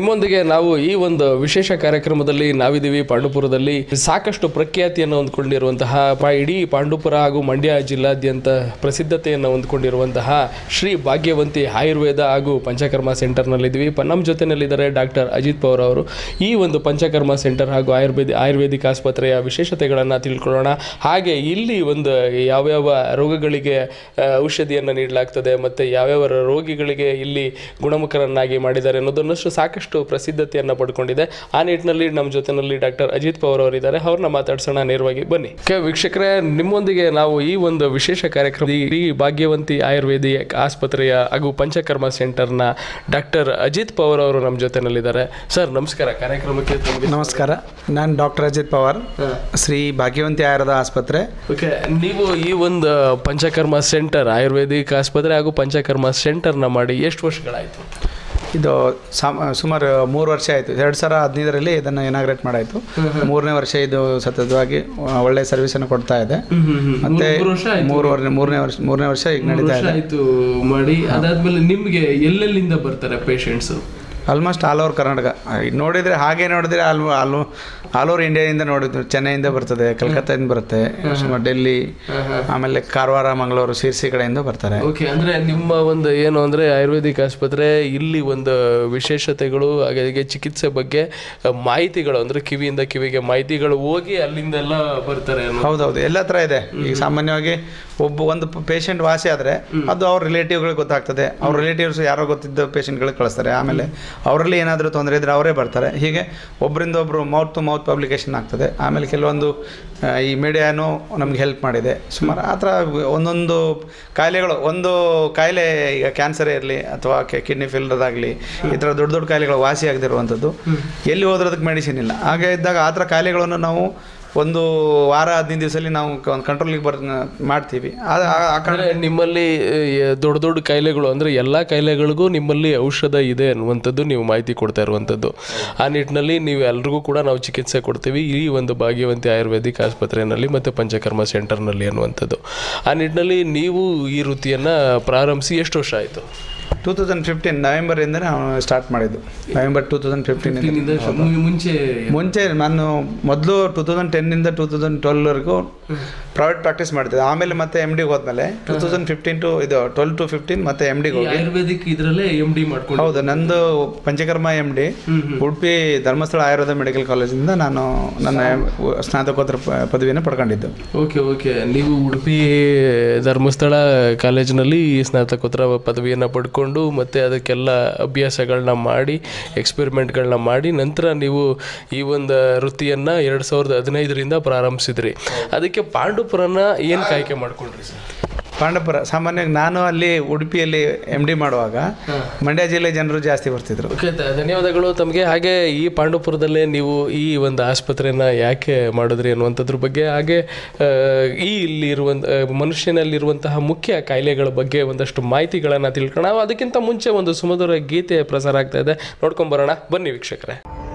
ನಿಮ್ಮೊಂದಿಗೆ ನಾವು ಈ ಒಂದು ವಿಶೇಷ ಕಾರ್ಯಕ್ರಮದಲ್ಲಿ ನಾವಿದ್ದೀವಿ ಪಾಂಡುಪುರದಲ್ಲಿ ಸಾಕಷ್ಟು ಪ್ರಖ್ಯಾತಿಯನ್ನು ಹೊಂದ್ಕೊಂಡಿರುವಂತಹ ಪ- ಇಡೀ ಪಾಂಡುಪುರ ಹಾಗೂ ಮಂಡ್ಯ ಜಿಲ್ಲಾದ್ಯಂತ ಪ್ರಸಿದ್ಧತೆಯನ್ನು ಹೊಂದ್ಕೊಂಡಿರುವಂತಹ ಶ್ರೀ ಭಾಗ್ಯವಂತಿ ಆಯುರ್ವೇದ ಹಾಗೂ ಪಂಚಕರ್ಮ ಸೆಂಟರ್ನಲ್ಲಿದ್ದೀವಿ ಪ ನಮ್ಮ ಜೊತೆನಲ್ಲಿದ್ದಾರೆ ಡಾಕ್ಟರ್ ಅಜಿತ್ ಪವರ್ ಅವರು ಈ ಒಂದು ಪಂಚಕರ್ಮ ಸೆಂಟರ್ ಹಾಗೂ ಆಯುರ್ವೇದ ಆಯುರ್ವೇದಿಕ್ ಆಸ್ಪತ್ರೆಯ ವಿಶೇಷತೆಗಳನ್ನು ತಿಳ್ಕೊಳ್ಳೋಣ ಹಾಗೆ ಇಲ್ಲಿ ಒಂದು ಯಾವ್ಯಾವ ರೋಗಗಳಿಗೆ ಆ, ಔಷಧಿಯನ್ನು ನೀಡಲಾಗ್ತದೆ ಮತ್ತು ಯಾವ್ಯಾವ ರೋಗಿಗಳಿಗೆ ಇಲ್ಲಿ ಗುಣಮುಖರನ್ನಾಗಿ ಮಾಡಿದ್ದಾರೆ ಅನ್ನೋದನ್ನಷ್ಟು ಸಾಕಷ್ಟು ಪ್ರಸಿದ್ಧತೆಯನ್ನು ಪಡ್ಕೊಂಡಿದೆ ಆ ನಿಟ್ಟಿನಲ್ಲಿ ನಮ್ಮ ಜೊತೆನಲ್ಲಿ ಡಾಕ್ಟರ್ ಅಜಿತ್ ಪವರ್ ಅವರಿದ್ದಾರೆ ಅವ್ರನ್ನ ಮಾತಾಡ್ಸೋಣ ನೇರವಾಗಿ ಬನ್ನಿ ಕೆ ವೀಕ್ಷಕರೇ ನಿಮ್ಮೊಂದಿಗೆ ನಾವು ಈ ಒಂದು ವಿಶೇಷ ಕಾರ್ಯಕ್ರಮ ಈ ಭಾಗ್ಯವಂತಿ ಆಯುರ್ವೇದಿಕ್ ಆಸ್ಪತ್ರೆಯ ಹಾಗೂ ಪಂಚಕರ್ಮ ಸೆಂಟರ್ನ ಡಾಕ್ಟರ್ ಅಜಿತ್ ಪವರ್ ಅವರು ನಮ್ಮ ಜೊತೆನಲ್ಲಿದ್ದಾರೆ ಸರ್ ನಮಸ್ಕಾರ ಕಾರ್ಯಕ್ರಮಕ್ಕೆ ತಮಗೆ ನಮಸ್ಕಾರ ನಾನು ಡಾಕ್ಟರ್ ಅಜಿತ್ ಪವಾರ್ ಶ್ರೀ ಭಾಗ್ಯವಂತಿ ಆಯುರ್ವೇದ ಆಸ್ಪತ್ರೆ ಓಕೆ ನೀವು ಈ ಒಂದು ಪಂಚಕರ್ಮ ಸೆಂಟರ್ ಆಯುರ್ವೇದಿಕ್ ಆಸ್ಪತ್ರೆ ಹಾಗೂ ಪಂಚಕರ್ಮ ಸೆಂಟರ್ನ ಮಾಡಿ ಎಷ್ಟು ವರ್ಷಗಳಾಯಿತು ಇದು ಸಾಮ ಸುಮಾರು ಮೂರು ವರ್ಷ ಆಯಿತು ಎರಡು ಸಾವಿರ ಹದಿನೈದರಲ್ಲಿ ಇದನ್ನು ಇನಾಗ್ರೇಟ್ ಮಾಡಾಯಿತು ಮೂರನೇ ವರ್ಷ ಇದು ಸತತವಾಗಿ ಆ, ಒಳ್ಳೆ ಸರ್ವಿಸನ್ನು ಕೊಡ್ತಾ ಇದೆ ಮತ್ತೆ ಮೂರು ವರ್ಷ ಆಯ್ತು. ಮೂರು ವರ್ಷ ಮೂರನೇ ವರ್ಷ ಮೂರನೇ ವರ್ಷ ಈಗ ನಡೀತಾ ವರ್ಷ ಇದೆ ಆಯ್ತು ಮಾಡಿ ಅದಾದ್ಮೇಲೆ ನಿಮ್ಗೆ ಎಲ್ಲೆಲ್ಲಿಂದ ಬರ್ತಾರೆ patients almost all over Karnataka ಆ, ಈಗ ನೋಡಿದರೆ ಹಾಗೆ ನೋಡಿದರೆ ಆಲ್ ಆಲ್ ಆಲ್ ಓವರ್ ಇಂಡಿಯಾದಿಂದ ನೋಡಿದ್ರು ಚೆನ್ನೈಯಿಂದ ಬರ್ತದೆ ಕಲ್ಕತ್ತಾದಿಂದ ಬರುತ್ತೆ ಸುಮಾರು ಡೆಲ್ಲಿ ಆಮೇಲೆ ಕಾರವಾರ ಮಂಗಳೂರು ಶಿರ್ಸಿ ಕಡೆಯಿಂದ ಬರ್ತಾರೆ ಓಕೆ ಅಂದ್ರೆ ನಿಮ್ಮ ಒಂದು ಏನು ಅಂದ್ರೆ ಆಯುರ್ವೇದಿಕ್ ಆಸ್ಪತ್ರೆ ಇಲ್ಲಿ ಒಂದು ವಿಶೇಷತೆಗಳು ಹಾಗೆ ಚಿಕಿತ್ಸೆ ಬಗ್ಗೆ ಅಹ್, ಮಾಹಿತಿಗಳು ಅಂದ್ರೆ ಕಿವಿಯಿಂದ ಕಿವಿಗೆ ಮಾಹಿತಿಗಳು ಹೋಗಿ ಅಲ್ಲಿಂದೆಲ್ಲ ಬರ್ತಾರೆ ಅನ್ನೋ- ಹೌದೌದು ಎಲ್ಲ ಥರ ಇದೆ ಈಗ ಸಾಮಾನ್ಯವಾಗಿ ಒಬ್ಬ ಒಂದು ಪೇಷಂಟ್ ವಾಸಿ ಆದರೆ ಅದು ಅವ್ರ ರಿಲೇಟಿವ್ಗಳಿಗೆ ಗೊತ್ತಾಗ್ತದೆ ಅವ್ರ ರಿಲೇಟಿವ್ಸ್ ಯಾರೋ ಗೊತ್ತಿದ್ದ ಪೇಷಂಟ್ಗಳಿಗೆ ಕಳಿಸ್ತಾರೆ ಆಮೇಲೆ ಅವರಲ್ಲಿ ಏನಾದರೂ ತೊಂದರೆ ಇದ್ದರೆ ಅವರೇ ಬರ್ತಾರೆ ಹೀಗೆ ಒಬ್ಬರಿಂದ ಒಬ್ಬರು ಮೌತ್ ಟು ಮೌತ್ ಪಬ್ಲಿಕೇಶನ್ ಆಗ್ತದೆ ಆಮೇಲೆ ಕೆಲವೊಂದು ಆ, ಈ ಮೀಡಿಯಾನು ನಮ್ಗೆ ಹೆಲ್ಪ್ ಮಾಡಿದೆ ಸುಮಾರು ಆ ಥರ ಒಂದೊಂದು ಕಾಯಿಲೆಗಳು ಒಂದು ಕಾಯಿಲೆ ಈಗ ಕ್ಯಾನ್ಸರ್ ಇರಲಿ ಅಥವಾ ಕಿಡ್ನಿ ಫೇಲ್ಡರ್ ಆಗಲಿ ಈ ಥರ ದೊಡ್ಡ ದೊಡ್ಡ ಕಾಯಿಲೆಗಳು ವಾಸಿ ಆಗದಿರುವಂಥದ್ದು ಎಲ್ಲಿ ಹೋದ್ರೂ ಅದಕ್ಕೆ ಮೆಡಿಸಿನ್ ಇಲ್ಲ ಹಾಗೆ ಇದ್ದಾಗ ಆ ಥರ ಕಾಯಿಲೆಗಳನ್ನು ನಾವು ಒಂದು ವಾರ ಹದಿನೈದು ದಿವಸದಲ್ಲಿ ನಾವು ಒಂದು ಕಂಟ್ರೋಲಿಗೆ ಬರ್ ಮಾಡ್ತೀವಿ ಆ- ಆ- ಆ ಕಾರಣ ಅಂದ್ರೆ ನಿಮ್ಮಲ್ಲಿ ಅಹ್, ದೊಡ್ಡ ದೊಡ್ಡ ಕಾಯಿಲೆಗಳು ಅಂದ್ರೆ ಎಲ್ಲಾ ಕಾಯಿಲೆಗಳಿಗೂ ನಿಮ್ಮಲ್ಲಿ ಔಷಧ ಇದೆ ಅನ್ನುವಂಥದ್ದು ನೀವು ಮಾಹಿತಿ ಕೊಡ್ತಾ ಇರುವಂಥದ್ದು ಆ ನಿಟ್ಟಿನಲ್ಲಿ ನೀವು ಎಲ್ರಿಗೂ ಕೂಡ ನಾವು ಚಿಕಿತ್ಸೆ ಕೊಡ್ತೀವಿ ಈ ಒಂದು ಭಾಗ್ಯವಂತಿ ಆಯುರ್ವೇದಿಕ್ ಆಸ್ಪತ್ರೆಯಲ್ಲಿ ಮತ್ತು ಪಂಚಕರ್ಮ ಸೆಂಟರ್ನಲ್ಲಿ ಅನ್ನುವಂಥದ್ದು ಆ ನಿಟ್ಟಿನಲ್ಲಿ ನೀವು ಈ ವೃತ್ತಿಯನ್ನು ಪ್ರಾರಂಭಿಸಿ ಎಷ್ಟು ವರ್ಷ ಆಯಿತು ಟೂ ತೌಸಂಡ್ ಫಿಫ್ಟೀನ್ ನವೆಂಬರಿಂದ ನಾವು ಸ್ಟಾರ್ಟ್ ಮಾಡಿದ್ದು ನವೆಂಬರ್ ಟೂ ತೌಸಂಡ್ ಫಿಫ್ಟೀನ್ ಮುಂಚೆ ಮುಂಚೆ ನಾನು ಮೊದಲು ಟೂ ತೌಸಂಡ್ ಟೆನ್ನಿಂದ ಟೂ ತೌಸಂಡ್ ಟ್ವೆಲ್ವರೆಗೂ ಪ್ರೈವೇಟ್ ಪ್ರಾಕ್ಟೀಸ್ ಮಾಡ್ತಿದ್ದೆ ಆಮೇಲೆ ಮತ್ತೆ ಎಮ್ ಡಿಗೆ ಹೋದ್ಮೇಲೆ ಟೂ ತೌಸಂಡ್ ಫಿಫ್ಟೀನ್ ಟು ಇದು ಟ್ವೆಲ್ ಟು ಫಿಫ್ಟೀನ್ ಮತ್ತೆ ಎಮ್ ಡಿಗೆ ಹೋಗಿ ಆಯುರ್ವೇದಿಕ್ ಇದರಲ್ಲೇ ಎಮ್ ಡಿ ಮಾಡ್ಕೊಂಡು ಹೌದು ನಂದು panchakarma M D Udupi Dharmasthala Ayurveda medical ಕಾಲೇಜಿಂದ ನಾನು ನನ್ನ ಸ್ನಾತಕೋತ್ತರ ಪ- ಪದವಿಯನ್ನು ಪಡ್ಕೊಂಡಿದ್ದು ಓಕೆ ಓಕೆ ನೀವು ಉಡುಪಿ ಧರ್ಮಸ್ಥಳ ಕಾಲೇಜಿನಲ್ಲಿ ಸ್ನಾತಕೋತ್ತರ ಪದವಿಯನ್ನು ಪಡ್ಕೊಂಡು ಮತ್ತು ಅದಕ್ಕೆಲ್ಲ ಅಭ್ಯಾಸಗಳನ್ನ ಮಾಡಿ ಎಕ್ಸ್ಪೆರಿಮೆಂಟ್ಗಳನ್ನ ಮಾಡಿ ನಂತರ ನೀವು ಈ ಒಂದು ವೃತ್ತಿಯನ್ನು ಎರಡು ಸಾವಿರದ ಹದಿನೈದರಿಂದ ಪ್ರಾರಂಭಿಸಿದ್ರಿ ಅದಕ್ಕೆ ಪಾಂಡುಪುರನ ಏನು ಆಯ್ಕೆ ಮಾಡ್ಕೊಂಡ್ರಿ ಸರ್ ಪಾಂಡಪುರ ಸಾಮಾನ್ಯವಾಗಿ ನಾನು ಅಲ್ಲಿ ಉಡುಪಿಯಲ್ಲಿ ಎಮ್ ಡಿ ಮಾಡುವಾಗ ಮಂಡ್ಯ ಜಿಲ್ಲೆ ಜನರು ಜಾಸ್ತಿ ಬರ್ತಿದ್ರು ಓಕೆ ಧ- ಧನ್ಯವಾದಗಳು ತಮಗೆ ಹಾಗೆ ಈ ಪಾಂಡುಪುರದಲ್ಲೇ ನೀವು ಈ ಒಂದು ಆಸ್ಪತ್ರೆನ ಯಾಕೆ ಮಾಡಿದ್ರಿ ಅನ್ನುವಂಥದ್ರ ಬಗ್ಗೆ ಹಾಗೆ ಆ, ಈ ಇಲ್ಲಿ ಇರುವಂಥ ಮನುಷ್ಯನಲ್ಲಿರುವಂತಹ ಮುಖ್ಯ ಕಾಯಿಲೆಗಳ ಬಗ್ಗೆ ಒಂದಷ್ಟು ಮಾಹಿತಿಗಳನ್ನು ತಿಳ್ಕೊಳ್ಳೋಣ ಅದಕ್ಕಿಂತ ಮುಂಚೆ ಒಂದು ಸುಮಧುರ ಗೀತೆ ಪ್ರಸಾರ ಆಗ್ತಾ ಇದೆ ನೋಡ್ಕೊಂಬರೋಣ ಬನ್ನಿ ವೀಕ್ಷಕರೇ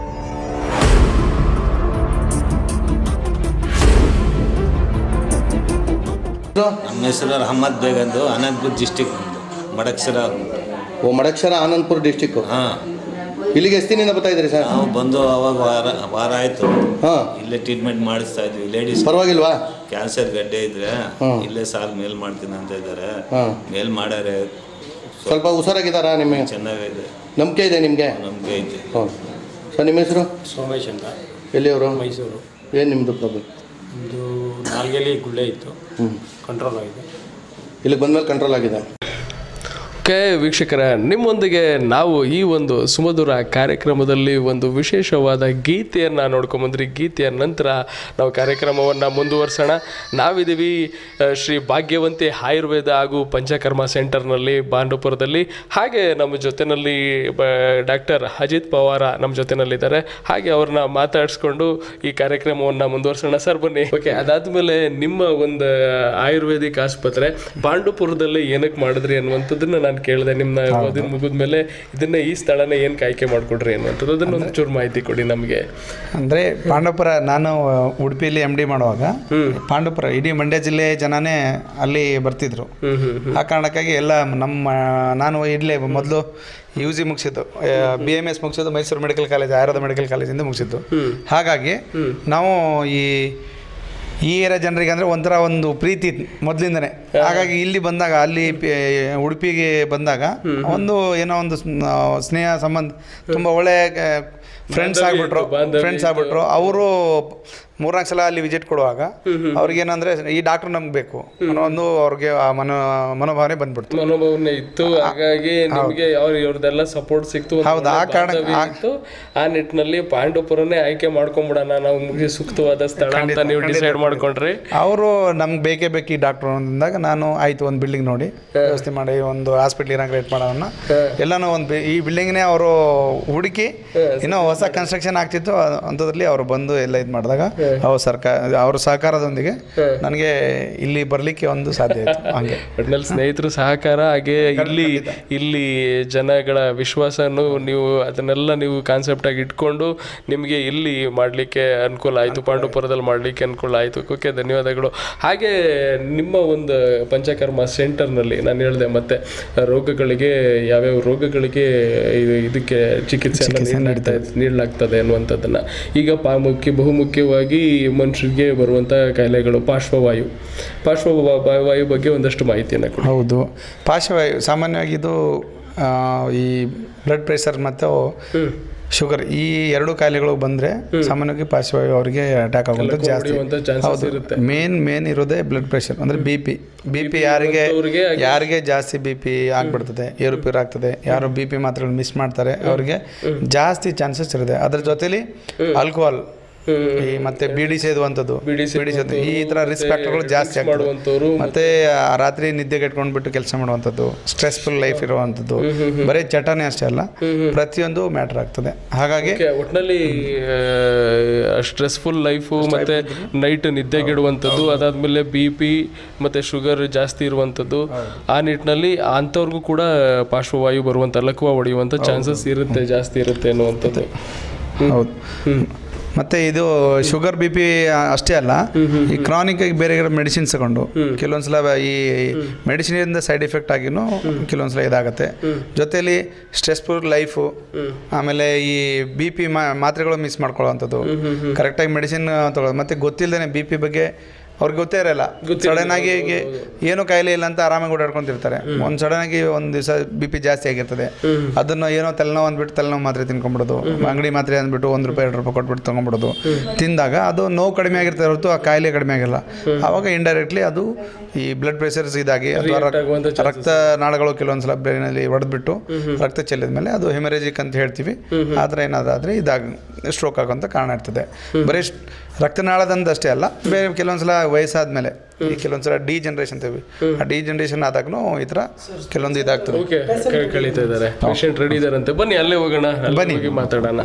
ನಮ್ಮ ಹೆಸರು ಅಹಮದ್ ಬೇಗ್ ಅಂದು ಅನಂತಪುರ ಡಿಸ್ಟಿಕ್ ಮಡಕ್ಸರ ಓ ಮಡಕ್ಷರ ಆನಂದ್ಪುರ ಡಿಸ್ಟಿಕ್ಕು ಹಾಂ ಇಲ್ಲಿಗೆ ಎಷ್ಟು ದಿನದಿಂದ ಬರ್ತಾ ಇದ್ದೀರಿ ಸರ್ ನಾವು ಬಂದು ಅವಾಗ ವಾರ ವಾರ ಆಯಿತು ಹಾಂ ಇಲ್ಲೇ ಟ್ರೀಟ್ಮೆಂಟ್ ಮಾಡಿಸ್ತಾ ಇದ್ವಿ ಲೇಡೀಸ್ ಪರವಾಗಿಲ್ವಾ ಕ್ಯಾನ್ಸರ್ ಗಡ್ಡೆ ಇದ್ರೆ ಹ್ಮ್. ಇಲ್ಲೇ ಸಾರ್ ಮೇಲ್ ಮಾಡ್ತೀನಿ ಅಂತ ಇದ್ದಾರೆ ಹಾಂ ಮೇಲ್ ಮಾಡ್ಯಾರೆ ಸ್ವಲ್ಪ ಹುಷಾರಾಗಿದ್ದಾರಾ ನಿಮಗೆ ಚೆನ್ನಾಗಿದೆ ನಂಬಿಕೆ ಇದೆ ನಿಮಗೆ ನಮ್ಗೆ ಐತೆ ಹ್ಞೂ ಸರ್ ನಿಮ್ಮ ಹೆಸರು ಸೋಮೇಶ್ ಅಂತ ಎಲ್ಲಿಯವರು ಮೈಸೂರು ಏನು ನಿಮ್ಮದು ಪ್ರಾಬ್ಲಮ್ ಒಂದು ನಾಲ್ಗೆಲಿ ಗುಳ್ಳೆ ಇತ್ತು ಹ್ಞೂ ಕಂಟ್ರೋಲ್ ಆಗಿದೆ ಇಲ್ಲಿಗೆ ಬಂದಮೇಲೆ ಕಂಟ್ರೋಲ್ ಆಗಿದೆ ಓಕೆ ವೀಕ್ಷಕರ ನಿಮ್ಮೊಂದಿಗೆ ನಾವು ಈ ಒಂದು ಸುಮಧುರ ಕಾರ್ಯಕ್ರಮದಲ್ಲಿ ಒಂದು ವಿಶೇಷವಾದ ಗೀತೆಯನ್ನು ನೋಡ್ಕೊಂಬಂದ್ರಿ ಗೀತೆಯ ನಂತರ ನಾವು ಕಾರ್ಯಕ್ರಮವನ್ನು ಮುಂದುವರ್ಸೋಣ ನಾವಿದ್ದೀವಿ ಆ, ಶ್ರೀ ಭಾಗ್ಯವಂತಿ ಆಯುರ್ವೇದ ಹಾಗೂ ಪಂಚಕರ್ಮ ಸೆಂಟರ್ನಲ್ಲಿ ಬಾಂಡುಪುರದಲ್ಲಿ ಹಾಗೆ ನಮ್ಮ ಜೊತೆಯಲ್ಲಿ ಡಾಕ್ಟರ್ ಅಜಿತ್ ಪವಾರ ನಮ್ಮ ಜೊತೆನಲ್ಲಿದ್ದಾರೆ ಹಾಗೆ ಅವ್ರನ್ನ ಮಾತಾಡಿಸ್ಕೊಂಡು ಈ ಕಾರ್ಯಕ್ರಮವನ್ನು ಮುಂದುವರ್ಸೋಣ ಸರ್ ಬನ್ನಿ ಓಕೆ ಅದಾದಮೇಲೆ ನಿಮ್ಮ ಒಂದು ಆಯುರ್ವೇದಿಕ್ ಆಸ್ಪತ್ರೆ ಪಾಂಡುಪುರದಲ್ಲಿ ಏನಕ್ಕೆ ಮಾಡಿದ್ರಿ ಅನ್ನುವಂಥದ್ದನ್ನ ನಾನು ನಾನು ಕೇಳಿದೆ ನಿಮ್ನ ಓದಿನ ಮುಗಿದ್ಮೇಲೆ ಇದನ್ನ ಈ ಸ್ಥಳನ ಏನ್ ಆಯ್ಕೆ ಮಾಡ್ಕೊಡ್ರಿ ಅನ್ನುವಂಥದ್ದು ಅದನ್ನ ಒಂದು ಚೂರು ಮಾಹಿತಿ ಕೊಡಿ ನಮಗೆ ಅಂದರೆ ಪಾಂಡವಪುರ ನಾನು ಉಡುಪಿಯಲ್ಲಿ ಎಮ್ ಡಿ ಮಾಡುವಾಗ ಪಾಂಡವಪುರ ಇಡೀ ಮಂಡ್ಯ ಜಿಲ್ಲೆ ಜನನೇ ಅಲ್ಲಿ ಬರ್ತಿದ್ರು ಹ್ಮ್ ಹ್ಮ್ ಆ ಕಾರಣಕ್ಕಾಗಿ ಎಲ್ಲ ನಮ್ಮ ನಾನು ಇಲ್ಲೇ ಮೊದಲು ಯು ಜಿ ಮುಗಿಸಿದ್ದು ಬಿ ಎಮ್ ಎಸ್ ಮುಗಿಸಿದ್ದು Mysuru medical college Ayurveda medical ಕಾಲೇಜಿಂದ ಮುಗಿಸಿದ್ದು ಹಾಗಾಗಿ ನಾವು ಈ ಈ ಏರಿಯಾ ಜನರಿಗೆ ಅಂದರೆ ಒಂಥರ ಒಂದು ಪ್ರೀತಿ ಮೊದಲಿಂದನೇ ಹಾಗಾಗಿ ಇಲ್ಲಿ ಬಂದಾಗ ಅಲ್ಲಿ ಪಿ- ಉಡುಪಿಗೆ ಬಂದಾಗ ಒಂದು ಏನೋ ಒಂದು ಸ್ನ- ಸ್ನೇಹ ಸಂಬಂಧ ತುಂಬ ಒಳ್ಳೆ ಫ್ರೆಂಡ್ಸ್ ಆಗ್ಬಿಟ್ರು ಫ್ರೆಂಡ್ಸ್ ಆಗ್ಬಿಟ್ರು ಅವರು ಮೂರ್ನಾಲ್ಕು ಸಲ ಅಲ್ಲಿ ವಿಸಿಟ್ ಕೊಡುವಾಗ ಅವ್ರಿಗೆ ಏನಂದ್ರೆ ಈ ಡಾಕ್ಟರ್ ನಮ್ಗೆ ಬೇಕು ಅನ್ನೋ ಒಂದು ಅವ್ರಿಗೆ ಆ ಮನೋ ಮನೋಭಾವನೆ ಬಂದ್ಬಿಡ್ತು ಮನೋಭಾವನೆ ಇತ್ತು ಹಾಗಾಗಿ ನಿಮಗೆ ಅವ್ರ ಇವ್ರದೆಲ್ಲ ಸಪೋರ್ಟ್ ಸಿಕ್ತು ಒಂದು ಹೌದು, ಆ ಒಳ್ಳೆ ಕಾರಣ- ಬಾಂಧವ್ಯ ಆ- ಇತ್ತು ಆ ನಿಟ್ಟಿನಲ್ಲಿ ಪಾಂಡವಪುರನೇ ಆಯ್ಕೆ ಮಾಡ್ಕೊಂಬಿಡೋಣ ನಾವು ಮುಗಿ ಸೂಕ್ತವಾದ ಸ್ಥಳ ಅಂತ ನೀವು ಡಿಸೈಡ್ ಮಾಡ್ಕೊಂಡ್ರಿ ಅವರು ನಮ್ಗೆ ಬೇಕೇ ಬೇಕು ಈ ಡಾಕ್ಟ್ರು ಅಂದಾಗ ನಾನು ಆಯ್ತು ಒಂದು ಬಿಲ್ಡಿಂಗ್ ನೋಡಿ ವ್ಯವಸ್ಥೆ ಮಾಡಿ ಒಂದು ಹಾಸ್ಪಿಟ್ಲ್ ಇನಾಗ್ರೇಟ್ ಮಾಡೋಣ ಎಲ್ಲನೂ ಒಂದು ಈ ಬಿಲ್ಡಿಂಗ್ನೇ ಅವರು ಹುಡುಕಿ ಇನ್ನೂ ಹೊಸ ಕನ್ಸ್ಟ್ರಕ್ಷನ್ ಆಗ್ತಿತ್ತು ಅ- ಅಂಥದ್ರಲ್ಲಿ ಅವರು ಬಂದು ಎಲ್ಲ ಇದು ಮಾಡಿದಾಗ ಅವ್ರ ಸರ್ಕಾರ ಅವ್ರ ಸಹಕಾರದೊಂದಿಗೆ ನನಗೆ ಇಲ್ಲಿ ಬರಲಿಕ್ಕೆ ಒಂದು ಸಾಧ್ಯ ಆಯಿತು ಹಂಗೆ ಒಟ್ನಲ್ಲಿ ಸ್ನೇಹಿತರು ಸಹಕಾರ ಹಾಗೆ ಇಲ್ಲಿ ಇಲ್ಲಿ ಜನಗಳ ವಿಶ್ವಾಸನು ನೀವು ಅದನ್ನೆಲ್ಲ ನೀವು ಕಾನ್ಸೆಪ್ಟ್ ಆಗಿ ಇಟ್ಕೊಂಡು ನಿಮಗೆ ಇಲ್ಲಿ ಮಾಡಲಿಕ್ಕೆ ಅನುಕೂಲ ಆಯಿತು ಪಾಂಡುಪುರದಲ್ಲಿ ಮಾಡಲಿಕ್ಕೆ ಅನುಕೂಲ ಆಯಿತು ಓಕೆ ಧನ್ಯವಾದಗಳು ಹಾಗೆ ನಿಮ್ಮ ಒಂದು ಪಂಚಕರ್ಮ ಸೆಂಟರ್ನಲ್ಲಿ ನಾನು ಹೇಳಿದೆ ಮತ್ತೆ ರೋಗಗಳಿಗೆ ಯಾವ್ಯಾವ ರೋಗಗಳಿಗೆ ಇದು ಇದಕ್ಕೆ ಚಿಕಿತ್ಸೆಯನ್ನು ನೀಡ್ತಾ ನೀಡಲಾಗ್ತದೆ ಅನ್ನುವಂಥದ್ದನ್ನು ಈಗ ಪಾ ಮುಖ್ಯ ಬಹುಮುಖ್ಯವಾಗಿ ಮನುಷ್ಯರಿಗೆ ಬರುವಂಥ ಕಾಯಿಲೆಗಳು ಪಾರ್ಶ್ವವಾಯು ಪಾರ್ಶ್ವವಾಯು ಬಗ್ಗೆ ಒಂದಷ್ಟು ಮಾಹಿತಿಯನ್ನು ಕೊಡಿ ಹೌದು ಪಾರ್ಶ್ವವಾಯು ಸಾಮಾನ್ಯವಾಗಿ ಇದು ಆ, ಈ ಬ್ಲಡ್ ಪ್ರೆಷರ್ ಮತ್ತು ಶುಗರ್ ಈ ಎರಡು ಕಾಯಿಲೆಗಳು ಬಂದರೆ ಸಾಮಾನ್ಯವಾಗಿ ಪಾರ್ಶ್ವವಾಯು ಅವರಿಗೆ ಅಟ್ಯಾಕ್ ಆಗುವಂಥ ಜಾಸ್ತಿ ಹೊಡೆಯುವಂಥ ಚಾನ್ಸಸ್ ಇರುತ್ತೆ ಮೇನ್ ಮೇನ್ ಇರೋದೇ ಬ್ಲಡ್ ಪ್ರೆಷರ್ ಅಂದರೆ ಬಿ ಪಿ ಬಿ ಪಿ ಯಾರಿಗೆ ಇರುವಂಥವ್ರಿಗೆ ಯಾರಿಗೆ ಜಾಸ್ತಿ ಬಿ ಪಿ ಆಗ್ಬಿಡ್ತದೆ ಏರುಪೇರು ಆಗ್ತದೆ ಯಾರು ಬಿ ಪಿ ಮಾತ್ರೆಗಳು ಮಿಸ್ ಮಾಡ್ತಾರೆ ಅವರಿಗೆ ಜಾಸ್ತಿ ಚಾನ್ಸಸ್ ಇರುತ್ತೆ ಅದ್ರ ಜೊತೆಲಿ ಆಲ್ಕೋಹಾಲ್ ಈ ಮತ್ತೆ ಬೀಡಿ ಸೇದುವಂಥದ್ದು ಬೀಡಿ ಬೀಡಿ ಸೇದು ಈ ಥರ ರಿಸ್ಕ್ ಫ್ಯಾಕ್ಟರ್ಗಳು ಜಾಸ್ತಿ ಆಗ್ತದೆ ಮಾಡುವಂಥವ್ರು ಮತ್ತೆ ಆ ರಾತ್ರಿ ನಿದ್ದೆ ಕೆಟ್ಕೊಂಡ್ಬಿಟ್ಟು ಕೆಲಸ ಮಾಡುವಂಥದ್ದು ಸ್ಟ್ರೆಸ್ಫುಲ್ ಲೈಫ್ ಇರುವಂಥದ್ದು ಬರೀ ಚಟನೆ ಅಷ್ಟೇ ಅಲ್ಲ ಪ್ರತಿಯೊಂದು ಮ್ಯಾಟರ್ ಆಗ್ತದೆ ಹಾಗಾಗಿ ಓಕೆ ಒಟ್ಟಿನಲ್ಲಿ ಸ್ಟ್ರೆಸ್ಫುಲ್ ಲೈಫು ಮತ್ತೆ ನೈಟ್ ನಿದ್ದೆಗೆಡುವಂಥದ್ದು ಅದಾದ್ಮೇಲೆ ಬಿ ಪಿ ಮತ್ತೆ ಶುಗರ್ ಜಾಸ್ತಿ ಇರುವಂಥದ್ದು ಆ ನಿಟ್ಟಿನಲ್ಲಿ ಅಂಥವ್ರಿಗೂ ಕೂಡ ಪಾರ್ಶ್ವವಾಯು ಬರುವಂಥ ಲಕ್ವ ಹೊಡೆಯುವಂಥ ಚಾನ್ಸಸ್ ಇರುತ್ತೆ ಜಾಸ್ತಿ ಇರುತ್ತೆ ಅನ್ನುವಂಥದ್ದು ಹೌದು ಮತ್ತೆ ಇದು ಶುಗರ್ ಬಿ ಪಿ ಅಷ್ಟೇ ಅಲ್ಲ ಈ ಕ್ರಾನಿಕ್ ಆಗಿ ಬೇರೆ ಮೆಡಿಸಿನ್ಸ್ ತಗೊಂಡು ಕೆಲವೊಂದ್ಸಲ ಈ ಮೆಡಿಸಿನಿಂದ ಸೈಡ್ ಎಫೆಕ್ಟ್ ಆಗಿನೂ ಕೆಲವೊಂದ್ಸಲ ಇದಾಗುತ್ತೆ ಜೊತೆಲಿ ಸ್ಟ್ರೆಸ್ಫುಲ್ ಲೈಫು ಆಮೇಲೆ ಈ ಬಿ ಪಿ ಮಾತ್ರೆಗಳು ಮಿಸ್ ಮಾಡ್ಕೊಳ್ಳೋವಂಥದ್ದು ಕರೆಕ್ಟಾಗಿ ಮೆಡಿಸಿನ್ ತಗೊಳ್ಳೋದು ಮತ್ತೆ ಗೊತ್ತಿಲ್ಲದೇ ಬಿ ಪಿ ಬಗ್ಗೆ ಅವ್ರಿಗೆ ಗೊತ್ತೇ ಇರಲ್ಲ ಸಡನ್ ಆಗಿ ಹೀಗೆ ಏನು ಕಾಯಿಲೆ ಇಲ್ಲ ಅಂತ ಆರಾಮಾಗಿ ಓಡಾಡ್ಕೊಂತಿರ್ತಾರೆ ಒಂದು ಸಡನ್ ಆಗಿ ಒಂದು ದಿವಸ ಬಿ ಪಿ ಜಾಸ್ತಿ ಆಗಿರ್ತದೆ ಅದನ್ನು ಏನೋ ತಲೆನೋವು ಅಂದ್ಬಿಟ್ಟು ತಲೆನೋವು ಮಾತ್ರೆ ತಿನ್ಕೊಂಡ್ಬಿಡೋದು ಅಂಗಡಿ ಮಾತ್ರೆ ಅಂದ್ಬಿಟ್ಟು ಒಂದು ರೂಪಾಯಿ ಎರಡು ರೂಪಾಯಿ ಕೊಟ್ಬಿಟ್ಟು ತೊಗೊಂಡ್ಬಿಡೋದು ತಿಂದಾಗ ಅದು ನೋವು ಕಡಿಮೆ ಆಗಿರ್ತದೆ ಹೊರತು ಆ ಕಾಯಿಲೆ ಕಡಿಮೆ ಆಗಿಲ್ಲ ಆವಾಗ ಇಂಡೈರೆಕ್ಟ್ಲಿ ಅದು ಈ ಬ್ಲಡ್ ಪ್ರೆಷರ್ಸ್ ಇದಾಗಿ ಅಥವಾ ರಕ್- ಆಗುವಂಥ ರಕ್ತ ನಾಳಗಳು ಕೆಲವೊಂದ್ಸಲ ಬ್ರೈನಲ್ಲಿ ಹೊಡೆದ್ಬಿಟ್ಟು ರಕ್ತ ಚೆಲ್ಲಿದ ಮೇಲೆ ಅದು ಹೆಮರೇಜಿಕ್ ಅಂತ ಹೇಳ್ತೀವಿ ಆ ಥರ ಏನಾದಾದ್ರೆ ಇದಾಗ ಸ್ಟ್ರೋಕ್ ಆಗುವಂಥ ಕಾರಣ ಇರ್ತದೆ ಬರೀ ಸ್ಟ್- ರಕ್ತನಾಳದಂದು ಅಷ್ಟೇ ಅಲ್ಲ ಬೇರೆ ಕೆಲವೊಂದ್ಸಲ ವಯಸ್ಸಾದ್ಮೇಲೆ ಈ ಕೆಲವೊಂದ್ಸಲ ಡಿ ಜನರೇಷನ್ ಅಂತೀವಿ ಆ ಡಿ ಜನರೇಷನ್ ಆದಾಗೂ ಈ ಥರ ಕೆಲವೊಂದು ಇದಾಗ್ತದೆ ಓಕೆ ಕಳೀತಾ ಇದ್ದಾರೆ ಪೇಷಂಟ್ ರೆಡಿ ಇದಾರಂತೆ ಬನ್ನಿ ಅಲ್ಲೇ ಹೋಗೋಣ ಅಲ್ಲಿ ಬನ್ನಿ. ಹೋಗಿ ಮಾತಾಡೋಣ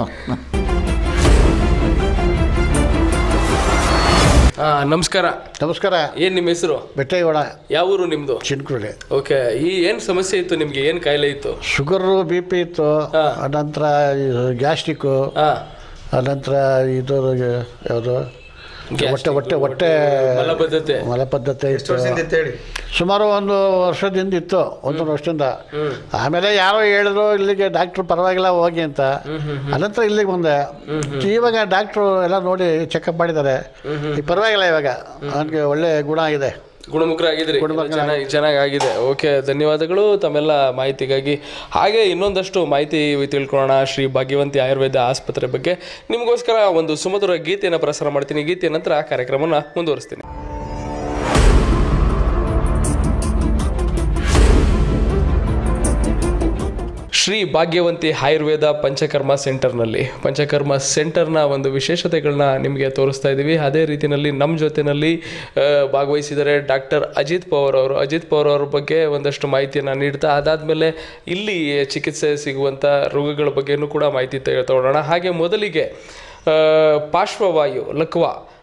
ಹಾ ನಮಸ್ಕಾರ ನಮಸ್ಕಾರ ಏನ್ ನಿಮ್ಮ ಹೆಸರು ಬೆಟ್ಟೇಗೌಡ ಯಾವ ಊರು ನಿಮ್ದು ಚಿನ್ಕುಳಿ ಓಕೆ ಈ ಏನ್ ಸಮಸ್ಯೆ ಇತ್ತು ನಿಮ್ಗೆ ಏನ್ ಕಾಯಿಲೆ ಇತ್ತು ಶುಗರು ಬಿ ಪಿ ಇತ್ತು ಹಾ. ಅನಂತರ ಗ್ಯಾಸ್ಟ್ರಿಕ್ಕು ಹಾ ಅನಂತರ ಇದು ಯಾವುದು ಹೊಟ್ಟೆ ಹೊಟ್ಟೆ ಹೊಟ್ಟೆ ಮಲಬದ್ಧತೆ ಮಲಬದ್ಧತೆ ಇತ್ತು ಅಂತೇಳಿ ಸುಮಾರು ಒಂದು ವರ್ಷದಿಂದ ಇತ್ತು ಒಂದೊಂದು ವರ್ಷದಿಂದ ಆಮೇಲೆ ಯಾರೋ ಹೇಳಿದ್ರು ಇಲ್ಲಿಗೆ ಡಾಕ್ಟ್ರು ಪರವಾಗಿಲ್ಲ ಹೋಗಿ ಅಂತ ಅನಂತರ ಇಲ್ಲಿಗೆ ಬಂದೆ ಇವಾಗ ಡಾಕ್ಟ್ರು ಎಲ್ಲ ನೋಡಿ ಚೆಕಪ್ ಮಾಡಿದ್ದಾರೆ ಈಗ ಪರವಾಗಿಲ್ಲ ಇವಾಗ ಅವನಿಗೆ ಒಳ್ಳೆ ಗುಣ ಆಗಿದೆ ಗುಣಮುಖರಾಗಿದ್ರಿ ಚೆನ್ನಾಗಿ ಚೆನ್ನಾಗಿ ಆಗಿದೆ ಓಕೆ ಧನ್ಯವಾದಗಳು ತಮ್ಮೆಲ್ಲ ಮಾಹಿತಿಗಾಗಿ ಹಾಗೆ ಇನ್ನೊಂದಷ್ಟು ಮಾಹಿತಿ ತಿಳ್ಕೊಳ್ಳೋಣ ಶ್ರೀ ಭಾಗ್ಯವಂತಿ ಆಯುರ್ವೇದ ಆಸ್ಪತ್ರೆ ಬಗ್ಗೆ ನಿಮಗೋಸ್ಕರ ಒಂದು ಸುಮಧುರ ಗೀತೆಯನ್ನು ಪ್ರಸಾರ ಮಾಡ್ತೀನಿ ಗೀತೆಯ ನಂತರ ಕಾರ್ಯಕ್ರಮನ ಮುಂದುವರಿಸ್ತೀನಿ ಶ್ರೀ ಭಾಗ್ಯವಂತಿ ಆಯುರ್ವೇದ ಪಂಚಕರ್ಮ ಸೆಂಟರ್ನಲ್ಲಿ ಪಂಚಕರ್ಮ ಸೆಂಟರ್ನ ಒಂದು ವಿಶೇಷತೆಗಳನ್ನ ನಿಮಗೆ ತೋರಿಸ್ತಾ ಇದ್ದೀವಿ ಅದೇ ರೀತಿಯಲ್ಲಿ ನಮ್ಮ ಜೊತೆಯಲ್ಲಿ ಆ, ಭಾಗವಹಿಸಿದ್ದಾರೆ ಡಾಕ್ಟರ್ ಅಜಿತ್ ಪವಾರ್ ಅವರು ಅಜಿತ್ ಪವಾರ್ ಅವ್ರ ಬಗ್ಗೆ ಒಂದಷ್ಟು ಮಾಹಿತಿಯನ್ನು ನೀಡ್ತಾ ಅದಾದಮೇಲೆ ಇಲ್ಲಿ ಚಿಕಿತ್ಸೆ ಸಿಗುವಂಥ ರೋಗಗಳ ಬಗ್ಗೆನೂ ಕೂಡ ಮಾಹಿತಿ ತೆಗೆ- ತಗೊಳ್ಳೋಣ ಹಾಗೆ ಮೊದಲಿಗೆ ಆ, ಪಾರ್ಶ್ವವಾಯು ಲಕ್ವ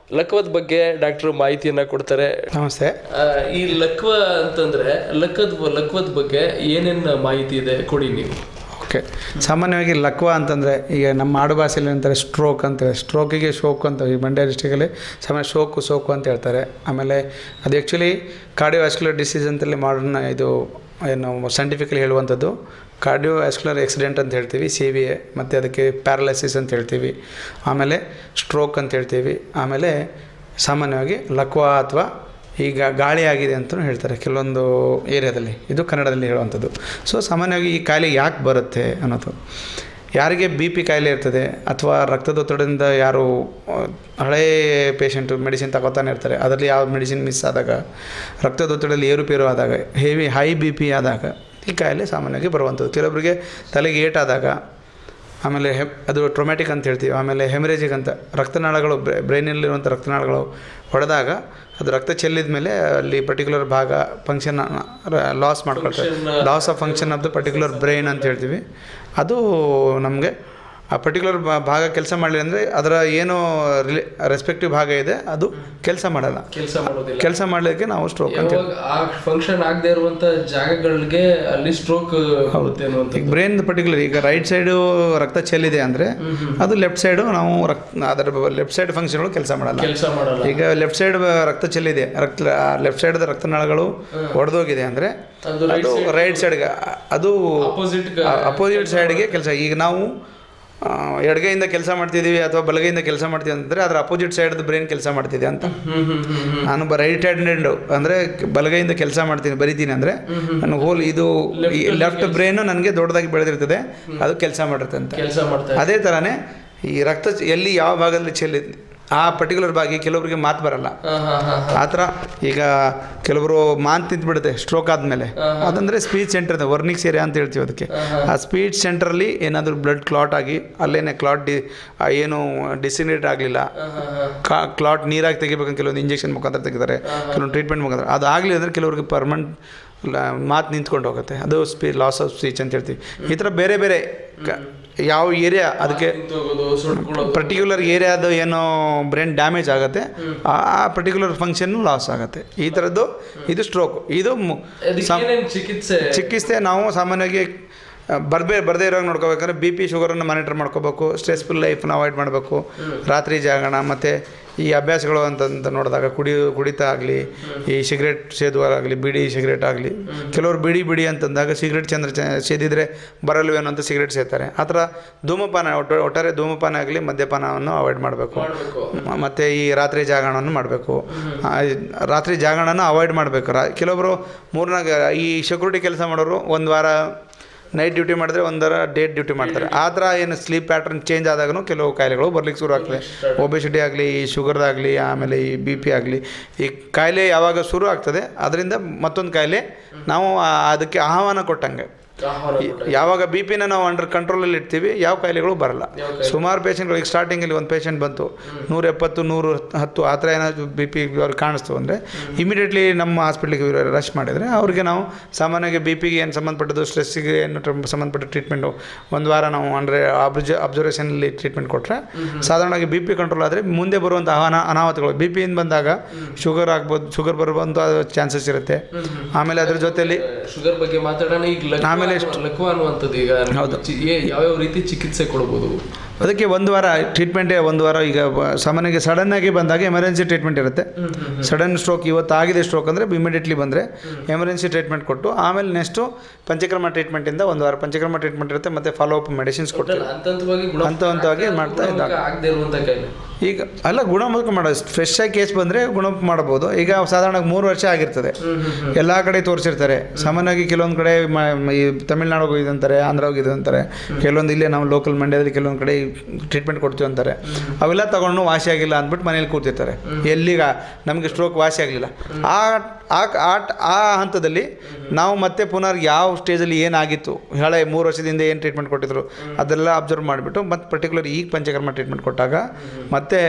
ಲಕ್ವದ ಬಗ್ಗೆ ಡಾಕ್ಟರ್ ಮಾಹಿತಿಯನ್ನ ಕೊಡ್ತಾರೆ ನಮಸ್ತೆ ಆ, ಈ ಲಕ್ವ ಅಂತಂದ್ರೆ ಲಕ್ಕದ ಲಕ್ವದ ಬಗ್ಗೆ ಏನೇನು ಮಾಹಿತಿ ಇದೆ ಕೊಡಿ ನೀವು ಓಕೆ ಸಾಮಾನ್ಯವಾಗಿ ಲಕ್ವ ಅಂತಂದರೆ ಈಗ ನಮ್ಮ ಆಡು ಭಾಷೆಯಲ್ಲಿ ಅಂತಾರೆ ಸ್ಟ್ರೋಕ್ ಅಂತ ಸ್ಟ್ರೋಕಿಗೆ ಶೋಕ್ ಅಂತ ಈ ಮಂಡ್ಯ ಡಿಸ್ಟಿಕಲ್ಲಿ ಸಾಮಾನ್ಯ ಶೋಕು ಸೋಕು ಅಂತ ಹೇಳ್ತಾರೆ ಆಮೇಲೆ ಅದು ಆ್ಯಕ್ಚುಲಿ ಕಾರ್ಡಿಯೋವ್ಯಾಸ್ಕ್ಯುಲರ್ ಡಿಸೀಸ್ ಅಂತೇಳಿ ಮಾಡರ್ನ್ ಇದು ಏನು ಸೈಂಟಿಫಿಕಲಿ ಹೇಳುವಂಥದ್ದು ಕಾರ್ಡಿಯೋವ್ಯಾಸ್ಕ್ಯುಲರ್ ಆಕ್ಸಿಡೆಂಟ್ ಅಂತ ಹೇಳ್ತೀವಿ ಸಿ ವಿ ಎ ಮತ್ತು ಅದಕ್ಕೆ ಪ್ಯಾರಲೈಸಿಸ್ ಅಂತ ಹೇಳ್ತೀವಿ ಆಮೇಲೆ ಸ್ಟ್ರೋಕ್ ಅಂತ ಹೇಳ್ತೀವಿ ಆಮೇಲೆ ಸಾಮಾನ್ಯವಾಗಿ ಲಕ್ವ ಅಥವಾ ಈಗ ಗಾಳಿ ಆಗಿದೆ ಅಂತಲೂ ಹೇಳ್ತಾರೆ ಕೆಲವೊಂದು ಏರಿಯಾದಲ್ಲಿ ಇದು ಕನ್ನಡದಲ್ಲಿ ಹೇಳುವಂಥದ್ದು ಸೊ ಸಾಮಾನ್ಯವಾಗಿ ಈ ಕಾಯಿಲೆ ಯಾಕೆ ಬರುತ್ತೆ ಅನ್ನೋದು ಯಾರಿಗೆ ಬಿ ಪಿ ಕಾಯಿಲೆ ಇರ್ತದೆ ಅಥವಾ ರಕ್ತದೊತ್ತಡದಿಂದ ಯಾರು ಆ, ಹಳೇ ಪೇಷಂಟು ಮೆಡಿಸಿನ್ ತಗೋತಾನೆ ಇರ್ತಾರೆ ಅದರಲ್ಲಿ ಯಾವ ಮೆಡಿಸಿನ್ ಮಿಸ್ ಆದಾಗ ರಕ್ತದೊತ್ತಡದಲ್ಲಿ ಏರುಪೇರು ಆದಾಗ ಹೆವಿ ಹೈ ಬಿ ಪಿ ಆದಾಗ ಈ ಕಾಯಿಲೆ ಸಾಮಾನ್ಯವಾಗಿ ಬರುವಂಥದ್ದು ಕೆಲವೊಬ್ಬರಿಗೆ ತಲೆಗೆ ಏಟಾದಾಗ ಆಮೇಲೆ ಹೆ ಅದು ಟ್ರೊಮ್ಯಾಟಿಕ್ ಅಂತ ಹೇಳ್ತೀವಿ ಆಮೇಲೆ ಹೆಮರೇಜಿಕ್ ಅಂತ ರಕ್ತನಾಳಗಳು ಬ್ರೈನಲ್ಲಿರುವಂಥ ರಕ್ತನಾಳಗಳು ಹೊಡೆದಾಗ ಅದು ರಕ್ತ ಚೆಲ್ಲಿದ ಮೇಲೆ ಅಲ್ಲಿ ಪರ್ಟಿಕ್ಯುಲರ್ ಭಾಗ ಫಂಕ್ಷನ್ ಲಾಸ್ ಮಾಡ್ಕೊಳ್ತಾರೆ loss of function of the particular brain ಅಂತ ಹೇಳ್ತೀವಿ ಅದು ನಮಗೆ ಆ ಪರ್ಟಿಕ್ಯುಲರ್ ಭಾಗ ಕೆಲಸ ಮಾಡಲಿ ಅಂದರೆ ಅದರ ಏನು ರಿಲೇ ರೆಸ್ಪೆಕ್ಟಿವ್ ಭಾಗ ಇದೆ ಅದು ಕೆಲಸ ಮಾಡಲ್ಲ ಕೆಲಸ ಮಾಡೋದಿಲ್ಲ ಕೆಲಸ ಮಾಡಲಿಕ್ಕೆ ನಾವು ಸ್ಟ್ರೋಕ್ ಅಂತ ಯಾವಾಗ ಆ ಫಂಕ್ಷನ್ ಆಗದೆ ಇರುವಂತ ಜಾಗಗಳಿಗೆ ಅಲ್ಲಿ ಸ್ಟ್ರೋಕ್ ಬರುತ್ತೆ ಅನ್ನುವಂಥ ಈಗ ಬ್ರೈನ್ ಪರ್ಟಿಕ್ಯುಲರ್ ಈಗ ರೈಟ್ ಸೈಡು ರಕ್ತ ಚೆಲ್ಲಿದೆ ಅಂದರೆ ಅದು ಲೆಫ್ಟ್ ಸೈಡು ನಾವು ರಕ್ತ ಅದರ ಲೆಫ್ಟ್ ಸೈಡ್ ಫಂಕ್ಷನ್ಗಳು ಕೆಲಸ ಮಾಡಲ್ಲ ಕೆಲಸ ಮಾಡಲ್ಲ ಈಗ ಲೆಫ್ಟ್ ಸೈಡ್ ರಕ್ತ ಚೆಲ್ಲಿದೆ ರಕ್ತ ಲೆಫ್ಟ್ ಸೈಡ್ ರಕ್ತನಾಳಗಳು ಒಡೆದೋಗಿದೆ ಅಂದರೆ ಅದು right ಅದು ರೈಟ್ ಸೈಡ್ಗೆ ಅದು Opposite ಅಪೋಸಿಟ್ ಸೈಡ್ಗೆ ಕೆಲಸ ಈಗ ನಾವು ಆ, ಎಡಗೈಯಿಂದ ಕೆಲಸ ಮಾಡ್ತಿದ್ದೀವಿ ಅಥವಾ ಬಲಗೈಯಿಂದ ಕೆಲಸ ಮಾಡ್ತೀವಿ ಅಂತಂದರೆ ಅದರ ಅಪೋಸಿಟ್ ಸೈಡ್ದು ಬ್ರೈನ್ ಕೆಲಸ ಮಾಡ್ತಿದೆ ಅಂತ ನಾನು ಬ ರೈಟ್ ಹ್ಯಾಂಡೆಡ್ ಅಂದರೆ ಬಲಗೈಯಿಂದ ಕೆಲಸ ಮಾಡ್ತೀನಿ ಬರಿತೀನಿ ಅಂದರೆ ನನ್ನ ಹೋಲ್ ಇದು ಲೆಫ್ಟ್ ಬ್ರೈನು ನನಗೆ ದೊಡ್ಡದಾಗಿ ಬೆಳೆದಿರ್ತದೆ ಅದು ಕೆಲಸ ಮಾಡಿರುತ್ತೆ ಅಂತ ಕೆಲಸ ಮಾಡ್ತಾರೆ ಅದೇ ಥರನೇ ಈ ರಕ್ತ ಚ- ಎಲ್ಲಿ ಯಾವ ಭಾಗದಲ್ಲಿ ಚೆಲ್ಲಿ ಆ ಪರ್ಟಿಕ್ಯುಲರ್ ಭಾಗ ಕೆಲವರಿಗೆ ಮಾತು ಬರಲ್ಲ ಹಾ ಹಾ ಹಾ ಆ ಥರ ಈಗ ಕೆಲವರು ಮಾತು ನಿಂತ್ಬಿಡುತ್ತೆ ಸ್ಟ್ರೋಕ್ ಆದಮೇಲೆ ಅದಂದರೆ ಸ್ಪೀಚ್ ಸೆಂಟರ್ ಇದೆ ವರ್ನಿಕ್ಸ್ ಏರಿಯಾ ಅಂತ ಹೇಳ್ತೀವಿ ಅದಕ್ಕೆ ಆ ಸ್ಪೀಚ್ ಸೆಂಟ್ರಲ್ಲಿ ಏನಾದರೂ ಬ್ಲಡ್ ಕ್ಲಾಟ್ ಆಗಿ ಅಲ್ಲೇನೆ ಕ್ಲಾಟ್ ಡಿ ಆ ಏನು ಡಿಸಿನೇಟ್ ಆಗಲಿಲ್ಲ ಕ್ಲಾಟ್ ನೀರಾಗಿ ತೆಗಿಬೇಕಂತ ಕೆಲವೊಂದು ಇಂಜೆಕ್ಷನ್ ಮುಖಾಂತರ ತೆಗಿತಾರೆ ಕೆಲವೊಂದು ಟ್ರೀಟ್ಮೆಂಟ್ ಮುಖಾಂತರ ಅದು ಆಗಲಿ ಅಂದರೆ ಕೆಲವ್ರಿಗೆ ಪರ್ಮನೆಂಟ್ ಮಾತು ನಿಂತ್ಕೊಂಡು ಹೋಗುತ್ತೆ ಅದು ಸ್ಪೀ ಲಾಸ್ ಆಫ್ ಸ್ಪೀಚ್ ಅಂತ ಹೇಳ್ತೀವಿ ಈ ಥರ ಬೇರೆ ಬೇರೆ ಕ- ಯಾವ ಏರಿಯಾ ಅದಕ್ಕೆ ನಿಂತೋಗೋದು ಸುಟ್ಕೊಳ್ಳೋದು ಪರ್ಟಿಕ್ಯುಲರ್ ಏರಿಯಾದು ಏನೋ ಬ್ರೈನ್ ಡ್ಯಾಮೇಜ್ ಆಗುತ್ತೆ ಆ ಪರ್ಟಿಕ್ಯುಲರ್ ಫಂಕ್ಷನ್ ಲಾಸ್ ಆಗುತ್ತೆ ಈ ಥರದ್ದು ಇದು ಸ್ಟ್ರೋಕ್ ಇದು ಮು- ಅದಕ್ಕೆ ಸಂ- ಏನೇನ್ ಚಿಕಿತ್ಸೆ ಚಿಕಿತ್ಸೆ ನಾವು ಸಾಮಾನ್ಯವಾಗಿ ಬರಬೇ ಬರದೇ ಇರೋಂಗೆ ನೋಡ್ಕೋಬೇಕಾದ್ರೆ ಬಿ ಪಿ ಶುಗರನ್ನು ಮಾನಿಟರ್ ಮಾಡ್ಕೋಬೇಕು ಸ್ಟ್ರೆಸ್ಫುಲ್ ಲೈಫ್ನ ಅವಾಯ್ಡ್ ಮಾಡಬೇಕು ರಾತ್ರಿ ಜಾಗರಣ ಮತ್ತು ಈ ಅಭ್ಯಾಸಗಳು ಅಂತಂತ ನೋಡಿದಾಗ ಕುಡಿ ಕುಡಿತ ಆಗಲಿ ಈ ಸಿಗರೇಟ್ ಸೇದುವಾಗಲಿ ಬಿಡಿ ಸಿಗರೇಟ್ ಆಗಲಿ ಕೆಲವರು ಬಿಡಿ ಬಿಡಿ ಅಂತಂದಾಗ ಸಿಗರೇಟ್ ಚಂದ್ರ ಚ ಸೇದಿದ್ರೆ ಬರಲ್ವೇನೋ ಅಂತ ಸಿಗರೇಟ್ ಸೇತಾರೆ ಆ ಥರ ಧೂಮಪಾನ ಒಟ್ಟು ಒಟ್ಟಾರೆ ಧೂಮಪಾನ ಆಗಲಿ ಮದ್ಯಪಾನವನ್ನು ಅವಾಯ್ಡ್ ಮಾಡಬೇಕು ಮತ್ತು ಈ ರಾತ್ರಿ ಜಾಗರಣವನ್ನು ಮಾಡಬೇಕು ರಾತ್ರಿ ಜಾಗರಣನ ಅವಾಯ್ಡ್ ಮಾಡಬೇಕು ರಾ ಕೆಲವೊಬ್ಬರು ಮೂರ್ನಾಗ ಈ ಸೆಕ್ಯೂರಿಟಿ ಕೆಲಸ ಮಾಡೋರು ಒಂದು ವಾರ ನೈಟ್ ಡ್ಯೂಟಿ ಮಾಡಿದ್ರೆ ಒಂದರ ಡೇಟ್ ಡ್ಯೂಟಿ ಮಾಡ್ತಾರೆ ಆ ಥರ ಏನು ಸ್ಲೀಪ್ ಪ್ಯಾಟ್ರನ್ ಚೇಂಜ್ ಆದಾಗೂ ಕೆಲವು ಕಾಯಿಲೆಗಳು ಬರ್ಲಿಕ್ಕೆ ಶುರು ಆಗ್ತದೆ ಒಬೆಸಿಟಿ ಆಗಲಿ ಈ ಶುಗರ್ದಾಗಲಿ ಆಮೇಲೆ ಈ ಬಿ ಪಿ ಆಗಲಿ ಈ ಕಾಯಿಲೆ ಯಾವಾಗ ಶುರು ಆಗ್ತದೆ ಅದರಿಂದ ಮತ್ತೊಂದು ಕಾಯಿಲೆ ನಾವು ಆ- ಅದಕ್ಕೆ ಆಹ್ವಾನ ಕೊಟ್ಟಂಗೆ ಆಹಾರ ಈ- ಯಾವಾಗ ಬಿ ಪಿನ ನಾವು ಅಂಡರ್ ಕಂಟ್ರೋಲಲ್ಲಿ ಇಡ್ತೀವಿ ಯಾವ ಕಾಯಿಲೆಗಳು ಬರಲ್ಲ ಸುಮಾರು ಪೇಷಂಟ್ಗಳಿಗೆ ಸ್ಟಾರ್ಟಿಂಗಲ್ಲಿ ಒಂದು ಪೇಷಂಟ್ ಬಂತು ನೂರ ಎಪ್ಪತ್ತು ನೂರು ಹತ್ತು ಆ ಥರ ಏನಾದರೂ ಬಿ ಪಿ ಅವ್ರಿಗೆ ಕಾಣಿಸ್ತು ಅಂದರೆ ಇಮಿಡಿಯೇಟ್ಲಿ ನಮ್ಮ ಹಾಸ್ಪಿಟ್ಲಿಗೆ ರಶ್ ಮಾಡಿದರೆ ಅವ್ರಿಗೆ ನಾವು ಸಾಮಾನ್ಯವಾಗಿ ಬಿ ಪಿಗೆ ಏನು ಸಂಬಂಧಪಟ್ಟದ್ದು ಸ್ಟ್ರೆಸ್ಸಿಗೆ ಏನು ಟ್ರ- ಸಂಬಂಧಪಟ್ಟ ಟ್ರೀಟ್ಮೆಂಟು ಒಂದು ವಾರ ನಾವು ಅಂದರೆ ಅಬ್ಜ ಅಬ್ಸರ್ವೇಷನಲ್ಲಿ ಟ್ರೀಟ್ಮೆಂಟ್ ಕೊಟ್ಟರೆ ಸಾಧಾರಣವಾಗಿ ಬಿ ಪಿ ಕಂಟ್ರೋಲ್ ಆದರೆ ಮುಂದೆ ಬರುವಂಥ ಅನ ಅನಾಹುತಗಳು ಬಿ ಪಿಯಿಂದ ಬಂದಾಗ ಶುಗರ್ ಆಗ್ಬೋದು ಶುಗರ್ ಬರುವಂಥ ಚಾನ್ಸಸ್ ಇರುತ್ತೆ ಆಮೇಲೆ ಅದ್ರ ಜೊತೆಯಲ್ಲಿ ಶುಗರ್ ಬಗ್ಗೆ ಮಾತಾಡೋಣ ಈಗ ಲಕ್ವ ಆಮೇಲೆ ಅನ್ನುವ- ಲಕ್ವ ಅನ್ನುವಂಥದ್ದು ಈಗ ಹೌದು. ಚಿ- ಏ- ಯಾವ್ಯಾವ ರೀತಿ ಚಿಕಿತ್ಸೆ ಕೊಡ್ಬೋದು ಅದಕ್ಕೆ ಒಂದು ವಾರ ಟ್ರೀಟ್ಮೆಂಟೇ ಒಂದು ವಾರ ಈಗ ಬ- ಸಾಮಾನ್ಯವಾಗಿ ಸಡನ್ನಾಗಿ ಬಂದಾಗ ಎಮರ್ಜೆನ್ಸಿ ಟ್ರೀಟ್ಮೆಂಟ್ ಇರುತ್ತೆ ಸಡನ್ ಸ್ಟ್ರೋಕ್ ಇವತ್ತು ಆಗಿದೆ ಸ್ಟ್ರೋಕ್ ಅಂದರೆ ಇಮಿಡಿಯೇಟ್ಲಿ ಬಂದರೆ ಎಮರ್ಜೆನ್ಸಿ ಟ್ರೀಟ್ಮೆಂಟ್ ಕೊಟ್ಟು ಆಮೇಲೆ ನೆಕ್ಸ್ಟು ಪಂಚಕ್ರಮ ಟ್ರೀಟ್ಮೆಂಟಿಂದ ಒಂದು ವಾರ ಪಂಚಕ್ರಮ ಟ್ರೀಟ್ಮೆಂಟ್ ಇರುತ್ತೆ ಮತ್ತು ಫಾಲೋ ಅಪ್ ಮೆಡಿಸಿನ್ಸ್ ಕೊಡ್ತೀವಿ ಹಂತ ಹಂತವಾಗಿ ಗುಣ ಹಂತ ಹಂತವಾಗಿ ಮಾಡ್ತಾ ಇದ್ದಾಗ. ಆಗದೆ ಇರುವಂತ ಕಾಯಿಲೆ ಈಗ ಅಲ್ಲ ಗುಣಮುಖ ಮಾಡೋದು ಫ್ರೆಶ್ ಆಗಿ ಕೇಸ್ ಬಂದರೆ ಗುಣಮುಖ ಮಾಡ್ಬೋದು ಈಗ ಸಾಧಾರಣ ಮೂರು ವರ್ಷ ಆಗಿರ್ತದೆ ಎಲ್ಲ ಕಡೆ ತೋರಿಸಿರ್ತಾರೆ ಸಾಮಾನ್ಯವಾಗಿ ಕೆಲವೊಂದು ಕಡೆ ಮ ಈ ತಮಿಳ್ನಾಡು ಹೋಗಿದೆ ಅಂತಾರೆ ಆಂಧ್ರ ಹೋಗಿದೆ ಅಂತಾರೆ ಕೆಲವೊಂದು ಇಲ್ಲೇ ನಾವು ಲೋಕಲ್ ಮಂಡ್ಯದಲ್ಲಿ ಕೆಲವೊಂದು ಕಡೆ ಟ್ರೀಟ್ಮೆಂಟ್ ಕೊಡ್ತೀವಿ ಅಂತಾರೆ ಅವೆಲ್ಲ ತಗೊಂಡು ವಾಸಿ ಆಗಿಲ್ಲ ಅಂದ್ಬಿಟ್ಟು ಮನೇಲಿ ಕೂತಿರ್ತಾರೆ ಎಲ್ಲಿಗ ನಮಗೆ ಸ್ಟ್ರೋಕ್ ವಾಸಿ ಆಗಲಿಲ್ಲ ಆ ಆ ಆ- ಆ ಹಂತದಲ್ಲಿ ನಾವು ಮತ್ತೆ ಪುನರ್ ಯಾವ ಸ್ಟೇಜಲ್ಲಿ ಏನಾಗಿತ್ತು ಹಳೆ ಮೂರು ವರ್ಷದಿಂದ ಏನು ಟ್ರೀಟ್ಮೆಂಟ್ ಕೊಟ್ಟಿದ್ರು ಅದೆಲ್ಲ ಅಬ್ಸರ್ವ್ ಮಾಡಿಬಿಟ್ಟು ಮತ್ತು ಪರ್ಟಿಕ್ಯುಲರ್ ಈಗ ಪಂಚಕರ್ಮ ಟ್ರೀಟ್ಮೆಂಟ್ ಕೊಟ್ಟಾಗ ಮತ್ತೆ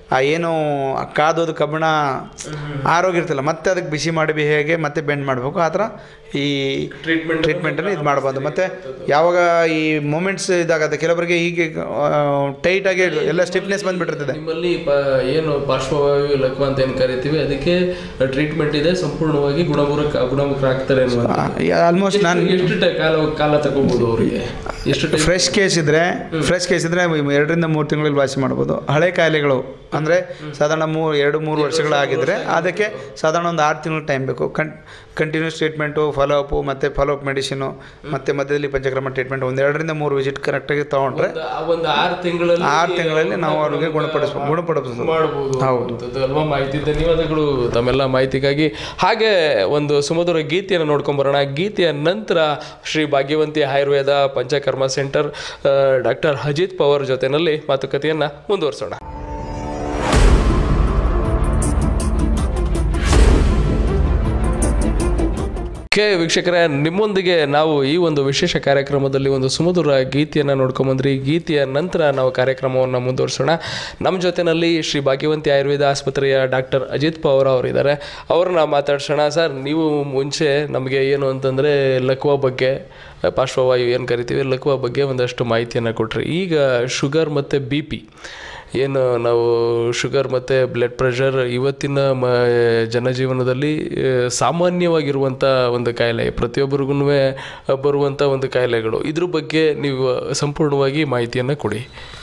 ಆ ಏನು ಕಾದೋದು ಕಬ್ಬಣ ಆರೋಗಿರ್ತಲ್ಲ ಮತ್ತೆ ಅದಕ್ಕೆ ಬಿಸಿ ಮಾಡಿ ಹೇಗೆ ಮತ್ತೆ ಬೆಂಡ್ ಮಾಡಬೇಕು ಆ ಥರ ಈ Treatment ಟ್ರೀಟ್ಮೆಂಟನ್ನು ಇದು ಮಾಡ್ಬೋದು ಮತ್ತು ಯಾವಾಗ ಈ ಮೂಮೆಂಟ್ಸ್ ಇದಾಗತ್ತೆ ಕೆಲವರಿಗೆ ಹೀಗೆ ಟೈಟಾಗಿ ಎಲ್ಲ ಸ್ಟಿಫ್ನೆಸ್ ಬಂದುಬಿಟ್ಟಿರ್ತದೆ ನಿಮ್ಮಲ್ಲಿ ಪ- ಏನು ಪಾರ್ಶ್ವವಾಯು ಲಕ್ವ ಅಂತ ಏನು ಕರಿತೀವಿ ಅದಕ್ಕೆ ಟ್ರೀಟ್ಮೆಂಟ್ ಇದೆ ಸಂಪೂರ್ಣವಾಗಿ ಗುಣಮುಖ ಗುಣಮುಖರಾಗ್ತಾರೆ ಅನ್ನುವಂಥದ್ದು. ಆಲ್ಮೋಸ್ಟ್ ನಾನು ಎಷ್ಟು ಟ- ಕಾಲ ಕಾಲ ತಗೋಬಹುದು ಅವರಿಗೆ ಎಷ್ಟು ಟೈಮ್ ಫ್ರೆಶ್ ಕೇಸ್ ಇದ್ದರೆ ಫ್ರೆಶ್ ಕೇಸ್ ಇದ್ದರೆ ಎರಡರಿಂದ ಮೂರು ತಿಂಗಳಲ್ಲಿ ವಾಸಿ ಮಾಡ್ಬೋದು ಹಳೆ ಕಾಯಿಲೆಗಳು ಅಂದರೆ ಸಾಧಾರಣ ಮೂರು ಎರಡು ಮೂರು ವರ್ಷಗಳಾಗಿದ್ದರೆ ಅದಕ್ಕೆ ಸಾಧಾರಣ ಒಂದು ಆರು ತಿಂಗಳು ಟೈಮ್ ಬೇಕು ಕನ್ ಕಂಟಿನ್ಯೂಸ್ ಟ್ರೀಟ್ಮೆಂಟು ಫಾಲೋ ಅಪ್ಪು ಮತ್ತು ಫಾಲೋ ಅಪ್ ಮೆಡಿಸಿನು ಮತ್ತು ಮಧ್ಯದಲ್ಲಿ ಪಂಚಕ್ರಮ ಟ್ರೀಟ್ಮೆಂಟ್ ಒಂದು ಎರಡರಿಂದ ಮೂರು ವಿಸಿಟ್ ಕರೆಕ್ಟಾಗಿ ತೊಗೊಂಡ್ರೆ ಒಂದು- ಆ ಒಂದು ಆರು ತಿಂಗಳಲ್ಲಿ ಆರು ತಿಂಗಳಲ್ಲಿ ನಾವು ಅವ್ರಿಗೆ ಗುಣಪಡಿಸ್ಬೋದು ಗುಣಪಡಿಸ್ಬೋದು ಮಾಡಬಹುದು ಹೌದು. ಹೌದು ಅಲ್ವಾ ಮಾಹಿತಿ ಧನ್ಯವಾದಗಳು ತಮ್ಮೆಲ್ಲ ಮಾಹಿತಿಗಾಗಿ ಹಾಗೆ ಒಂದು ಸುಮಧುರ ಗೀತೆಯನ್ನು ನೋಡ್ಕೊಂಬರೋಣ ಗೀತೆಯ ನಂತರ ಶ್ರೀ ಭಾಗ್ಯವಂತಿ ಆಯುರ್ವೇದ ಪಂಚಕರ್ಮ ಸೆಂಟರ್ ಡಾಕ್ಟರ್ ಅಜಿತ್ ಪವರ್ ಜೊತೆನಲ್ಲಿ ಮಾತುಕತೆಯನ್ನು ಮುಂದುವರಿಸೋಣ ಕೆ ವೀಕ್ಷಕರೇ ನಿಮ್ಮೊಂದಿಗೆ ನಾವು ಈ ಒಂದು ವಿಶೇಷ ಕಾರ್ಯಕ್ರಮದಲ್ಲಿ ಒಂದು ಸುಮಧುರ ಗೀತೆಯನ್ನು ನೋಡ್ಕೊಂಬಂದ್ರಿ ಈ ಗೀತೆಯ ನಂತರ ನಾವು ಕಾರ್ಯಕ್ರಮವನ್ನು ಮುಂದುವರಿಸೋಣ ನಮ್ಮ ಜೊತೆನಲ್ಲಿ ಶ್ರೀ ಭಾಗ್ಯವಂತಿ ಆಯುರ್ವೇದ ಆಸ್ಪತ್ರೆಯ ಡಾಕ್ಟರ್ ಅಜಿತ್ ಪವಾರ್ ಅವರಿದ್ದಾರೆ ಅವ್ರನ್ನ ಮಾತಾಡ್ಸೋಣ ಸರ್ ನೀವು ಮುಂಚೆ ನಮಗೆ ಏನು ಅಂತಂದರೆ ಲಕ್ವ ಬಗ್ಗೆ ಪಾರ್ಶ್ವವಾಯು ಏನು ಕರಿತೀವಿ ಲಕ್ವ ಬಗ್ಗೆ ಒಂದಷ್ಟು ಮಾಹಿತಿಯನ್ನು ಕೊಟ್ರಿ ಈಗ ಶುಗರ್ ಮತ್ತು ಬಿ ಪಿ ಏನು ನಾವು ಶುಗರ್ ಮತ್ತು ಬ್ಲಡ್ ಪ್ರೆಷರ್ ಇವತ್ತಿನ ಮ ಜನಜೀವನದಲ್ಲಿ ಆ, ಸಾಮಾನ್ಯವಾಗಿರುವಂಥ ಒಂದು ಕಾಯಿಲೆ ಪ್ರತಿಯೊಬ್ಬರಿಗೂ ಬರುವಂಥ ಒಂದು ಕಾಯಿಲೆಗಳು ಇದ್ರ ಬಗ್ಗೆ ನೀವು ಸಂಪೂರ್ಣವಾಗಿ ಮಾಹಿತಿಯನ್ನು ಕೊಡಿ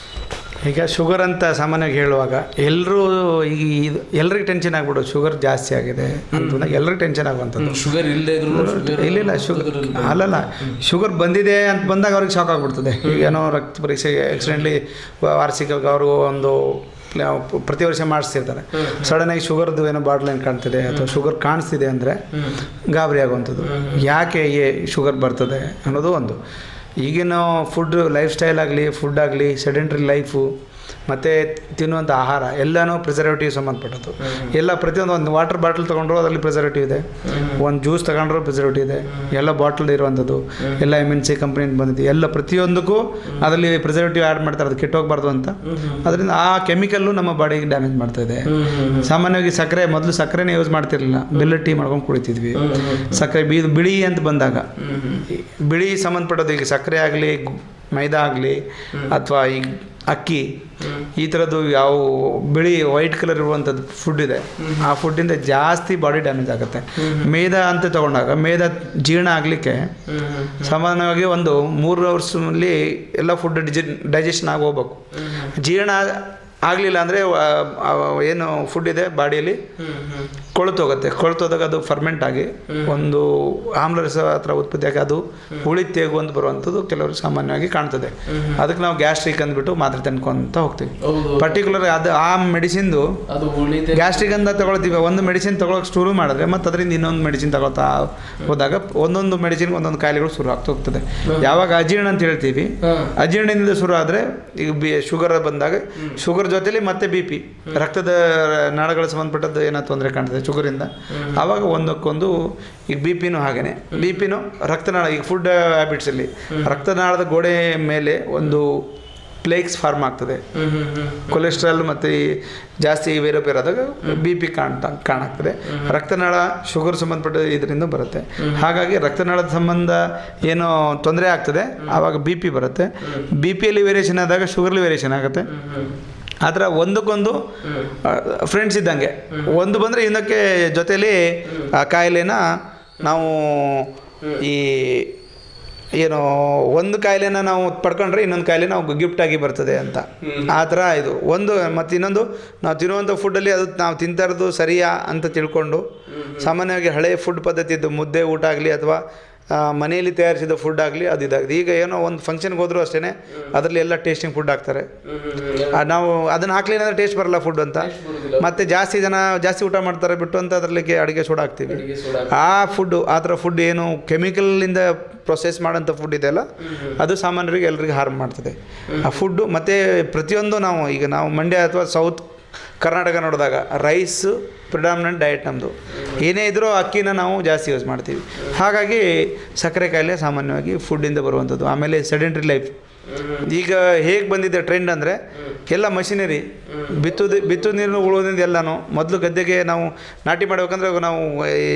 ಈಗ ಶುಗರ್ ಅಂತ ಸಾಮಾನ್ಯವಾಗಿ ಹೇಳುವಾಗ ಎಲ್ಲರೂ ಈಗ ಇದು ಎಲ್ರಿಗೂ ಟೆನ್ಷನ್ ಆಗ್ಬಿಡೋದು ಶುಗರ್ ಜಾಸ್ತಿ ಆಗಿದೆ ಅಂತಂದಾಗ ಎಲ್ರಿಗೂ ಟೆನ್ಷನ್ ಆಗುವಂಥದ್ದು ಶುಗರ್ ಇಲ್ಲದೆ ಇದ್ರು ಇಲ್ಲ ಇಲ್ಲ ಶುಗರ್ ಅಲ್ಲಲ್ಲ ಶುಗರ್ ಬಂದಿದೆ ಅಂತ ಬಂದಾಗ ಅವ್ರಿಗೆ ಶಾಕ್ ಆಗ್ಬಿಡ್ತದೆ ಈಗೇನೋ ರಕ್ತ ಪರೀಕ್ಷೆ ಆಕ್ಸಿಡೆಂಟ್ಲಿ ವಾರ್ಷಿಕ ಅವರು ಒಂದು ಲ- ಪ್ರತಿ ವರ್ಷ ಮಾಡಿಸ್ತಿರ್ತಾರೆ ಸಡನ್ನಾಗಿ ಶುಗರ್ದು ಏನೋ ಬಾಟ್ಲ್ ಏನು ಕಾಣ್ತಿದೆ ಅಥವಾ ಶುಗರ್ ಕಾಣಿಸ್ತಿದೆ ಅಂದರೆ ಗಾಬರಿ ಆಗುವಂಥದ್ದು ಯಾಕೆ ಈ ಶುಗರ್ ಬರ್ತದೆ ಅನ್ನೋದು ಒಂದು ಈಗಿನ ಫುಡ್ ಲೈಫ್ ಸ್ಟೈಲ್ ಆಗಲಿ ಫುಡ್ ಆಗಲಿ ಸೆಡೆಂಟ್ರಿ ಲೈಫು ಮತ್ತು ತಿನ್ನುವಂಥ ಆಹಾರ ಎಲ್ಲನೂ ಪ್ರಿಸರ್ವೇಟಿವ್ ಸಂಬಂಧಪಟ್ಟದ್ದು ಎಲ್ಲ ಪ್ರತಿಯೊಂದು ಒಂದು ವಾಟರ್ ಬಾಟಲ್ ತೊಗೊಂಡ್ರು ಅದರಲ್ಲಿ ಪ್ರಿಸರ್ವೇಟಿವ್ ಇದೆ ಒಂದು ಜ್ಯೂಸ್ ತಗೊಂಡ್ರು ಪ್ರಿಸರ್ವೇಟಿವ್ ಇದೆ ಎಲ್ಲ ಬಾಟಲ್ ಇರುವಂಥದ್ದು ಎಲ್ಲ ಎಮ್ ಎನ್ ಸಿ ಕಂಪ್ನಿಯಿಂದ ಬಂದಿದೆ ಎಲ್ಲ ಪ್ರತಿಯೊಂದಕ್ಕೂ ಅದರಲ್ಲಿ ಪ್ರಿಸರ್ವೇಟಿವ್ ಆ್ಯಡ್ ಮಾಡ್ತಾರೆ ಅದು ಕೆಟ್ಟೋಗ್ಬಾರ್ದು ಅಂತ ಅದರಿಂದ ಆ ಕೆಮಿಕಲ್ಲು ನಮ್ಮ ಬಾಡಿಗೆ ಡ್ಯಾಮೇಜ್ ಮಾಡ್ತಾ ಇದೆ ಸಾಮಾನ್ಯವಾಗಿ ಸಕ್ಕರೆ ಮೊದಲು ಸಕ್ಕರೆನೇ ಯೂಸ್ ಮಾಡ್ತಿರ್ಲಿಲ್ಲ ಬೆಲ್ಲ ಟೀ ಮಾಡ್ಕೊಂಡು ಕುಡಿತಿದ್ವಿ ಸಕ್ಕರೆ ಬಿ ಬಿಳಿ ಅಂತ ಬಂದಾಗ ಈ ಬಿಳಿ ಸಂಬಂಧಪಟ್ಟದ್ದು ಈಗ ಸಕ್ಕರೆ ಆಗಲಿ ಮೈದಾ ಆಗಲಿ ಅಥವಾ ಈ ಅಕ್ಕಿ ಈ ಥರದ್ದು ಯಾವ ಬಿಳಿ ವೈಟ್ ಕಲರ್ ಇರುವಂಥದ್ದು ಫುಡ್ ಇದೆ ಆ ಫುಡ್ಡಿಂದ ಜಾಸ್ತಿ ಬಾಡಿ ಡ್ಯಾಮೇಜ್ ಆಗುತ್ತೆ ಮೇದ ಅಂತ ತಗೊಂಡಾಗ ಮೇದ ಜೀರ್ಣ ಆಗಲಿಕ್ಕೆ ಸಾಮಾನ್ಯವಾಗಿ ಒಂದು ಮೂರು ವರ್ಷದಲ್ಲಿ ಎಲ್ಲ ಫುಡ್ ಡಿಜಿ ಡೈಜೆಷನ್ ಆಗಿ ಹೋಗ್ಬೇಕು ಜೀರ್ಣ ಆಗಲಿಲ್ಲ ಅಂದರೆ ಏನು ಫುಡ್ ಇದೆ ಬಾಡಿಯಲ್ಲಿ ಕೊಳ್ತೋಗುತ್ತೆ ಕೊಳ್ತೋದಾಗ ಅದು ಫರ್ಮೆಂಟ್ ಆಗಿ ಒಂದು ಆಮ್ಲರಸ ಹತ್ರ ಉತ್ಪತ್ತಿಯಾಗಿ ಅದು ಹುಳಿ ತೇಗು ಅಂತ ಬರುವಂಥದ್ದು ಕೆಲವರು ಸಾಮಾನ್ಯವಾಗಿ ಕಾಣ್ತದೆ ಅದಕ್ಕೆ ನಾವು ಗ್ಯಾಸ್ಟ್ರಿಕ್ ಅಂದ್ಬಿಟ್ಟು ಮಾತ್ರೆ ತಂದ್ಕೊಂತ ಹೋಗ್ತೀವಿ ಪರ್ಟಿಕ್ಯುಲರ್ ಅದು ಆ ಮೆಡಿಸಿನ್ದು ಅದು ಉಳಿತೆ ಗ್ಯಾಸ್ಟ್ರಿಕ್ ಅಂತ ತಗೊಳ್ತೀವಿ ಒಂದು ಮೆಡಿಸಿನ್ ತಗೊಳಕ್ಕೆ ಶುರು ಮಾಡಿದ್ರೆ ಮತ್ತು ಅದರಿಂದ ಇನ್ನೊಂದು ಮೆಡಿಸಿನ್ ತಗೊಳ್ತಾ ಹೋದಾಗ ಒಂದೊಂದು ಮೆಡಿಸಿನ್ಗೆ ಒಂದೊಂದು ಕಾಯಿಲೆಗಳು ಶುರು ಆಗ್ತಾ ಹೋಗ್ತದೆ ಯಾವಾಗ ಅಜೀರ್ಣ ಅಂತ ಹೇಳ್ತೀವಿ ಅಜೀರ್ಣದಿಂದ ಶುರು ಆದರೆ ಈಗ ಬಿ ಶುಗರ್ ಬಂದಾಗ ಶುಗರ್ ಜೊತೆಲಿ ಮತ್ತೆ ಬಿ ಪಿ ರಕ್ತದ ನಾಳಗಳ ಸಂಬಂಧಪಟ್ಟದ್ದು ಏನೋ ತೊಂದರೆ ಕಾಣ್ತದೆ ಶುಗರಿಂದ ಆವಾಗ ಒಂದಕ್ಕೊಂದು ಈಗ ಬಿ ಪಿನೂ ಹಾಗೇನೆ ಬಿ ಪಿನೂ ರಕ್ತನಾಳ ಈಗ ಫುಡ್ ಹ್ಯಾಬಿಟ್ಸಲ್ಲಿ ರಕ್ತನಾಳದ ಗೋಡೆ ಮೇಲೆ ಒಂದು ಪ್ಲೇಕ್ಸ್ ಫಾರ್ಮ್ ಆಗ್ತದೆ ಕೊಲೆಸ್ಟ್ರಾಲ್ ಮತ್ತು ಈ ಜಾಸ್ತಿ ಬೇರೆ ಆದಾಗ ಬಿ ಪಿ ಕಾಣ್ತಾ ಕಾಣಾಗ್ತದೆ ರಕ್ತನಾಳ ಶುಗರ್ ಸಂಬಂಧಪಟ್ಟ ಇದರಿಂದ ಬರುತ್ತೆ ಹಾಗಾಗಿ ರಕ್ತನಾಳದ ಸಂಬಂಧ ಏನೋ ತೊಂದರೆ ಆಗ್ತದೆ ಆವಾಗ ಬಿ ಪಿ ಬರುತ್ತೆ ಬಿ ಪಿಯಲ್ಲಿ ವೇರಿಯೇಷನ್ ಆದಾಗ ಶುಗರ್ಲಿ ವೇರಿಯೇಷನ್ ಆಗುತ್ತೆ ಆ ಥರ ಒಂದಕ್ಕೊಂದು ಫ್ರೆಂಡ್ಸ್ ಇದ್ದಂಗೆ ಒಂದು ಬಂದರೆ ಇನ್ನೊಕ್ಕೆ ಜೊತೆಲಿ ಆ ಕಾಯಿಲೆನ ನಾವು ಈ ಏನು ಒಂದು ಕಾಯಿಲೆನ ನಾವು ಪಡ್ಕೊಂಡ್ರೆ ಇನ್ನೊಂದು ಕಾಯಿಲೆ ನಾವು ಗಿಫ್ಟ್ ಆಗಿ ಬರ್ತದೆ ಅಂತ ಆ ಥರ ಇದು ಒಂದು ಮತ್ತು ಇನ್ನೊಂದು ನಾವು ತಿನ್ನುವಂಥ ಫುಡ್ಡಲ್ಲಿ ಅದು ನಾವು ತಿಂತಾ ಇರೋದು ಸರಿಯಾ ಅಂತ ತಿಳ್ಕೊಂಡು ಸಾಮಾನ್ಯವಾಗಿ ಹಳೆ ಫುಡ್ ಪದ್ಧತಿ ಇದ್ದು ಮುದ್ದೆ ಊಟ ಆಗಲಿ ಅಥವಾ ಆ, ಮನೆಯಲ್ಲಿ ತಯಾರಿಸಿದ ಫುಡ್ ಆಗಲಿ ಅದು ಇದಾಗಿದೆ ಈಗ ಏನೋ ಒಂದು ಫಂಕ್ಷನ್ಗೆ ಹೋದರೂ ಅಷ್ಟೇ ಅದರಲ್ಲಿ ಎಲ್ಲ ಟೇಸ್ಟಿಂಗ್ ಫುಡ್ ಹಾಕ್ತಾರೆ ಆ, ನಾವು ಅದನ್ನು ಹಾಕ್ಲಿಲ್ಲ ಅಂದರೆ ಟೇಸ್ಟ್ ಬರಲ್ಲ ಫುಡ್ ಅಂತ ಮತ್ತು ಜಾಸ್ತಿ ಜನ ಜಾಸ್ತಿ ಊಟ ಮಾಡ್ತಾರೆ ಬಿಟ್ಟು ಅಂತ ಅದರಲ್ಲಿ ಅಡುಗೆ ಸೋಡಾ ಹಾಕ್ತೀವಿ ಆ ಫುಡ್ಡು ಆ ಥರ ಫುಡ್ ಏನು ಕೆಮಿಕಲಿಂದ ಪ್ರೊಸೆಸ್ ಮಾಡೋಂಥ ಫುಡ್ ಇದೆಯಲ್ಲ ಅದು ಸಾಮಾನ್ಯರಿಗೆ ಎಲ್ರಿಗೂ ಹಾರ್ಮ್ ಮಾಡ್ತದೆ ಆ ಫುಡ್ಡು ಮತ್ತು ಪ್ರತಿಯೊಂದು ನಾವು ಈಗ ನಾವು ಮಂಡ್ಯ ಅಥವಾ ಸೌತ್ ಕರ್ನಾಟಕ ನೋಡಿದಾಗ ರೈಸ್ ಪ್ರಿಡಾಮಿನೆಂಟ್ ಡಯಟ್ ನಮ್ಮದು ಏನೇ ಇದ್ರೂ ಅಕ್ಕಿನ ನಾವು ಜಾಸ್ತಿ ಯೂಸ್ ಮಾಡ್ತೀವಿ ಹಾಗಾಗಿ ಸಕ್ಕರೆ ಕಾಯಿಲೆ ಸಾಮಾನ್ಯವಾಗಿ ಫುಡ್ಡಿಂದ ಬರುವಂಥದ್ದು ಆಮೇಲೆ ಸೆಡೆಂಟ್ರಿ ಲೈಫ್ ಈಗ ಹೇಗೆ ಬಂದಿದೆ ಟ್ರೆಂಡ್ ಅಂದರೆ ಎಲ್ಲ ಮಷಿನರಿ ಬಿತ್ತುದು ಬಿತ್ತು ನೀರು ಉಳೋದ್ರಿಂದ ಎಲ್ಲನೂ ಮೊದಲು ಗದ್ದೆಗೆ ನಾವು ನಾಟಿ ಮಾಡ್ಬೇಕಂದ್ರೆ ನಾವು ಈ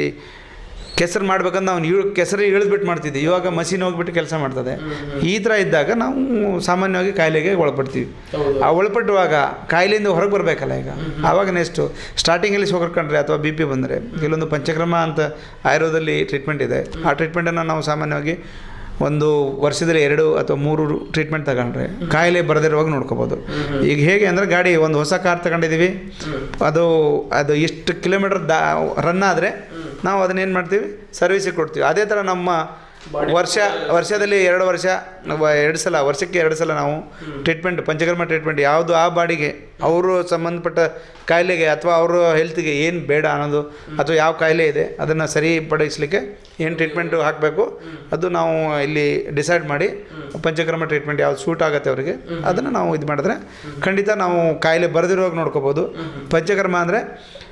ಕೆಸರು ಮಾಡ್ಬೇಕಂದ್ರೆ ನಾವು ಇಳು ಕೆಸರು ಇಳಿದ್ಬಿಟ್ಟು ಮಾಡ್ತಿದ್ವಿ ಇವಾಗ ಮಷಿನ್ ಹೋಗ್ಬಿಟ್ಟು ಕೆಲಸ ಮಾಡ್ತದೆ ಈ ಥರ ಇದ್ದಾಗ ನಾವು ಸಾಮಾನ್ಯವಾಗಿ ಕಾಯಿಲೆಗೆ ಒಳಪಡ್ತೀವಿ ಆ ಒಳಪಟ್ಟುವಾಗ ಕಾಯಿಲೆಯಿಂದ ಹೊರಗೆ ಬರಬೇಕಲ್ಲ ಈಗ ಆವಾಗ ನೆಕ್ಸ್ಟು ಸ್ಟಾರ್ಟಿಂಗಲ್ಲಿ ಶುಗರ್ ಕಂಡ್ರೆ ಅಥವಾ ಬಿ ಪಿ ಬಂದರೆ ಕೆಲವೊಂದು ಪಂಚಕ್ರಮ ಅಂತ ಆಯುರ್ವೇದದಲ್ಲಿ ಟ್ರೀಟ್ಮೆಂಟ್ ಇದೆ ಆ ಟ್ರೀಟ್ಮೆಂಟನ್ನು ನಾವು ಸಾಮಾನ್ಯವಾಗಿ ಒಂದು ವರ್ಷದಲ್ಲಿ ಎರಡು ಅಥವಾ ಮೂರು ಟ್ರೀಟ್ಮೆಂಟ್ ತಗೊಂಡ್ರೆ ಕಾಯಿಲೆ ಬರದಿರುವಾಗ ನೋಡ್ಕೋಬೋದು ಈಗ ಹೇಗೆ ಅಂದರೆ ಗಾಡಿ ಒಂದು ಹೊಸ ಕಾರ್ ತಗೊಂಡಿದ್ದೀವಿ ಅದು ಅದು ಎಷ್ಟು ಕಿಲೋಮೀಟರ್ ದಾ ರನ್ ಆದರೆ ನಾವು ಅದನ್ನೇನು ಮಾಡ್ತೀವಿ ಸರ್ವಿಸಿಗೆ ಕೊಡ್ತೀವಿ ಅದೇ ಥರ ನಮ್ಮ ವರ್ಷ ವರ್ಷದಲ್ಲಿ ಎರಡು ವರ್ಷ ವ- ಎರಡು ಸಲ ವರ್ಷಕ್ಕೆ ಎರಡು ಸಲ ನಾವು ಟ್ರೀಟ್ಮೆಂಟ್ ಪಂಚಕರ್ಮ ಟ್ರೀಟ್ಮೆಂಟ್ ಯಾವುದು ಆ ಬಾಡಿಗೆ ಅವರು ಸಂಬಂಧಪಟ್ಟ ಕಾಯಿಲೆಗೆ ಅಥವಾ ಅವರ ಹೆಲ್ತ್ಗೆ ಏನು ಬೇಡ ಅನ್ನೋದು ಅಥವಾ ಯಾವ ಕಾಯಿಲೆ ಇದೆ ಅದನ್ನು ಸರಿಪಡಿಸಲಿಕ್ಕೆ ಏನು ಟ್ರೀಟ್ಮೆಂಟು ಹಾಕಬೇಕು ಅದು ನಾವು ಇಲ್ಲಿ ಡಿಸೈಡ್ ಮಾಡಿ ಪಂಚಕರ್ಮ ಟ್ರೀಟ್ಮೆಂಟ್ ಯಾವ್ದು ಸೂಟ್ ಆಗುತ್ತೆ ಅವರಿಗೆ ಅದನ್ನು ನಾವು ಇದು ಮಾಡಿದ್ರೆ ಖಂಡಿತ ನಾವು ಕಾಯಿಲೆ ಬರೆದಿರುವಾಗ ನೋಡ್ಕೋಬೋದು ಪಂಚಕರ್ಮ ಅಂದರೆ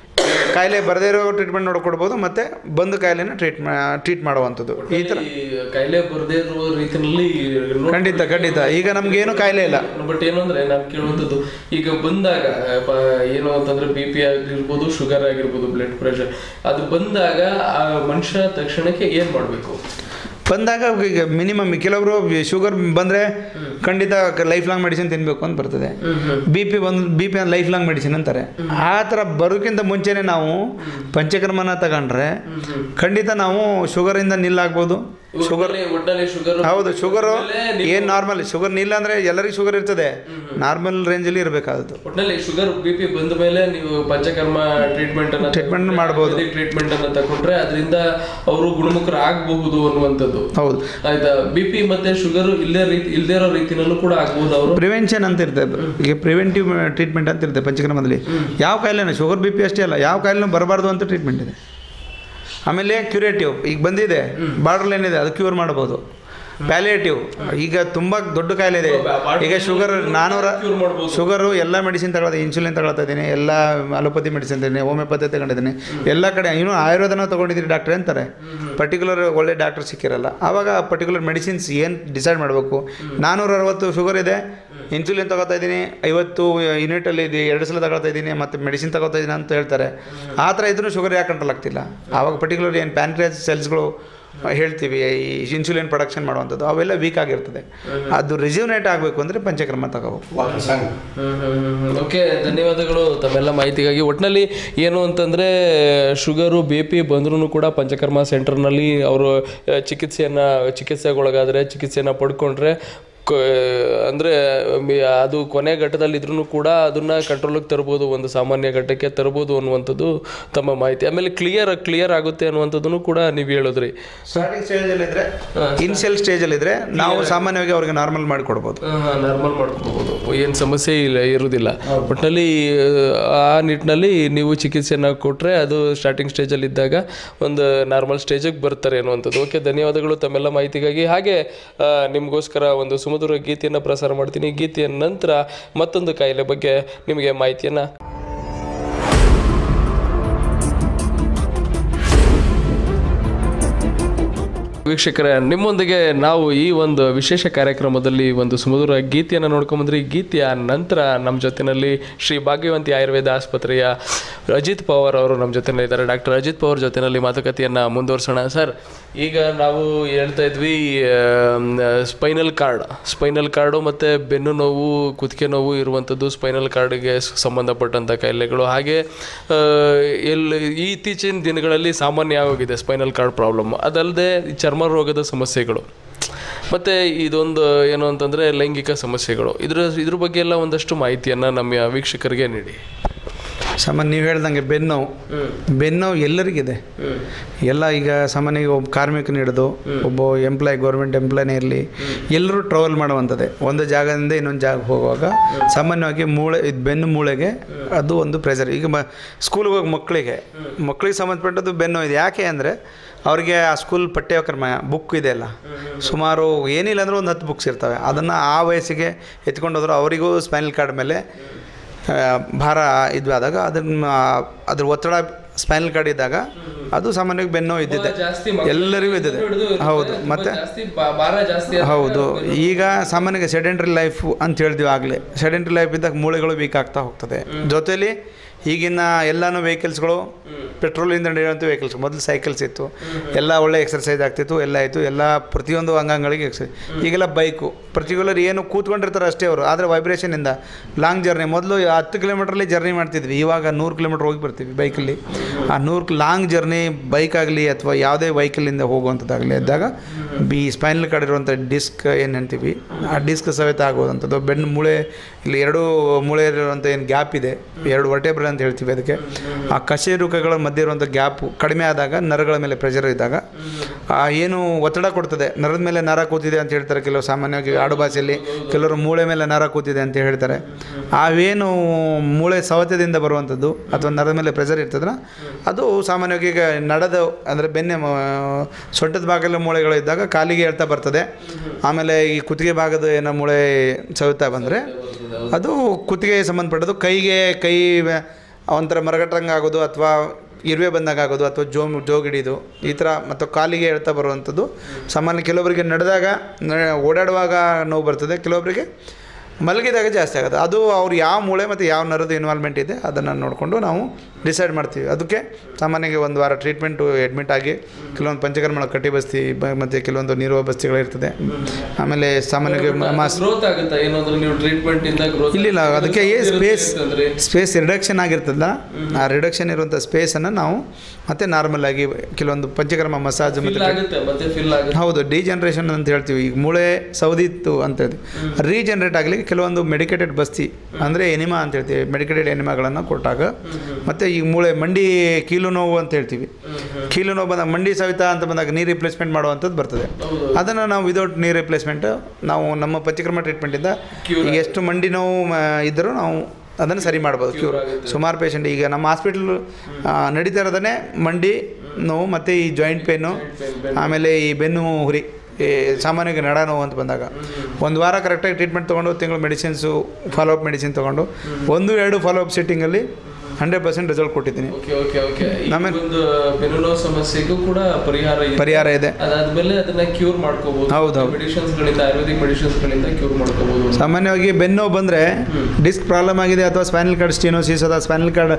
ಕಾಯಿಲೆ ಬರದೇ ಇರೋ ಟ್ರೀಟ್ಮೆಂಟ್ ನೋಡ್ಕೊಡ್ಬೋದು ಮತ್ತು ಬಂದು ಕಾಯಿಲೆನ ಟ್ರೀಟ್ ಟ್ರೀಟ್ ಮಾಡುವಂಥದ್ದು ಈ ಥರ ಈ ಕಾಯಿಲೆ ಬರದೇ ಇರುವ ರೀತಿಯಲ್ಲಿ ಖಂಡಿತ ಖಂಡಿತ ಈಗ ನಮಗೇನು ಕಾಯಿಲೆ ಇಲ್ಲ ಬಟ್ ಏನು ಅಂದ್ರೆ ನಾನು ಕೇಳುವಂಥದ್ದು ಈಗ ಬಂದಾಗ ಪ- ಏನು ಅಂತಂದ್ರೆ ಬಿ ಪಿ ಆಗಿರ್ಬೋದು ಶುಗರ್ ಆಗಿರ್ಬೋದು ಬ್ಲಡ್ ಪ್ರೆಷರ್ ಅದು ಬಂದಾಗ ಆ ಮನುಷ್ಯ ತಕ್ಷಣಕ್ಕೆ ಏನ್ ಮಾಡ್ಬೇಕು ಬಂದಾಗ ಈಗ ಮಿನಿಮಮ್ ಕೆಲವರು ಶುಗರ್ ಬಂದರೆ ಖಂಡಿತ ಲೈಫ್ ಲಾಂಗ್ ಮೆಡಿಸಿನ್ ತಿನ್ನಬೇಕು ಅಂತ ಬರ್ತದೆ ಬಿ ಪಿ ಬಂದು B P lifelong medicine ಅಂತಾರೆ ಆ ಥರ ಬರೋಕ್ಕಿಂತ ಮುಂಚೆನೇ ನಾವು ಪಂಚಕರ್ಮನ ತಗೊಂಡ್ರೆ ಖಂಡಿತ ನಾವು ಶುಗರಿಂದ ನಿಲ್ಲಾಗ್ಬೋದು ಶುಗರ್ ಒಟ್ಟಲ್ಲಿ ಶುಗರ್ ಹೌದು ಶುಗರು ಏನು ನಾರ್ಮಲ್ ಶುಗರ್ ನಿಲ್ಲ ಅಂದರೆ ಎಲ್ಲರಿಗೂ ಶುಗರ್ ಇರ್ತದೆ ನಾರ್ಮಲ್ ರೇಂಜಲ್ಲಿ ಇರಬೇಕಾದದ್ದು ಒಟ್ಟಿನಲ್ಲಿ ಶುಗರ್ ಬಿ ಪಿ ಬಂದ ಮೇಲೆ ನೀವು ಪಂಚಕರ್ಮ ಟ್ರೀಟ್ಮೆಂಟ್ ಅನ್ನ Treatment ಮಾಡ್ಬೋದು. ಟ್ರೀಟ್ಮೆಂಟ್ ಅನ್ನ ತಗೊಂಡ್ರೆ ಅದರಿಂದ ಅವರು ಗುಣಮುಖರಾಗಬಹುದು ಅನ್ನುವಂಥದ್ದು ಹೌದು ಆಯ್ತಾ ಬಿ ಪಿ ಮತ್ತೆ ಶುಗರ್ ಇಲ್ಲೇ ರೀತಿ ಇಲ್ಲದೇ ಇರೋ ರೀತಿನಲ್ಲೂ ಕೂಡ ಆಗ್ಬೋದು ಅವರು ಪ್ರಿವೆನ್ಷನ್ ಅಂತ ಇರ್ತದೆ ಈಗ ಪ್ರಿವೆಂಟಿವ್ ಟ್ರೀಟ್ಮೆಂಟ್ ಅಂತ ಇರ್ತದೆ ಪಂಚಕ್ರಮದಲ್ಲಿ ಯಾವ ಕಾಯಿಲೆನೂ ಶುಗರ್ ಬಿ ಪಿ ಅಷ್ಟೇ ಅಲ್ಲ ಯಾವ ಕಾಯಿಲೆನೂ ಬರಬಾರ್ದು ಅಂತ ಟ್ರೀಟ್ಮೆಂಟ್ ಇದೆ ಆಮೇಲೆ ಕ್ಯೂರೇಟಿವ್ ಈಗ ಬಂದಿದೆ ಬಾರ್ಡರ್ ಲೈನ್ ಇದೆ ಅದು ಕ್ಯೂರ್ ಮಾಡ್ಬೋದು ಪ್ಯಾಲಿಯೇಟಿವ್ ಈಗ ತುಂಬ ದೊಡ್ಡ ಕಾಯಿಲೆ ಇದೆ ಈಗ ಶುಗರ್ ನಾನೂರ Cure ಮಾಡ್ಬೋದು. ಶುಗರು ಎಲ್ಲ ಮೆಡಿಸಿನ್ ತಗೊಳ್ತಾ ಇನ್ಸುಲಿನ್ ತಗೊಳ್ತಾ ಇದ್ದೀನಿ ಎಲ್ಲ ಅಲೋಪತಿ ಮೆಡಿಸಿನ್ ತಗೊಂಡಿದ್ದೀನಿ ಹೋಮಿಯೋಪತಿ ತಗೊಂಡಿದ್ದೀನಿ ಎಲ್ಲ ಕಡೆ ಇನ್ನೂ ಆಯುರ್ವೇದನ ತೊಗೊಂಡಿದ್ದೀನಿ ಡಾಕ್ಟ್ರೆ ಅಂತಾರೆ ಪರ್ಟಿಕ್ಯುಲರ್ ಒಳ್ಳೆ ಡಾಕ್ಟರ್ ಸಿಕ್ಕಿರಲ್ಲ ಆವಾಗ ಪರ್ಟಿಕ್ಯುಲರ್ ಮೆಡಿಸಿನ್ಸ್ ಏನು ಡಿಸೈಡ್ ಮಾಡಬೇಕು ನಾನ್ನೂರ ಅರವತ್ತು ಶುಗರ್ ಇದೆ ಇನ್ಸುಲಿನ್ ತಗೋತಾ ಇದ್ದೀನಿ ಐವತ್ತು ಯೂನಿಟಲ್ಲಿ ಇದೆ ಎರಡು ಸಲ ತಗೊಳ್ತಾ ಇದ್ದೀನಿ ಮತ್ತು ಮೆಡಿಸಿನ್ ತಗೋತಾ ಇದ್ದೀನಿ ಅಂತ ಹೇಳ್ತಾರೆ ಆ ಥರ ಇದ್ರೂ ಶುಗರ್ ಯಾಕೆ ಕಂಟ್ರೋಲ್ ಆಗ್ತಿಲ್ಲ ಆವಾಗ ಪರ್ಟಿಕ್ಯುಲರ್ ಏನು ಪ್ಯಾನ್ಕ್ರಿಯಾಸ್ ಸೆಲ್ಸ್ಗಳು ಹೇಳ್ತೀವಿ ಈ ಇನ್ಸುಲಿನ್ ಪ್ರೊಡಕ್ಷನ್ ಮಾಡುವಂಥದ್ದು ಅವೆಲ್ಲ ವೀಕ್ ಆಗಿರ್ತದೆ ಅದು ರಿಜ್ಯೂನೇಟ್ ಆಗಬೇಕು ಅಂದರೆ ಪಂಚಕ್ರಮ ತಗೋಬೇಕು ವಾಟರ್ ಸಾಂಗ್ ಓಕೆ ಧನ್ಯವಾದಗಳು ತಮ್ಮೆಲ್ಲ ಮಾಹಿತಿಗಾಗಿ ಒಟ್ಟಿನಲ್ಲಿ ಏನು ಅಂತಂದರೆ ಶುಗರು ಬಿ ಪಿ ಬಂದ್ರೂ ಕೂಡ ಪಂಚಕರ್ಮ ಸೆಂಟರ್ನಲ್ಲಿ ಅವರು ಚಿಕಿತ್ಸೆಯನ್ನು ಚಿಕಿತ್ಸೆಗೊಳಗಾದರೆ ಚಿಕಿತ್ಸೆಯನ್ನು ಪಡ್ಕೊಂಡ್ರೆ ಕ- ಅಂದ್ರೆ ಮಿ- ಅದು ಕೊನೆ ಘಟ್ಟದಲ್ಲಿ ಇದ್ರೂ ಕೂಡ ಅದನ್ನ ಕಂಟ್ರೋಲಿಗೆ ತರ್ಬೋದು ಒಂದು ಸಾಮಾನ್ಯ ಘಟ್ಟಕ್ಕೆ ತರ್ಬೋದು ಅನ್ನುವಂಥದ್ದು ತಮ್ಮ ಮಾಹಿತಿ ಆಮೇಲೆ ಕ್ಲಿಯರ್ ಕ್ಲಿಯರ್ ಆಗುತ್ತೆ ಅನ್ನುವಂಥದ್ದನ್ನು ಕೂಡ ನೀವು ಹೇಳಿದ್ರಿ ಸ್ಟಾರ್ಟಿಂಗ್ ಸ್ಟೇಜಲ್ಲಿದ್ದರೆ ಇನ್ಷಿಯಲ್ ಸ್ಟೇಜಲ್ಲಿದ್ದರೆ ನಾವು ಸಾಮಾನ್ಯವಾಗಿ ಅವ್ರಿಗೆ ನಾರ್ಮಲ್ ಮಾಡಿಕೊಡ್ಬೋದು ನಾರ್ಮಲ್ ಮಾಡ್ಕೋಬಹುದು ಏನು ಸಮಸ್ಯೆ ಇಲ್ಲ ಇರುವುದಿಲ್ಲ ಒಟ್ಟಿನಲ್ಲಿ ಆ ನಿಟ್ಟಿನಲ್ಲಿ ನೀವು ಚಿಕಿತ್ಸೆಯನ್ನು ಕೊಟ್ಟರೆ ಅದು ಸ್ಟಾರ್ಟಿಂಗ್ ಸ್ಟೇಜಲ್ಲಿ ಇದ್ದಾಗ ಒಂದು ನಾರ್ಮಲ್ ಸ್ಟೇಜಿಗೆ ಬರ್ತಾರೆ ಅನ್ನುವಂಥದ್ದು ಓಕೆ ಧನ್ಯವಾದಗಳು ತಮ್ಮೆಲ್ಲ ಮಾಹಿತಿಗಾಗಿ ಹಾಗೆ ಆ, ನಿಮಗೋಸ್ಕರ ಒಂದು ಸುಮಧುರ ಗೀತೆಯನ್ನು ಪ್ರಸಾರ ಮಾಡ್ತೀನಿ ಗೀತೆಯ ನಂತರ ಮತ್ತೊಂದು ಕಾಯಿಲೆ ಬಗ್ಗೆ ನಿಮಗೆ ಮಾಹಿತಿಯನ್ನು ವೀಕ್ಷಕರೇ ನಿಮ್ಮೊಂದಿಗೆ ನಾವು ಈ ಒಂದು ವಿಶೇಷ ಕಾರ್ಯಕ್ರಮದಲ್ಲಿ ಒಂದು ಸುಮಧುರ ಗೀತೆಯನ್ನು ನೋಡ್ಕೊಂಬಂದ್ರಿ ಈ ಗೀತೆಯ ನಂತರ ನಮ್ಮ ಜೊತೆಯಲ್ಲಿ ಶ್ರೀ ಭಾಗ್ಯವಂತಿ ಆಯುರ್ವೇದ ಆಸ್ಪತ್ರೆಯ ಅಜಿತ್ ಪವಾರ್ ಅವರು ನಮ್ಮ ಜೊತೆನಲ್ಲಿ ಇದ್ದಾರೆ ಡಾಕ್ಟರ್ ಅಜಿತ್ ಪವಾರ್ ಜೊತೆಯಲ್ಲಿ ಮಾತುಕತೆಯನ್ನು ಮುಂದುವರ್ಸೋಣ ಸರ್ ಈಗ ನಾವು ಹೇಳ್ತಾ ಇದ್ವಿ ಸ್ಪೈನಲ್ ಕಾರ್ಡ್ ಸ್ಪೈನಲ್ ಕಾರ್ಡು ಮತ್ತು ಬೆನ್ನು ನೋವು ಕುತ್ತಿಗೆ ನೋವು ಇರುವಂಥದ್ದು ಸ್ಪೈನಲ್ ಕಾರ್ಡ್ಗೆ ಸಂಬಂಧಪಟ್ಟಂಥ ಕಾಯಿಲೆಗಳು ಹಾಗೆ ಆ, ಎಲ್ಲಿ ಈ ಇತ್ತೀಚಿನ ದಿನಗಳಲ್ಲಿ ಸಾಮಾನ್ಯ ಆಗೋಗಿದೆ ಸ್ಪೈನಲ್ ಕಾರ್ಡ್ ಪ್ರಾಬ್ಲಮ್ ಅದಲ್ಲದೆ ಚರ್ಮ ರೋಗದ ಸಮಸ್ಯೆಗಳು ಮತ್ತು ಇದೊಂದು ಏನು ಅಂತಂದರೆ ಲೈಂಗಿಕ ಸಮಸ್ಯೆಗಳು ಇದ್ರ ಇದ್ರ ಬಗ್ಗೆ ಎಲ್ಲ ಒಂದಷ್ಟು ಮಾಹಿತಿಯನ್ನು ನಮ್ಮ ವೀಕ್ಷಕರಿಗೆ ನೀಡಿ ಸಾಮಾನ್ಯ ನೀವು ಹೇಳ್ದಂಗೆ ಬೆನ್ನೋವು ಬೆನ್ನೋವು ಎಲ್ಲರಿಗಿದೆ ಎಲ್ಲ ಈಗ ಸಾಮಾನ್ಯ ಒಬ್ಬ ಕಾರ್ಮಿಕನ ಹಿಡಿದು ಒಬ್ಬ ಎಂಪ್ಲಾಯ್ ಗೌರ್ಮೆಂಟ್ ಎಂಪ್ಲಾಯ್ನೇ ಇರಲಿ ಎಲ್ಲರೂ ಟ್ರಾವೆಲ್ ಮಾಡುವಂಥದ್ದೇ ಒಂದು ಜಾಗದಿಂದ ಇನ್ನೊಂದು ಜಾಗಕ್ಕೆ ಹೋಗುವಾಗ ಸಾಮಾನ್ಯವಾಗಿ ಮೂಳೆ ಇದು ಬೆನ್ನು ಮೂಳೆಗೆ ಅದು ಒಂದು ಪ್ರೆಷರ್ ಈಗ ಮ ಸ್ಕೂಲ್ಗೆ ಹೋಗಿ ಮಕ್ಕಳಿಗೆ ಮಕ್ಕಳಿಗೆ ಸಂಬಂಧಪಟ್ಟದ್ದು ಬೆನ್ನು ಇದೆ ಯಾಕೆ ಅಂದರೆ ಅವ್ರಿಗೆ ಆ ಸ್ಕೂಲ್ ಪಠ್ಯಕ್ರಮ ಬುಕ್ ಇದೆ ಅಲ್ಲ ಸುಮಾರು ಏನಿಲ್ಲ ಅಂದ್ರೆ ಒಂದು ಹತ್ತು ಬುಕ್ಸ್ ಇರ್ತವೆ ಅದನ್ನು ಆ ವಯಸ್ಸಿಗೆ ಎತ್ಕೊಂಡು ಹೋದ್ರು ಅವರಿಗೂ ಸ್ಪೈನಲ್ ಕಾರ್ಡ್ ಮೇಲೆ ಆ, ಭಾರ ಇದು ಆದಾಗ ಅದನ್ನ ಅದ್ರ ಒತ್ತಡ ಸ್ಪೈನಲ್ ಕಾರ್ಡ್ ಇದ್ದಾಗ ಅದು ಸಾಮಾನ್ಯವಾಗಿ ಬೆನ್ನು ಇದ್ದಿದ್ದೆ ಜಾಸ್ತಿ ಮಕ್ಕಳು ಎಲ್ಲರಿಗೂ ಇದ್ದಿದೆ ಹಿಡಿದು ಹೌದು ತುಂಬಾ ಮತ್ತೆ ಜಾಸ್ತಿ ಬಾ- ಭಾರ ಜಾಸ್ತಿ ಆದಾಗ ಹೌದು ಈಗ ಸಾಮಾನ್ಯವಾಗಿ ಸೆಡೆಂಟ್ರಿ ಲೈಫ್ ಅಂತ ಹೇಳಿದ್ವಿ ಆಗಲೇ ಸೆಡೆಂಟ್ರಿ ಲೈಫ್ ಇದ್ದಾಗ ಮೂಳೆಗಳು ವೀಕ್ ಆಗ್ತಾ ಹೋಗ್ತದೆ ಜೊತೆಲಿ ಈಗಿನ ಎಲ್ಲಾನು ವೆಹಿಕಲ್ಸ್ಗಳು ಪೆಟ್ರೋಲಿಂದ ನಡೆಯುವಂಥ ವೆಹಿಕಲ್ಸ್ ಮೊದಲು ಸೈಕಲ್ಸ್ ಇತ್ತು ಎಲ್ಲ ಒಳ್ಳೆ ಎಕ್ಸರ್ಸೈಸ್ ಆಗ್ತಿತ್ತು ಎಲ್ಲ ಆಯಿತು ಎಲ್ಲ ಪ್ರತಿಯೊಂದು ಅಂಗಾಂಗಗಳಿಗೆ ಎಕ್ಸರ್ಸೈಸ್ ಈಗೆಲ್ಲ ಬೈಕು ಪರ್ಟಿಕ್ಯುಲರ್ ಏನು ಕೂತ್ಕೊಂಡಿರ್ತಾರೆ ಅಷ್ಟೇ ಅವರು ಆದರೆ ವೈಬ್ರೇಷನಿಂದ ಲಾಂಗ್ ಜರ್ನಿ ಮೊದಲು ಹತ್ತು ಕಿಲೋಮೀಟ್ರಲ್ಲಿ ಜರ್ನಿ ಮಾಡ್ತಿದ್ವಿ ಇವಾಗ ನೂರು ಕಿಲೋಮೀಟ್ರ್ ಹೋಗಿ ಬರ್ತೀವಿ ಬೈಕಲ್ಲಿ ಆ ನೂರು ಲಾಂಗ್ ಜರ್ನಿ ಬೈಕ್ ಆಗಲಿ ಅಥವಾ ಯಾವುದೇ ವೆಹಿಕಲಿಂದ ಹೋಗುವಂಥದ್ದಾಗಲಿ ಇದ್ದಾಗ ಬಿ ಸ್ಪೈನಲ್ ಕಾರ್ಡ್ ಇರುವಂಥ ಡಿಸ್ಕ್ ಏನು ಹೇಳ್ತೀವಿ ಆ ಡಿಸ್ಕ್ ಸವೇತ ಆಗುವಂಥದ್ದು ಬೆನ್ನು ಮೂಳೆ ಇಲ್ಲಿ ಎರಡು ಮೂಳೆ ಇರುವಂಥ ಏನು ಗ್ಯಾಪ್ ಇದೆ ಎರಡು ವರ್ಟೇಬ್ರಲ್ ಅಂತ ಹೇಳ್ತೀವಿ ಅದಕ್ಕೆ ಆ ಕಶೇರುಕಗಳ ಮಧ್ಯೆ ಇರುವಂಥ ಗ್ಯಾಪು ಕಡಿಮೆ ಆದಾಗ ನರಗಳ ಮೇಲೆ ಪ್ರೆಷರ್ ಇದ್ದಾಗ ಆ ಏನು ಒತ್ತಡ ಕೊಡ್ತದೆ ನರದ ಮೇಲೆ ನರ ಕೂತಿದೆ ಅಂತ ಹೇಳ್ತಾರೆ ಕೆಲವು ಸಾಮಾನ್ಯವಾಗಿ ಆಡು ಭಾಷೆಯಲ್ಲಿ ಕೆಲವರು ಮೂಳೆ ಮೇಲೆ ನರ ಕೂತಿದೆ ಅಂತ ಹೇಳ್ತಾರೆ ಅವೇನು ಮೂಳೆ ಸವತದಿಂದ ಬರುವಂಥದ್ದು ಅಥವಾ ನರದ ಮೇಲೆ ಪ್ರೆಷರ್ ಇರ್ತದಲ್ಲ ಅದು ಸಾಮಾನ್ಯವಾಗಿ ಈಗ ನಡದ ಅಂದರೆ ಬೆನ್ನೆ ಮ- ಸೊಂಟದ ಭಾಗದಲ್ಲಿ ಮೂಳೆಗಳು ಇದ್ದಾಗ ಕಾಲಿಗೆ ಹೇಳ್ತಾ ಬರ್ತದೆ ಆಮೇಲೆ ಈ ಕುತ್ತಿಗೆ ಭಾಗದ ಏನೋ ಮೂಳೆ ಸವಿತಾ ಬಂದರೆ ಅದು ಕುತ್ತಿಗೆ ಸಂಬಂಧಪಟ್ಟದ್ದು ಕೈಗೆ ಕೈ ವ್ಯ- ಒಂಥರ ಮರಗಟ್ಟಂಗೆ ಆಗೋದು ಅಥವಾ ಇರುವೆ ಬಂದಾಗ ಆಗೋದು ಅಥವಾ ಜೋಮ್ ಜೋಗಿಡಿದು ಈ ಥರ ಮತ್ತು ಕಾಲಿಗೆ ಹೇಳ್ತಾ ಬರುವಂಥದ್ದು ಸಾಮಾನ್ಯ ಕೆಲವರಿಗೆ ನಡೆದಾಗ ನ- ಓಡಾಡುವಾಗ ನೋವು ಬರ್ತದೆ ಕೆಲವೊಬ್ಬರಿಗೆ ಮಲಗಿದಾಗ ಜಾಸ್ತಿ ಆಗುತ್ತೆ ಅದು ಅವ್ರು ಯಾವ ಮೂಳೆ ಮತ್ತು ಯಾವ ನರದ ಇನ್ವಾಲ್ವ್ಮೆಂಟ್ ಇದೆ ಅದನ್ನು ನೋಡಿಕೊಂಡು ನಾವು ಡಿಸೈಡ್ ಮಾಡ್ತೀವಿ ಅದಕ್ಕೆ ಸಾಮಾನ್ಯವಾಗಿ ಒಂದು ವಾರ ಟ್ರೀಟ್ಮೆಂಟು ಅಡ್ಮಿಟ್ ಆಗಿ ಕೆಲವೊಂದು ಪಂಚಕರ್ಮಗಳ ಕಟ್ಟಿ ಬಸ್ತಿ ಬ- ಮತ್ತು ಕೆಲವೊಂದು ನೀರುವ ಬಸ್ತಿಗಳಿರ್ತದೆ ಆಮೇಲೆ ಸಾಮಾನ್ಯವಾಗಿ ಮ- ಮಾಸ್ ಗ್ರೋತ್ ಆಗುತ್ತಾ ಏನಾದ್ರು ನೀವು ಟ್ರೀಟ್ಮೆಂಟ್ ಇಂದ ಗ್ರೋತ್ ಇಲ್ಲ ಅದಕ್ಕೆ ಏ ಸ್ಪೇಸ್ ಅಂದ್ರೆ ಸ್ಪೇಸ್ ರಿಡಕ್ಷನ್ ಆಗಿರ್ತದಲ್ಲ ಆ ರಿಡಕ್ಷನ್ ಇರುವಂಥ ಸ್ಪೇಸನ್ನು ನಾವು ಮತ್ತೆ ನಾರ್ಮಲ್ ಆಗಿ ಕೆಲವೊಂದು ಪಂಚಕರ್ಮ ಮಸಾಜ್ ಫಿಲ್ ಮತ್ತು ಆಗುತ್ತೆ ಮತ್ತೆ ಫಿಲ್ ಆಗುತ್ತೆ ಹೌದು ಡಿಜನ್ರೇಷನ್ ಅಂತ ಹೇಳ್ತೀವಿ ಈಗ ಮೂಳೆ ಸೌದಿತ್ತು ಅಂತ ಹೇಳ್ತೀವಿ ರೀಜನ್ರೇಟ್ ಆಗಲಿಕ್ಕೆ ಕೆಲವೊಂದು ಮೆಡಿಕೇಟೆಡ್ ಬಸ್ತಿ ಅಂದರೆ ಎನಿಮಾ ಅಂತ ಹೇಳ್ತೀವಿ ಮೆಡಿಕೇಟೆಡ್ ಎನಿಮಾಗಳನ್ನು ಕೊಟ್ಟಾಗ ಮತ್ತು ಈಗ ಮೂಳೆ ಮಂಡಿ ಕೀಲು ನೋವು ಅಂತ ಹೇಳ್ತೀವಿ ಕೀಲು ನೋವು ಬಂದಾಗ ಮಂಡಿ ಸವಿತ ಅಂತ ಬಂದಾಗ ನೀರು ರಿಪ್ಲೇಸ್ಮೆಂಟ್ ಮಾಡುವಂಥದ್ದು ಬರ್ತದೆ ಅದನ್ನು ನಾವು ವಿದೌಟ್ ನೀರು ರಿಪ್ಲೇಸ್ಮೆಂಟ್ ನಾವು ನಮ್ಮ ಪಂಚಕರ್ಮ ಟ್ರೀಟ್ಮೆಂಟಿಂದ ಈಗ ಎಷ್ಟು ಮಂಡಿ ನೋವು ಮ, ಇದ್ದರೂ ನಾವು ಅದನ್ನು ಸರಿ ಮಾಡ್ಬೋದು ಕ್ಯೂರ್ ಸುಮಾರು ಪೇಷಂಟ್ ಈಗ ನಮ್ಮ ಹಾಸ್ಪಿಟ್ಲ್ ನಡೀತಾ ಇರೋದನ್ನೇ ಮಂಡಿ ನೋವು ಮತ್ತು ಈ ಜಾಯಿಂಟ್ ಪೇನು ಆಮೇಲೆ ಈ ಬೆನ್ನು ಹುರಿ ಈ ಸಾಮಾನ್ಯವಾಗಿ ನಡ ನೋವು ಅಂತ ಬಂದಾಗ ಒಂದು ವಾರ ಕರೆಕ್ಟಾಗಿ ಟ್ರೀಟ್ಮೆಂಟ್ ತೊಗೊಂಡು ತಿಂಗಳು ಮೆಡಿಸಿನ್ಸು ಫಾಲೋಅಪ್ ಮೆಡಿಸಿನ್ ತೊಗೊಂಡು ಒಂದು ಎರಡು ಫಾಲೋಅಪ್ ಸಿಟ್ಟಿಂಗಲ್ಲಿ ಹಂಡ್ರೆಡ್ ಪರ್ಸೆಂಟ್ ರಿಸಲ್ಟ್ ಕೊಟ್ಟಿದ್ದೀನಿ ಓಕೆ ಓಕೆ ಓಕೆ ನಮ್ಮ- ಒಂದು ಬೆನ್ನು ನೋವು ಸಮಸ್ಯೆಗೂ ಕೂಡ ಪರಿಹಾರ ಇದೆ ಪರಿಹಾರ ಇದೆ ಅದಾದ್ಮೇಲೆ ಅದನ್ನ ಕ್ಯೂರ್ ಮಾಡ್ಕೋಬಹುದು ಹೌದು, ಹೌದು. ಮೆಡಿಸಿನ್ಸ್ ಗಳಿಂದ ಆಯುರ್ವೇದಿಕ್ ಮೆಡಿಸಿನ್ಸ್ ಗಳಿಂದ ಕ್ಯೂರ್ ಮಾಡ್ಕೋಬಹುದು ಸಾಮಾನ್ಯವಾಗಿ ಬೆನ್ನು ನೋವು ಬಂದರೆ ಡಿಸ್ಕ್ ಪ್ರಾಬ್ಲಮ್ ಆಗಿದೆ ಅಥವಾ ಸ್ಪೈನಲ್ ಕಾರ್ಡ್ ಸ್ಟೀನೋಸಿಸ್ ಅಥವಾ ಸ್ಪೈನಲ್ ಕಾರ್ಡ್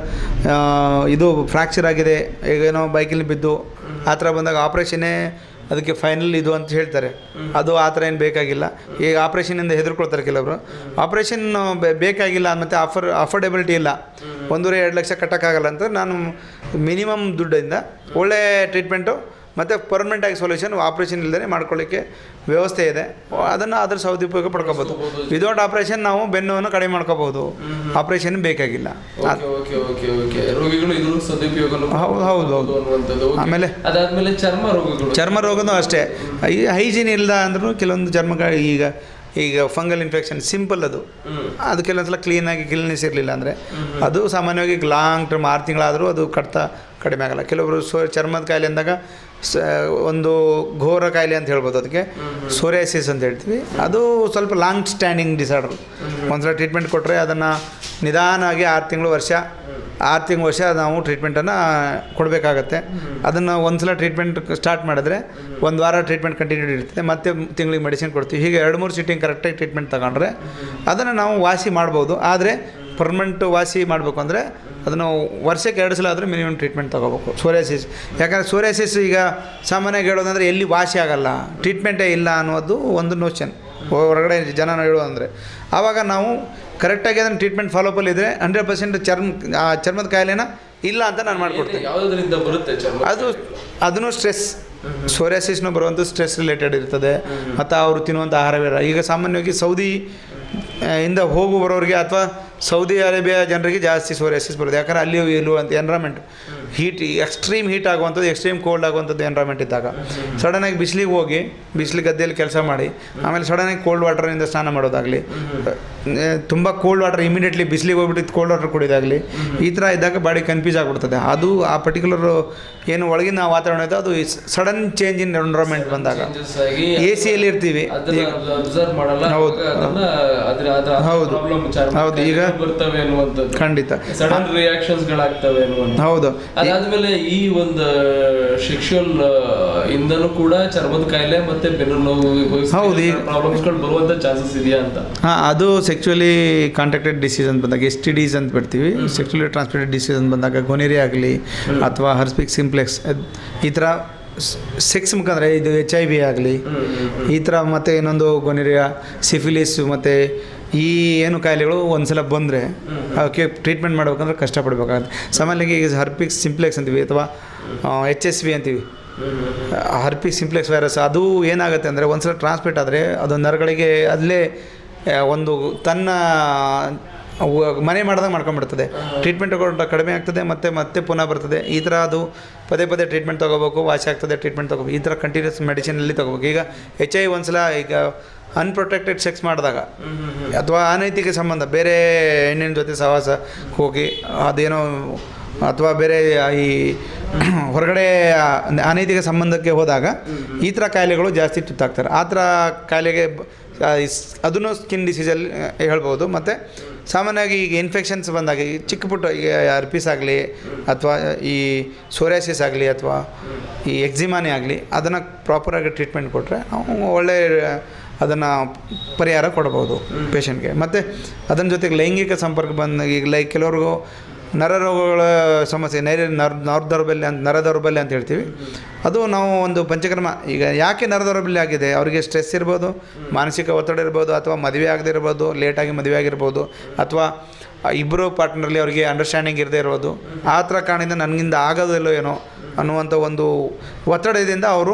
ಇದು ಫ್ರ್ಯಾಕ್ಚರ್ ಆಗಿದೆ ಈಗ ಏನೋ ಬೈಕಲ್ಲಿ ಬಿದ್ದು ಆ ಥರ ಬಂದಾಗ ಆಪ್ರೇಷನ್ನೇ ಅದಕ್ಕೆ ಫೈನಲ್ ಇದು ಅಂತ ಹೇಳ್ತಾರೆ ಅದು ಆ ಥರ ಏನು ಬೇಕಾಗಿಲ್ಲ ಈಗ ಆಪ್ರೇಷನಿಂದ ಹೆದರ್ಕೊಳ್ತಾರೆ ಕೆಲವರು ಆಪ್ರೇಷನ್ ಬೇಕಾಗಿಲ್ಲ ಮತ್ತು ಆಫರ್ ಅಫೋರ್ಡೆಬಿಲಿಟಿ ಇಲ್ಲ ಒಂದೂವರೆ ಎರಡು ಲಕ್ಷ ಕಟ್ಟೋಕ್ಕಾಗಲ್ಲ ಅಂತ ನಾನು ಮಿನಿಮಮ್ ದುಡ್ಡಿಂದ ಒಳ್ಳೆ ಟ್ರೀಟ್ಮೆಂಟು ಮತ್ತು ಪರ್ಮನೆಂಟಾಗಿ ಸೊಲ್ಯೂಷನ್ ಆಪ್ರೇಷನ್ ಇಲ್ಲದೇ ಮಾಡ್ಕೊಳ್ಳಿಕ್ಕೆ ವ್ಯವಸ್ಥೆ ಇದೆ ಅದನ್ನು ಅದ್ರ ಸದುಪಯೋಗ ಪಡ್ಕೋಬೋದು ವಿದೌಟ್ ಆಪ್ರೇಷನ್ ನಾವು ಬೆನ್ನುವನ್ನು ಕಡಿಮೆ ಮಾಡ್ಕೋಬೋದು ಆಪ್ರೇಷನ್ ಬೇಕಾಗಿಲ್ಲ ಓಕೆ ಓಕೆ ಓಕೆ ಓಕೆ ರೋಗಿಗಳು ಇದ್ರ ಸದುಪಯೋಗ ಹೌದು, ಹೌದು, ಹೌದು. ಅನ್ನುವಂಥದ್ದು Okay. ಆಮೇಲೆ? ಅದಾದ್ಮೇಲೆ ಚರ್ಮ ರೋಗಗಳು ಚರ್ಮ ರೋಗನೂ ಅಷ್ಟೇ ಈ ಹೈಜೀನ್ ಇಲ್ಲ ಅಂದ್ರೂ ಕೆಲವೊಂದು ಚರ್ಮ ಈಗ ಈಗ ಫಂಗಲ್ ಇನ್ಫೆಕ್ಷನ್ ಸಿಂಪಲ್ ಅದು ಅದು ಕೆಲವೊಂದ್ಸಲ ಕ್ಲೀನಾಗಿ ಕ್ಲೀನ್ನೆಸ್ ಇರಲಿಲ್ಲ ಅಂದರೆ ಅದು ಸಾಮಾನ್ಯವಾಗಿ ಲಾಂಗ್ ಟರ್ಮ್ ಆರು ತಿಂಗಳಾದರೂ ಅದು ಕಟ್ತಾ ಕಡಿಮೆ ಆಗಲ್ಲ ಕೆಲವೊಬ್ರು ಸೋ ಚರ್ಮದ ಕಾಯಿಲೆ ಅಂದಾಗ ಸ ಒಂದು ಘೋರ ಕಾಯಿಲೆ ಅಂತ ಹೇಳ್ಬೋದು ಅದಕ್ಕೆ ಸೋರಿಯಾಸಿಸ್ ಅಂತ ಹೇಳ್ತೀವಿ ಅದು ಸ್ವಲ್ಪ ಲಾಂಗ್ ಸ್ಟ್ಯಾಂಡಿಂಗ್ ಡಿಸಾರ್ಡರ್ ಒಂದ್ಸಲ ಟ್ರೀಟ್ಮೆಂಟ್ ಕೊಟ್ಟರೆ ಅದನ್ನು ನಿಧಾನವಾಗಿ ಆರು ತಿಂಗಳು ವರ್ಷ ಆರು ತಿಂಗಳು ವರ್ಷ ನಾವು ಟ್ರೀಟ್ಮೆಂಟನ್ನು ಕೊಡಬೇಕಾಗತ್ತೆ ಅದನ್ನು ಒಂದು ಸಲ ಟ್ರೀಟ್ಮೆಂಟ್ ಸ್ಟಾರ್ಟ್ ಮಾಡಿದ್ರೆ ಒಂದು ವಾರ ಟ್ರೀಟ್ಮೆಂಟ್ ಕಂಟಿನ್ಯೂ ಇರ್ತದೆ ಮತ್ತೆ ತಿಂಗಳಿಗೆ ಮೆಡಿಸಿನ್ ಕೊಡ್ತೀವಿ ಹೀಗೆ ಎರಡು ಮೂರು ಸಿಟ್ಟಿಂಗ್ ಕರೆಕ್ಟಾಗಿ ಟ್ರೀಟ್ಮೆಂಟ್ ತಗೊಂಡ್ರೆ ಅದನ್ನು ನಾವು ವಾಸಿ ಮಾಡ್ಬೋದು ಆದರೆ ಪರ್ಮನೆಂಟ್ ವಾಸಿ ಮಾಡಬೇಕು ಅಂದರೆ ಅದನ್ನು ವರ್ಷಕ್ಕೆ ಎರಡು ಸಲ ಆದರೆ ಮಿನಿಮಮ್ ಟ್ರೀಟ್ಮೆಂಟ್ ತೊಗೋಬೇಕು ಸೋರಿಯಾಸಿಸ್ ಯಾಕಂದರೆ ಸೋರಿಯಾಸಿಸ್ ಈಗ ಸಾಮಾನ್ಯವಾಗಿ ಹೇಳೋದಂದರೆ ಎಲ್ಲಿ ವಾಸಿ ಆಗಲ್ಲ ಟ್ರೀಟ್ಮೆಂಟೇ ಇಲ್ಲ ಅನ್ನೋದು ಒಂದು ನೋಷನ್ ಹೊರಗಡೆ ಜನ ಹೇಳೋದಂದರೆ ಆವಾಗ ನಾವು ಕರೆಕ್ಟಾಗಿ ಅದನ್ನು ಟ್ರೀಟ್ಮೆಂಟ್ ಫಾಲೋಪಲ್ಲಿ ಇದ್ದರೆ ಹಂಡ್ರೆಡ್ ಪರ್ಸೆಂಟ್ ಚರ್ಮ ಆ ಚರ್ಮದ ಕಾಯಿಲೆನ ಇಲ್ಲ ಅಂತ ನಾನು ಮಾಡ್ಕೊಡ್ತೀನಿ ಯಾವುದರಿಂದ ಬರುತ್ತೆ ಚರ್ಮ ಅದು ಅದನ್ನು ಸ್ಟ್ರೆಸ್ ಸೋರಿಯಾಸಿಸ್ನು ಬರುವಂಥ ಸ್ಟ್ರೆಸ್ ರಿಲೇಟೆಡ್ ಇರ್ತದೆ ಮತ್ತು ಅವರು ತಿನ್ನುವಂಥ ಆಹಾರವಿರ ಈಗ ಸಾಮಾನ್ಯವಾಗಿ ಸೌದಿ ಆ, ಇಂದ ಹೋಗು ಬರೋರಿಗೆ ಅಥವಾ ಸೌದಿ ಅರೇಬಿಯಾ ಜನರಿಗೆ ಜಾಸ್ತಿ ಸೋರಿಯಾಸಿಸ್ ಬರುತ್ತೆ ಯಾಕಂದ್ರೆ ಅಲ್ಲಿ ಇರುವಂಥ ಎನ್ವೈರಮೆಂಟ್ ಹೀಟ್ ಎಕ್ಸ್ಟ್ರೀಮ್ ಹೀಟ್ ಆಗುವಂಥದ್ದು ಎಕ್ಸ್ಟ್ರೀಮ್ ಕೋಲ್ಡ್ ಆಗುವಂಥದ್ದು ಎನ್ವೈರಮೆಂಟ್ ಇದ್ದಾಗ ಸಡನ್ನಾಗಿ ಬಿಸಿಲಿಗೆ ಹೋಗಿ ಬಿಸಿಲು ಗದ್ದೆಯಲ್ಲಿ ಕೆಲಸ ಮಾಡಿ ಆಮೇಲೆ ಸಡನ್ನಾಗಿ ಕೋಲ್ಡ್ ವಾಟರಿಂದ ಸ್ನಾನ ಮಾಡೋದಾಗಲಿ ತುಂಬ ಕೋಲ್ಡ್ ವಾಟರ್ ಇಮಿಡಿಯೇಟ್ಲಿ ಬಿಸಿಲಿಗೆ ಹೋಗ್ಬಿಟ್ಟು ಕೋಲ್ಡ್ ವಾಟರ್ ಕುಡಿಯೋದಾಗಲಿ ಈ ಥರ ಇದ್ದಾಗ ಬಾಡಿ ಕನ್ಫ್ಯೂಸ್ ಆಗಿಬಿಡ್ತದೆ ಅದು ಆ ಪರ್ಟಿಕ್ಯುಲರ್ ಏನು ಒಳಗಿನ ವಾತಾವರಣ ಇದೆ ಅದು ಸಡನ್ ಚೇಂಜ್ ಇನ್ ಎನ್ವಿರಾನ್ಮೆಂಟ್ ಬಂದಾಗ Changes ಆಗಿ ಎ ಸಿಯಲ್ಲಿ ಇರ್ತೀವಿ ಅದನ್ನ ಅಬ್ಸರ್ವ್ ಮಾಡಲ್ಲ ಹೌದು. ಅವಾಗ ಅದನ್ನ ಅದ್ರ ಅದ್ರ ಹೌದು. ಪ್ರಾಬ್ಲಮ್ ಹೌದು, ಈಗ- ಬರ್ತವೆ ಅನ್ನುವಂಥದ್ದು ಖಂಡಿತ ಸಡನ್ ರಿಯಾಕ್ಷನ್ಸ್ ಗಳಾಗ್ತವೆ ಅನ್ನುವಂಥದ್ದು ಹೌದು ಅದಾದ್ಮೇಲೆ ಈ ಒಂದು ಸೆಕ್ಷುವಲ್ ಇಂದನೂ ಕೂಡ ಚರ್ಮದ ಕಾಯಿಲೆ ಮತ್ತೆ ಬೆನ್ನು ನೋವು ಹೌದು, ಈ- ಪ್ರಾಬ್ಲಮ್ಸ್ಗಳು ಬರುವಂತ ಚಾನ್ಸಸ್ ಇದೆಯಾ ಅಂತ ಹಾಂ ಅದು ಸೆಕ್ಚುಲಿ ಕಾಂಟ್ಯಾಕ್ಟೆಡ್ ಡಿಸೀಸ್ ಅಂತ ಬಂದಾಗ ಎಸ್ ಟಿ ಡಿಸ್ ಅಂತ ಬಿಡ್ತೀವಿ ಸೆಕ್ಚುಲಿ ಟ್ರಾನ್ಸ್ಮಿಟೆಡ್ ಡಿಸೀಸ್ ಅಂತ ಬಂದಾಗ ಗೊನೇರಿ ಆಗಲಿ ಅಥವಾ ಹರ್ಸ್ಪಿಕ್ ಸಿಂಪ್ಲೆಕ್ಸ್ ಈ ಥರ ಸೆಕ್ಸ್ ಮುಖಾಂತರ ಇದು ಎಚ್ ಐ ವಿ ಆಗಲಿ ಈ ಥರ ಮತ್ತು ಇನ್ನೊಂದು ಗೊನೇರಿಯಾ ಸಿಫಿಲಿಸ್ ಮತ್ತು ಈ ಏನು ಕಾಯಿಲೆಗಳು ಒಂದ್ಸಲ ಬಂದರೆ ಅವಕ್ಕೆ ಟ್ರೀಟ್ಮೆಂಟ್ ಮಾಡ್ಬೇಕಂದ್ರೆ ಕಷ್ಟಪಡ್ಬೇಕಾಗತ್ತೆ ಸಾಮಾನ್ಯವಾಗಿ ಈಗ ಹರ್ಪಿಕ್ ಸಿಂಪ್ಲೆಕ್ಸ್ ಅಂತೀವಿ ಅಥವಾ ಎಚ್ ಎಸ್ ವಿ ಅಂತೀವಿ ಹರ್ಪಿಕ್ ಸಿಂಪ್ಲೆಕ್ಸ್ ವೈರಸ್ ಅದು ಏನಾಗುತ್ತೆ ಅಂದರೆ ಒಂದ್ಸಲ ಟ್ರಾನ್ಸ್ಮಿಟ್ ಆದರೆ ಅದು ನರಗಳಿಗೆ ಅಲ್ಲೇ ಆ, ಒಂದು ತನ್ನ ಅವು- ಮನೆ ಮಾಡ್ದಂಗೆ ಮಾಡ್ಕೊಂಡ್ಬಿಡ್ತದೆ ಟ್ರೀಟ್ಮೆಂಟ್ ತಗೊಂಡು ಕಡಿಮೆ ಆಗ್ತದೆ ಮತ್ತು ಮತ್ತೆ ಪುನಃ ಬರ್ತದೆ ಈ ಥರ ಅದು ಪದೇ ಪದೇ ಟ್ರೀಟ್ಮೆಂಟ್ ತೊಗೋಬೇಕು ವಾಸಿ ಆಗ್ತದೆ ಟ್ರೀಟ್ಮೆಂಟ್ ತೊಗೋಬೇಕು ಈ ಥರ ಕಂಟಿನ್ಯೂಸ್ ಮೆಡಿಸಿನಲ್ಲಿ ತೊಗೋಬೇಕು ಈಗ ಎಚ್ ಐ ಒಂದ್ಸಲ ಈಗ ಅನ್ಪ್ರೊಟೆಕ್ಟೆಡ್ ಸೆಕ್ಸ್ ಮಾಡಿದಾಗ ಅಥವಾ ಅನೈತಿಕ ಸಂಬಂಧ ಬೇರೆ ಹೆಣ್ಣಿನ ಜೊತೆ ಸಹವಾಸ ಹೋಗಿ ಅದೇನೋ ಅಥವಾ ಬೇರೆ ಈ ಹೊರಗಡೆ ಅನೈತಿಕ ಸಂಬಂಧಕ್ಕೆ ಹೋದಾಗ ಈ ಥರ ಕಾಯಿಲೆಗಳು ಜಾಸ್ತಿ ತುತ್ತಾಗ್ತಾರೆ ಆ ಥರ ಕಾಯಿಲೆಗೆ ಬ- ಆ, ಇಸ್- ಅದನ್ನು ಸ್ಕಿನ್ ಡಿಸೀಸಲ್ಲಿ ಹೇಳ್ಬೋದು ಮತ್ತು ಸಾಮಾನ್ಯವಾಗಿ ಈಗ ಇನ್ಫೆಕ್ಷನ್ಸ್ ಬಂದಾಗ ಈ ಚಿಕ್ಕ ಪುಟ್ಟ ಈಗ ಅರ್ಪಿಸ್ ಆಗಲಿ ಅಥವಾ ಈ ಸೋರಿಯಾಸಿಸ್ ಆಗಲಿ ಅಥವಾ ಈ ಎಕ್ಸಿಮಾನೇ ಆಗಲಿ ಅದನ್ನು ಪ್ರಾಪರಾಗಿ ಟ್ರೀಟ್ಮೆಂಟ್ ಕೊಟ್ಟರೆ ನಾವು ಒಳ್ಳೆ ಅದನ್ನು ಪರಿಹಾರ ಕೊಡ್ಬೋದು ಪೇಷಂಟ್ಗೆ ಮತ್ತು ಅದನ್ನ ಜೊತೆಗೆ ಲೈಂಗಿಕ ಸಂಪರ್ಕ ಬಂದ ಈಗ ಲೈಕ್ ಕೆಲವ್ರಿಗೂ ನರರೋಗಗಳ ಸಮಸ್ಯೆ ನೈರ ನರ ನರ ದೌರ್ಬಲ್ಯ ಅಂತ ನರ ದೌರ್ಬಲ್ಯ ಅಂತ ಹೇಳ್ತೀವಿ ಅದು ನಾವು ಒಂದು ಪಂಚಕರ್ಮ ಈಗ ಯಾಕೆ ನರ ದೌರ್ಬಲ್ಯ ಆಗಿದೆ ಅವರಿಗೆ ಸ್ಟ್ರೆಸ್ ಇರ್ಬೋದು ಮಾನಸಿಕ ಒತ್ತಡ ಇರ್ಬೋದು ಅಥವಾ ಮದುವೆ ಆಗದೆ ಇರ್ಬೋದು ಲೇಟಾಗಿ ಮದುವೆ ಆಗಿರ್ಬೋದು ಅಥವಾ ಇಬ್ಬರು ಪಾರ್ಟ್ನರ್ಲಿ ಅವರಿಗೆ ಅಂಡರ್ಸ್ಟ್ಯಾಂಡಿಂಗ್ ಇರದೇ ಇರ್ಬೋದು ಆ ಥರ ಕಾರಣದಿಂದ ನನಗಿಂದ ಆಗೋದಿಲ್ಲೋ ಏನೋ ಅನ್ನುವಂಥ ಒಂದು ಒತ್ತಡದಿಂದ ಅವರು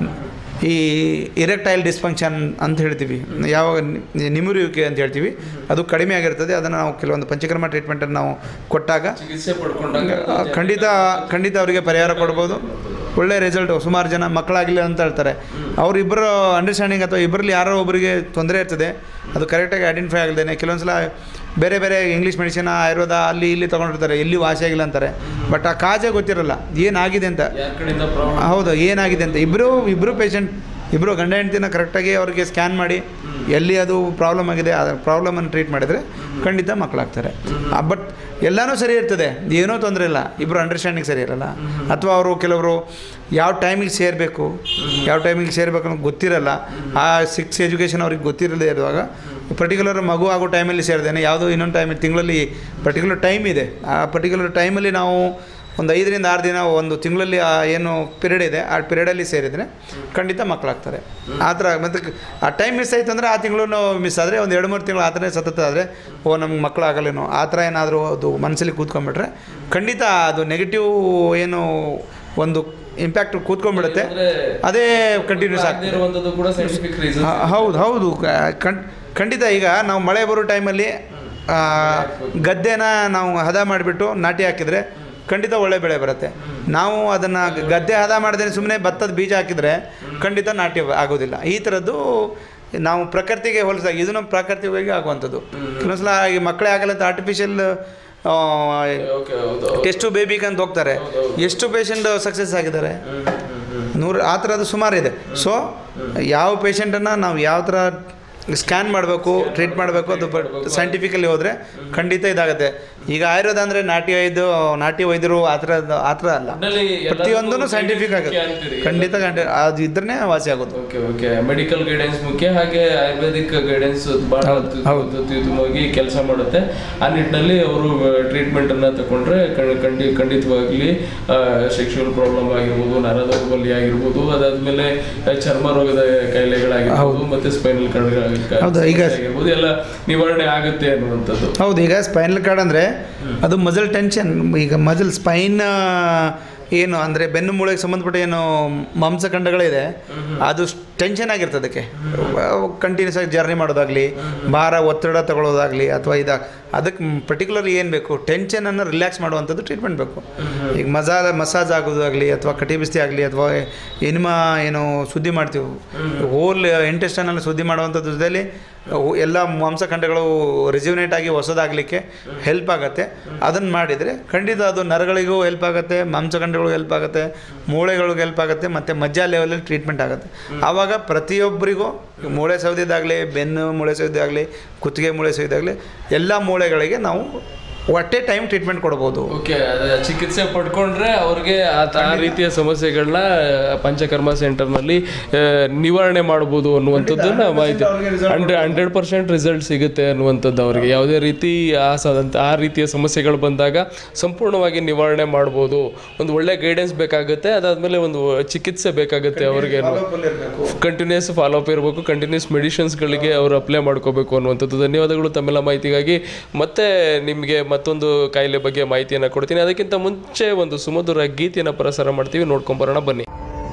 ಈ ಇರೆಕ್ಟೈಲ್ ಡಿಸ್ಫಂಕ್ಷನ್ ಅಂತ ಹೇಳ್ತೀವಿ ಯಾವಾಗ ನಿ- ನಿಮುರುವಿಕೆ ಅಂತ ಹೇಳ್ತೀವಿ ಅದು ಕಡಿಮೆ ಆಗಿರ್ತದೆ ಅದನ್ನು ನಾವು ಕೆಲವೊಂದು ಪಂಚಕರ್ಮ ಟ್ರೀಟ್ಮೆಂಟನ್ನು ನಾವು ಕೊಟ್ಟಾಗ ಚಿಕಿತ್ಸೆ ಪಡ್ಕೊಂಡಾಗ ಆ, ಖಂಡಿತ ಖಂಡಿತ ಅವರಿಗೆ ಪರಿಹಾರ ಕೊಡ್ಬೋದು ಒಳ್ಳೆ ರಿಸಲ್ಟು ಸುಮಾರು ಜನ ಮಕ್ಕಳಾಗಿಲ್ಲ ಅಂತ ಹೇಳ್ತಾರೆ ಅವರಿಬ್ಬರು ಅಂಡರ್ಸ್ಟ್ಯಾಂಡಿಂಗ್ ಅಥವಾ ಇಬ್ಬರಲ್ಲಿ ಯಾರೋ ಒಬ್ಬರಿಗೆ ತೊಂದರೆ ಇರ್ತದೆ ಅದು ಕರೆಕ್ಟಾಗಿ ಐಡೆಂಟಿಫೈ ಆಗದೇನೆ ಕೆಲವೊಂದು ಸಲ ಬೇರೆ ಬೇರೆ ಇಂಗ್ಲೀಷ್ ಮೆಡಿಸಿನ್ ಆಯುರ್ವೇದ ಅಲ್ಲಿ ಇಲ್ಲಿ ತೊಗೊಂಡಿರ್ತಾರೆ ಎಲ್ಲಿ ವಾಸಿ ಆಗಿಲ್ಲ ಅಂತಾರೆ ಬಟ್ ಆ ಕಾಜೆ ಗೊತ್ತಿರಲ್ಲ ಏನಾಗಿದೆ ಅಂತ ಯಾರ ಕಡೆಯಿಂದ ಪ್ರಾಬ್ಲಮ್ ಹೌದು ಏನಾಗಿದೆ ಅಂತ ಇಬ್ಬರು ಇಬ್ಬರು ಪೇಷಂಟ್ ಇಬ್ಬರು ಗಂಡ ಹೆಂಡ್ತಿನ ಕರೆಕ್ಟಾಗಿ ಅವ್ರಿಗೆ ಸ್ಕ್ಯಾನ್ ಮಾಡಿ ಎಲ್ಲಿ ಅದು ಪ್ರಾಬ್ಲಮ್ ಆಗಿದೆ ಆ ಪ್ರಾಬ್ಲಮನ್ನು ಟ್ರೀಟ್ ಮಾಡಿದರೆ ಖಂಡಿತ ಮಕ್ಕಳಾಗ್ತಾರೆ ಬಟ್ ಎಲ್ಲನೂ ಸರಿ ಇರ್ತದೆ ಏನೂ ತೊಂದರೆ ಇಲ್ಲ ಇಬ್ಬರು ಅಂಡರ್ಸ್ಟ್ಯಾಂಡಿಂಗ್ ಸರಿ ಇರಲ್ಲ ಅಥವಾ ಅವರು ಕೆಲವರು ಯಾವ ಟೈಮಿಗೆ ಸೇರಬೇಕು ಯಾವ ಟೈಮಿಗೆ ಸೇರಬೇಕು ಅನ್ನೋದು ಗೊತ್ತಿರಲ್ಲ ಆ ಸಿಕ್ಸ್ ಎಜುಕೇಷನ್ ಅವ್ರಿಗೆ ಗೊತ್ತಿರದೇ ಇರುವಾಗ ಪರ್ಟಿಕ್ಯುಲರ್ ಮಗು ಆಗೋ ಟೈಮಲ್ಲಿ ಸೇರಿದ್ದೇನೆ ಯಾವುದೋ ಇನ್ನೊಂದು ಟೈಮಲ್ಲಿ ತಿಂಗಳಲ್ಲಿ ಪರ್ಟಿಕ್ಯುಲರ್ ಟೈಮ್ ಇದೆ ಆ ಪರ್ಟಿಕ್ಯುಲರ್ ಟೈಮಲ್ಲಿ ನಾವು ಒಂದು ಐದರಿಂದ ಆರು ದಿನ ಒಂದು ತಿಂಗಳಲ್ಲಿ ಆ ಏನು ಪಿರಿಯಡ್ ಇದೆ ಆ ಪಿರಿಯಡಲ್ಲಿ ಸೇರಿದರೆ ಖಂಡಿತ ಮಕ್ಕಳಾಗ್ತಾರೆ ಆ ಥರ ಮತ್ತು ಆ ಟೈಮ್ ಮಿಸ್ ಆಯಿತು ಅಂದರೆ ಆ ತಿಂಗಳು ಮಿಸ್ ಆದರೆ ಒಂದು ಎರಡು ಮೂರು ತಿಂಗಳು ಆ ಥರ ಸತತ ಆದರೆ ಓ ನಮ್ಗೆ ಮಕ್ಕಳಾಗಲ್ಲೇನೋ ಆ ಥರ ಏನಾದರೂ ಅದು ಮನಸ್ಸಲ್ಲಿ ಕೂತ್ಕೊಂಡ್ಬಿಟ್ರೆ ಖಂಡಿತ ಅದು ನೆಗೆಟಿವ್ ಏನು ಒಂದು ಇಂಪ್ಯಾಕ್ಟ್ ಕೂತ್ಕೊಂಡ್ಬಿಡುತ್ತೆ ಅದೇ ಕಂಟಿನ್ಯೂಸ್ ಆಗ್ತದೆ ಇರುವಂತದ್ದು ಕೂಡ ಸೈಂಟಿಫಿಕ್ ರೀಸನ್ ಹ- ಹೌದು ಹೌದು ಕ- ಖಂಡ್- ಖಂಡಿತ ಈಗ ನಾವು ಮಳೆ ಬರೋ ಟೈಮಲ್ಲಿ ಆ, ಗದ್ದೆನ ನಾವು ಹದ ಮಾಡಿಬಿಟ್ಟು ನಾಟಿ ಹಾಕಿದರೆ ಖಂಡಿತ ಒಳ್ಳೆ ಬೆಳೆ ಬರುತ್ತೆ ನಾವು ಅದನ್ನು ಗದ್ದೆ ಹದ ಮಾಡದೇ ಸುಮ್ಮನೆ ಭತ್ತದ ಬೀಜ ಹಾಕಿದರೆ ಖಂಡಿತ ನಾಟಿ ಆಗೋದಿಲ್ಲ ಈ ಥರದ್ದು ನಾವು ಪ್ರಕೃತಿಗೆ ಹೋಲಿಸಿದಾಗ ಇದನ್ನು ಪ್ರಾಕೃತಿಕವಾಗಿ ಆಗುವಂಥದ್ದು ಕೆಲವೊಂದು ಸಲ ಈ ಮಕ್ಕಳೇ ಆಗಲ್ಲ ಅಂತ ಆರ್ಟಿಫಿಷಿಯಲ್ ಓಕೆ ಹೌದು ಟೆಸ್ಟು ಬೇಬಿಗೆ ಅಂತ ಹೋಗ್ತಾರೆ ಎಷ್ಟು ಪೇಷಂಟ್ ಸಕ್ಸಸ್ ಆಗಿದ್ದಾರೆ ನೂರು ಆ ಥರದ್ದು ಸುಮಾರು ಇದೆ ಸೊ ಯಾವ ಪೇಷಂಟನ್ನು ನಾವು ಯಾವ ಥರ ಸ್ಕ್ಯಾನ್ ಮಾಡಬೇಕು ಟ್ರೀಟ್ ಮಾಡಬೇಕು ಅದು ಬಟ್ ಸೈಂಟಿಫಿಕಲಿ ಹೋದರೆ ಖಂಡಿತ ಇದಾಗುತ್ತೆ ಈಗ ಆಯುರ್ವೇದ ಅಂದರೆ ನಾಟಿ ವೈದ್ಯ ನಾಟಿ ವೈದ್ಯರು ಆ ಥರ ಆ ಥರ ಅಲ್ಲ ಒಟ್ನಲ್ಲಿ ಎಲ್ಲದಕ್ಕೂ ಪ್ರತಿಯೊಂದೂ ಸೈಂಟಿಫಿಕ್ ಆಗುತ್ತೆ ಮುಖ್ಯ ಅಂತೀರಿ. ಖಂಡಿತ ಖಂಡಿತ ಅದು ಇದ್ರೇ ವಾಸಿ ಆಗೋದು ಓಕೆ ಓಕೆ ಮೆಡಿಕಲ್ ಗೈಡೆನ್ಸ್ ಮುಖ್ಯ ಹಾಗೆ ಆಯುರ್ವೇದಿಕ್ ಗೈಡೆನ್ಸ್ ಬಹಳ ಹೌದು, ಹೌದು. ಅತ್ಯುತ್ತಮವಾಗಿ ಕೆಲಸ ಮಾಡುತ್ತೆ ಆ ನಿಟ್ಟಿನಲ್ಲಿ ಅವರು ಟ್ರೀಟ್ಮೆಂಟ್ ಅನ್ನ ತಗೊಂಡ್ರೆ ಖಂಡ- ಖಂಡಿ ಖಂಡಿತವಾಗ್ಲಿ ಸೆಕ್ಷುವಲ್ ಪ್ರಾಬ್ಲಮ್ ಆಗಿರ್ಬೋದು ನರ ದೌರ್ಬಲ್ಯ ಆಗಿರ್ಬೋದು ಅದಾದ್ಮೇಲೆ ಆ, ಚರ್ಮ ರೋಗದ ಕಾಯಿಲೆಗಳಾಗಿರ್ಬೋದು ಮತ್ತೆ ಸ್ಪೈನಲ್ ಹೌದು, ಈಗ- ಆಗಿರ್ಬೋದು ಎಲ್ಲ ನಿವಾರಣೆ ಆಗುತ್ತೆ ಅನ್ನುವಂಥದ್ದು ಹೌದು ಈಗ ಸ್ಪೈನಲ್ ಕಾರ್ಡ್ ಅಂದರೆ ಅದು ಮಜಲ್ ಟೆನ್ಷನ್ ಈಗ ಮಜಲ್ ಸ್ಪೈನ್ ಏನು ಅಂದರೆ ಬೆನ್ನು ಮೂಳೆಗೆ ಸಂಬಂಧಪಟ್ಟ ಏನು ಮಾಂಸಖಂಡಗಳಿದೆ ಅದು ಟೆನ್ಷನ್ ಆಗಿರ್ತದೆ ಅದಕ್ಕೆ ಕಂಟಿನ್ಯೂಸ್ ಆಗಿ ಜರ್ನಿ ಮಾಡೋದಾಗಲಿ ಭಾರ ಒತ್ತಡ ತಗೊಳ್ಳೋದಾಗಲಿ ಅಥವಾ ಇದಾಗ ಅದಕ್ಕೆ ಪರ್ಟಿಕ್ಯುಲರ್ ಏನು ಬೇಕು ಟೆನ್ಷನನ್ನು ರಿಲ್ಯಾಕ್ಸ್ ಮಾಡುವಂಥದ್ದು ಟ್ರೀಟ್ಮೆಂಟ್ ಬೇಕು ಈಗ ಮಜಾ ಮಸಾಜ್ ಆಗೋದಾಗಲಿ ಅಥವಾ ಕಟಿ ಬಿಸ್ತಿ ಆಗಲಿ ಅಥವಾ ಎನಿಮ ಏನು ಸುದ್ದಿ ಮಾಡ್ತೀವಿ ಹೋಲ್ ಇಂಟೆಸ್ಟನಲ್ಲಿ ಸುದ್ದಿ ಮಾಡುವಂಥದ್ದು ಜೊತೆಲಿ ಅವು ಎಲ್ಲ ಮಾಂಸಖಂಡಗಳು ರಿಜ್ಯುನೇಟ್ ಆಗಿ ಹೊಸದಾಗಲಿಕ್ಕೆ ಹೆಲ್ಪ್ ಆಗುತ್ತೆ ಅದನ್ನು ಮಾಡಿದರೆ ಖಂಡಿತ ಅದು ನರಗಳಿಗೂ ಹೆಲ್ಪ್ ಆಗುತ್ತೆ ಮಾಂಸಖಂಡಗಳಿಗೂ ಹೆಲ್ಪ್ ಆಗುತ್ತೆ ಮೂಳೆಗಳಿಗೂ ಹೆಲ್ಪ್ ಆಗುತ್ತೆ ಮತ್ತು ಮಜ್ಜಾ ಲೆವೆಲಲ್ಲಿ ಟ್ರೀಟ್ಮೆಂಟ್ ಆಗುತ್ತೆ ಆವಾಗ ಪ್ರತಿಯೊಬ್ಬರಿಗೂ ಮೂಳೆ ಸೌದಿದ್ದಾಗಲಿ ಬೆನ್ನು ಮೂಳೆ ಸೌದಿದ್ದಾಗಲಿ ಕುತ್ತಿಗೆ ಮೂಳೆ ಸೌದಿದ್ದಾಗಲಿ ಎಲ್ಲ ಮೂಳೆಗಳಿಗೆ ನಾವು ಒಟ್ಟೆ ಟೈಮ್ ಟ್ರೀಟ್ಮೆಂಟ್ ಕೊಡ್ಬೋದು ಓಕೆ ಚಿಕಿತ್ಸೆ ಪಡ್ಕೊಂಡ್ರೆ ಅವ್ರಿಗೆ ಆ ತ- ಆ ರೀತಿಯ ಸಮಸ್ಯೆಗಳನ್ನ ಪಂಚಕರ್ಮ ಸೆಂಟರ್ನಲ್ಲಿ ಆ, ನಿವಾರಣೆ ಮಾಡ್ಬೋದು ಅನ್ನುವಂಥದ್ದನ್ನ ಮಾಹಿತಿ ಹಂಡ್ರೆಡ್ ಹಂಡ್ರೆಡ್ ಪರ್ಸೆಂಟ್ ರಿಸಲ್ಟ್ ಸಿಗುತ್ತೆ ಅನ್ನುವಂಥದ್ದು ಅವರಿಗೆ ಯಾವುದೇ ರೀತಿ ಆ ಸ ಆ ರೀತಿಯ ಸಮಸ್ಯೆಗಳು ಬಂದಾಗ ಸಂಪೂರ್ಣವಾಗಿ ನಿವಾರಣೆ ಮಾಡ್ಬೋದು ಒಂದು ಒಳ್ಳೆ ಗೈಡೆನ್ಸ್ ಬೇಕಾಗುತ್ತೆ ಅದಾದಮೇಲೆ ಒಂದು ಚಿಕಿತ್ಸೆ ಬೇಕಾಗುತ್ತೆ ಅವ್ರಿಗೆ ಕಂಟಿನ್ಯೂಸ್ ಫಾಲೋ ಅಪ್ ಇರಬೇಕು ಕಂಟಿನ್ಯೂಸ್ ಮೆಡಿಸಿನ್ಸ್ಗಳಿಗೆ ಅವರು ಅಪ್ಲೈ ಮಾಡ್ಕೋಬೇಕು ಅನ್ನುವಂಥದ್ದು ಧನ್ಯವಾದಗಳು ತಮ್ಮೆಲ್ಲ ಮಾಹಿತಿಗಾಗಿ ಮತ್ತೆ ನಿಮಗೆ ಮತ್ತೊಂದು ಕಾಯಿಲೆ ಬಗ್ಗೆ ಮಾಹಿತಿಯನ್ನು ಕೊಡ್ತೀನಿ ಅದಕ್ಕಿಂತ ಮುಂಚೆ ಒಂದು ಸುಮಧುರ ಗೀತೆಯನ್ನು ಪ್ರಸಾರ ಮಾಡ್ತೀವಿ ನೋಡ್ಕೊಂಬರೋಣ ಬನ್ನಿ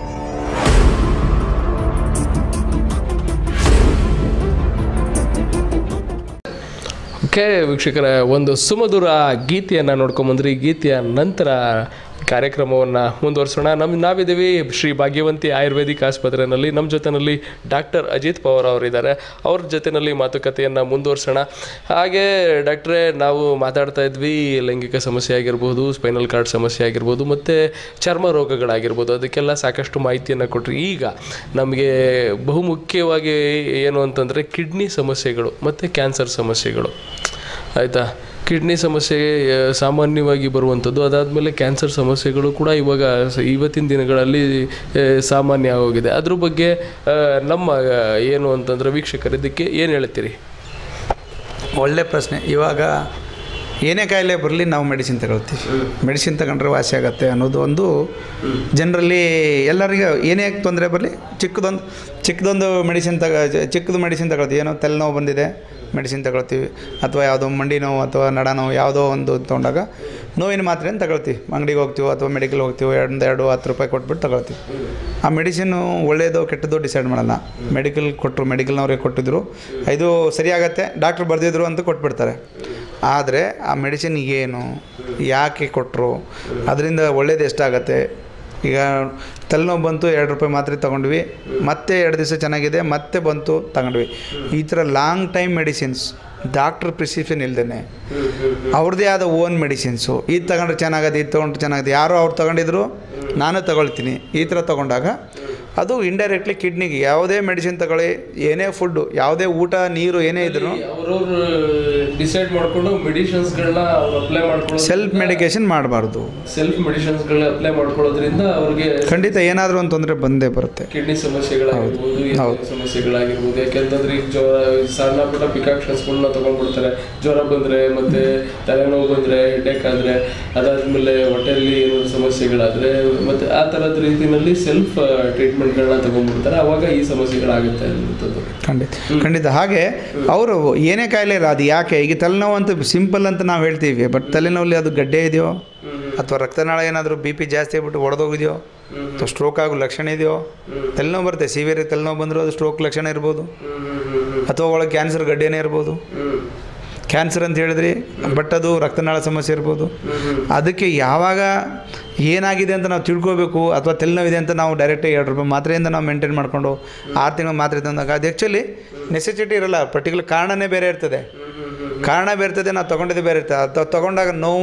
ಓಕೆ ವೀಕ್ಷಕರ ಒಂದು ಸುಮಧುರ ಗೀತೆಯನ್ನು ನೋಡ್ಕೊಂಬಂದ್ರಿ ಈ ಗೀತೆಯ ನಂತರ ಕಾರ್ಯಕ್ರಮವನ್ನು ಮುಂದುವರಿಸೋಣ ನಮ್ಮ ನಾವಿದ್ದೀವಿ ಶ್ರೀ ಭಾಗ್ಯವಂತಿ ಆಯುರ್ವೇದಿಕ್ ಆಸ್ಪತ್ರೆಯಲ್ಲಿ ನಮ್ಮ ಜೊತೆಯಲ್ಲಿ ಡಾಕ್ಟರ್ ಅಜಿತ್ ಪವಾರ್ ಅವರಿದ್ದಾರೆ ಅವ್ರ ಜೊತೆಯಲ್ಲಿ ಮಾತುಕತೆಯನ್ನು ಮುಂದುವರಿಸೋಣ ಹಾಗೆ ಡಾಕ್ಟ್ರೇ ನಾವು ಮಾತಾಡ್ತಾ ಇದ್ವಿ ಲೈಂಗಿಕ ಸಮಸ್ಯೆ ಆಗಿರ್ಬೋದು ಸ್ಪೈನಲ್ ಕಾರ್ಡ್ ಸಮಸ್ಯೆ ಆಗಿರ್ಬೋದು ಮತ್ತು ಚರ್ಮ ರೋಗಗಳಾಗಿರ್ಬೋದು ಅದಕ್ಕೆಲ್ಲ ಸಾಕಷ್ಟು ಮಾಹಿತಿಯನ್ನು ಕೊಟ್ರಿ ಈಗ ನಮಗೆ ಬಹುಮುಖ್ಯವಾಗಿ ಏನು ಅಂತಂದರೆ ಕಿಡ್ನಿ ಸಮಸ್ಯೆಗಳು ಮತ್ತು ಕ್ಯಾನ್ಸರ್ ಸಮಸ್ಯೆಗಳು ಆಯಿತಾ ಕಿಡ್ನಿ ಸಮಸ್ಯೆ ಆ, ಸಾಮಾನ್ಯವಾಗಿ ಬರುವಂಥದ್ದು ಅದಾದಮೇಲೆ ಕ್ಯಾನ್ಸರ್ ಸಮಸ್ಯೆಗಳು ಕೂಡ ಇವಾಗ ಸ- ಇವತ್ತಿನ ದಿನಗಳಲ್ಲಿ ಆ, ಸಾಮಾನ್ಯ ಆಗೋಗಿದೆ ಅದ್ರ ಬಗ್ಗೆ ಆ, ನಮ್ಮ ಆ, ಏನು ಅಂತಂದ್ರೆ ವೀಕ್ಷಕರು ಇದಕ್ಕೆ ಏನು ಹೇಳ್ತೀರಿ ಒಳ್ಳೆ ಪ್ರಶ್ನೆ ಇವಾಗ ಏನೇ ಕಾಯಿಲೆ ಬರಲಿ ನಾವು ಮೆಡಿಸಿನ್ ತಗೊಳ್ತೀವಿ ಮೆಡಿಸಿನ್ ತಗೊಂಡ್ರೆ ವಾಸಿ ಆಗುತ್ತೆ ಅನ್ನೋದು ಒಂದು ಜನರಲ್ಲಿ ಎಲ್ಲರಿಗೂ ಏನೇ ತೊಂದರೆ ಬರಲಿ ಚಿಕ್ಕದೊಂದು ಚಿಕ್ಕದೊಂದು ಮೆಡಿಸಿನ್ ತಗ ಚಿಕ್ಕದು ಮೆಡಿಸಿನ್ ತಗೊಳ್ತೀವಿ ಏನೋ ತಲೆನೋವು ಬಂದಿದೆ ಮೆಡಿಸಿನ್ ತಗೊಳ್ತೀವಿ ಅಥವಾ ಯಾವುದೋ ಮಂಡಿ ನೋವು ಅಥವಾ ನಡ ನೋವು ಯಾವುದೋ ಒಂದು ತೊಗೊಂಡಾಗ ನೋವಿನ ಮಾತ್ರೆನ ತಗೊಳ್ತೀವಿ ಅಂಗಡಿಗೆ ಹೋಗ್ತೀವೋ ಅಥವಾ ಮೆಡಿಕಲ್ ಹೋಗ್ತೀವೋ ಎರಡು ಎರಡು ಹತ್ತು ರೂಪಾಯಿ ಕೊಟ್ಬಿಟ್ಟು ತಗೊಳ್ತೀವಿ ಆ ಮೆಡಿಸಿನ್ನು ಒಳ್ಳೆಯದೋ ಕೆಟ್ಟದೋ ಡಿಸೈಡ್ ಮಾಡಲ್ಲ ಮೆಡಿಕಲ್ ಕೊಟ್ಟರು ಮೆಡಿಕಲ್ನವ್ರಿಗೆ ಕೊಟ್ಟಿದ್ರು ಇದು ಸರಿಯಾಗತ್ತೆ ಡಾಕ್ಟ್ರ್ ಬರೆದಿದ್ರು ಅಂತ ಕೊಟ್ಬಿಡ್ತಾರೆ ಆದರೆ ಆ ಮೆಡಿಸಿನ್ ಏನು ಯಾಕೆ ಕೊಟ್ಟರು ಅದರಿಂದ ಒಳ್ಳೇದು ಎಷ್ಟಾಗತ್ತೆ ಈಗ ತಲೆನೋವು ಬಂತು ಎರಡು ರೂಪಾಯಿ ಮಾತ್ರೆ ತೊಗೊಂಡ್ವಿ ಮತ್ತೆ ಎರಡು ದಿವಸ ಚೆನ್ನಾಗಿದೆ ಮತ್ತೆ ಬಂತು ತಗೊಂಡ್ವಿ ಈ ಥರ long time medicines doctor prescription ಇಲ್ದೇ ಅವ್ರದ್ದೇ ಆದ ಓನ್ ಮೆಡಿಸಿನ್ಸು ಇದು ತಗೊಂಡ್ರೆ ಚೆನ್ನಾಗತ್ತೆ ಇದು ತೊಗೊಂಡ್ರೆ ಚೆನ್ನಾಗಿದೆ ಯಾರೋ ಅವ್ರು ತಗೊಂಡಿದ್ರು ನಾನು ತಗೊಳ್ತೀನಿ ಈ ಥರ ತೊಗೊಂಡಾಗ ಅದು ಇಂಡೈರೆಕ್ಟ್ಲಿ ಕಿಡ್ನಿಗೆ ಯಾವುದೇ ಮೆಡಿಸಿನ್ ತಗೊಳ್ಳಿ ಏನೇ ಫುಡ್ಡು ಯಾವುದೇ ಊಟ ನೀರು ಏನೇ ಇದ್ರೂ ಅವ್ರವ್ರು ಡಿಸೈಡ್ ಮಾಡಿಕೊಂಡು ಮೆಡಿಷನ್ಸ್ಗಳನ್ನ ಅವ್ರು ಅಪ್ಲೈ ಮಾಡ್ಕೊಳ್ಳೋದು ಸೆಲ್ಫ್ ಮೆಡಿಕೇಶನ್ ಮಾಡಬಾರ್ದು ಸೆಲ್ಫ್ ಮೆಡಿಷನ್ಸ್ಗಳನ್ನ ಅಪ್ಲೈ ಮಾಡ್ಕೊಳ್ಳೋದ್ರಿಂದ ಅವ್ರಿಗೆ ಖಂಡಿತ ಏನಾದರೂ ಒಂದು ತೊಂದರೆ ಬಂದೇ ಬರುತ್ತೆ ಕಿಡ್ನಿ ಸಮಸ್ಯೆಗಳಾಗಿರ್ಬೋದು ಎದೆ ಸಮಸ್ಯೆಗಳಾಗಿರ್ಬೋದು ಯಾಕೆಂತಂದ್ರೆ ಈಗ ಜ್ವರ ಸಣ್ಣ ಪುಟ್ಟ ಪಿಕಾಕ್ಷನ್ಸ್ಗಳನ್ನ ತಗೊಂಡ್ಬಿಡ್ತಾರೆ ಜ್ವರ ಬಂದ್ರೆ ಮತ್ತೆ ತಲೆನೋವು ಬಂದ್ರೆ ಹೆಡ್ಡೇಕ್ ಆದ್ರೆ ಅದಾದ್ಮೇಲೆ ಹೊಟ್ಟೆಯಲ್ಲಿ ಏನಾದ್ರು ಸಮಸ್ಯೆಗಳಾದ್ರೆ ಮತ್ತೆ ಆ ಥರದ ರೀತಿಯಲ್ಲಿ ಸೆಲ್ಫ್ ಟ್ರೀಟ್ಮೆಂಟ್ಗಳನ್ನ ತಗೊಂಡ್ಬಿಡ್ತಾರೆ ಅವಾಗ ಈ ಸಮಸ್ಯೆಗಳಾಗುತ್ತೆ ಅನ್ನುವಂಥದ್ದು ಖಂಡಿತ ಖಂಡಿತ ಹಾಗೆ ಅವರು ಏನೇ ಕಾಯಿಲೆ ಇಲ್ಲ ಅದು ಯಾಕೆ ಈಗ ತಲೆನೋವು ಅಂತ ಸಿಂಪಲ್ ಅಂತ ನಾವು ಹೇಳ್ತೀವಿ ಬಟ್ ತಲೆನೋವಲ್ಲಿ ಅದು ಗಡ್ಡೆ ಇದೆಯೋ ಅಥವಾ ರಕ್ತನಾಳ ಏನಾದರೂ ಬಿ ಪಿ ಜಾಸ್ತಿ ಆಗ್ಬಿಟ್ಟು ಒಡೆದೋಗಿದೆಯೋ ಅಥವಾ ಸ್ಟ್ರೋಕ್ ಆಗೋ ಲಕ್ಷಣ ಇದೆಯೋ ತಲೆನೋವು ಬರುತ್ತೆ ಸಿವಿಯರ್ ತಲೆನೋವು ಬಂದರೂ ಅದು ಸ್ಟ್ರೋಕ್ ಲಕ್ಷಣ ಇರ್ಬೋದು ಅಥವಾ ಒಳಗೆ ಕ್ಯಾನ್ಸರ್ ಗಡ್ಡೆನೇ ಇರ್ಬೋದು ಕ್ಯಾನ್ಸರ್ ಅಂತ ಹೇಳಿದ್ರಿ ಬಟ್ ಅದು ರಕ್ತನಾಳ ಸಮಸ್ಯೆ ಇರ್ಬೋದು ಅದಕ್ಕೆ ಯಾವಾಗ ಏನಾಗಿದೆ ಅಂತ ನಾವು ತಿಳ್ಕೋಬೇಕು ಅಥವಾ ತಲೆನೋವಿದೆ ಅಂತ ನಾವು ಡೈರೆಕ್ಟಾಗಿ ಎರಡು ರೂಪಾಯಿ ಮಾತ್ರೆಯಿಂದ ನಾವು ಮೇಂಟೈನ್ ಮಾಡಿಕೊಂಡು ಆರು ತಿಂಗಳು ಮಾತ್ರೆ ತಂದಾಗ ಅದು ಆ್ಯಕ್ಚುಲಿ ನೆಸೆಸಿಟಿ ಇರಲ್ಲ ಪರ್ಟಿಕ್ಯುಲರ್ ಕಾರಣನೇ ಬೇರೆ ಇರ್ತದೆ ಕಾರಣ ಬೇರೆ ಇರ್ತದೆ ನಾವು ತೊಗೊಂಡಿದ್ದು ಬೇರೆ ಇರ್ತದೆ ಅದು ತೊಗೊಂಡಾಗ ನೋವು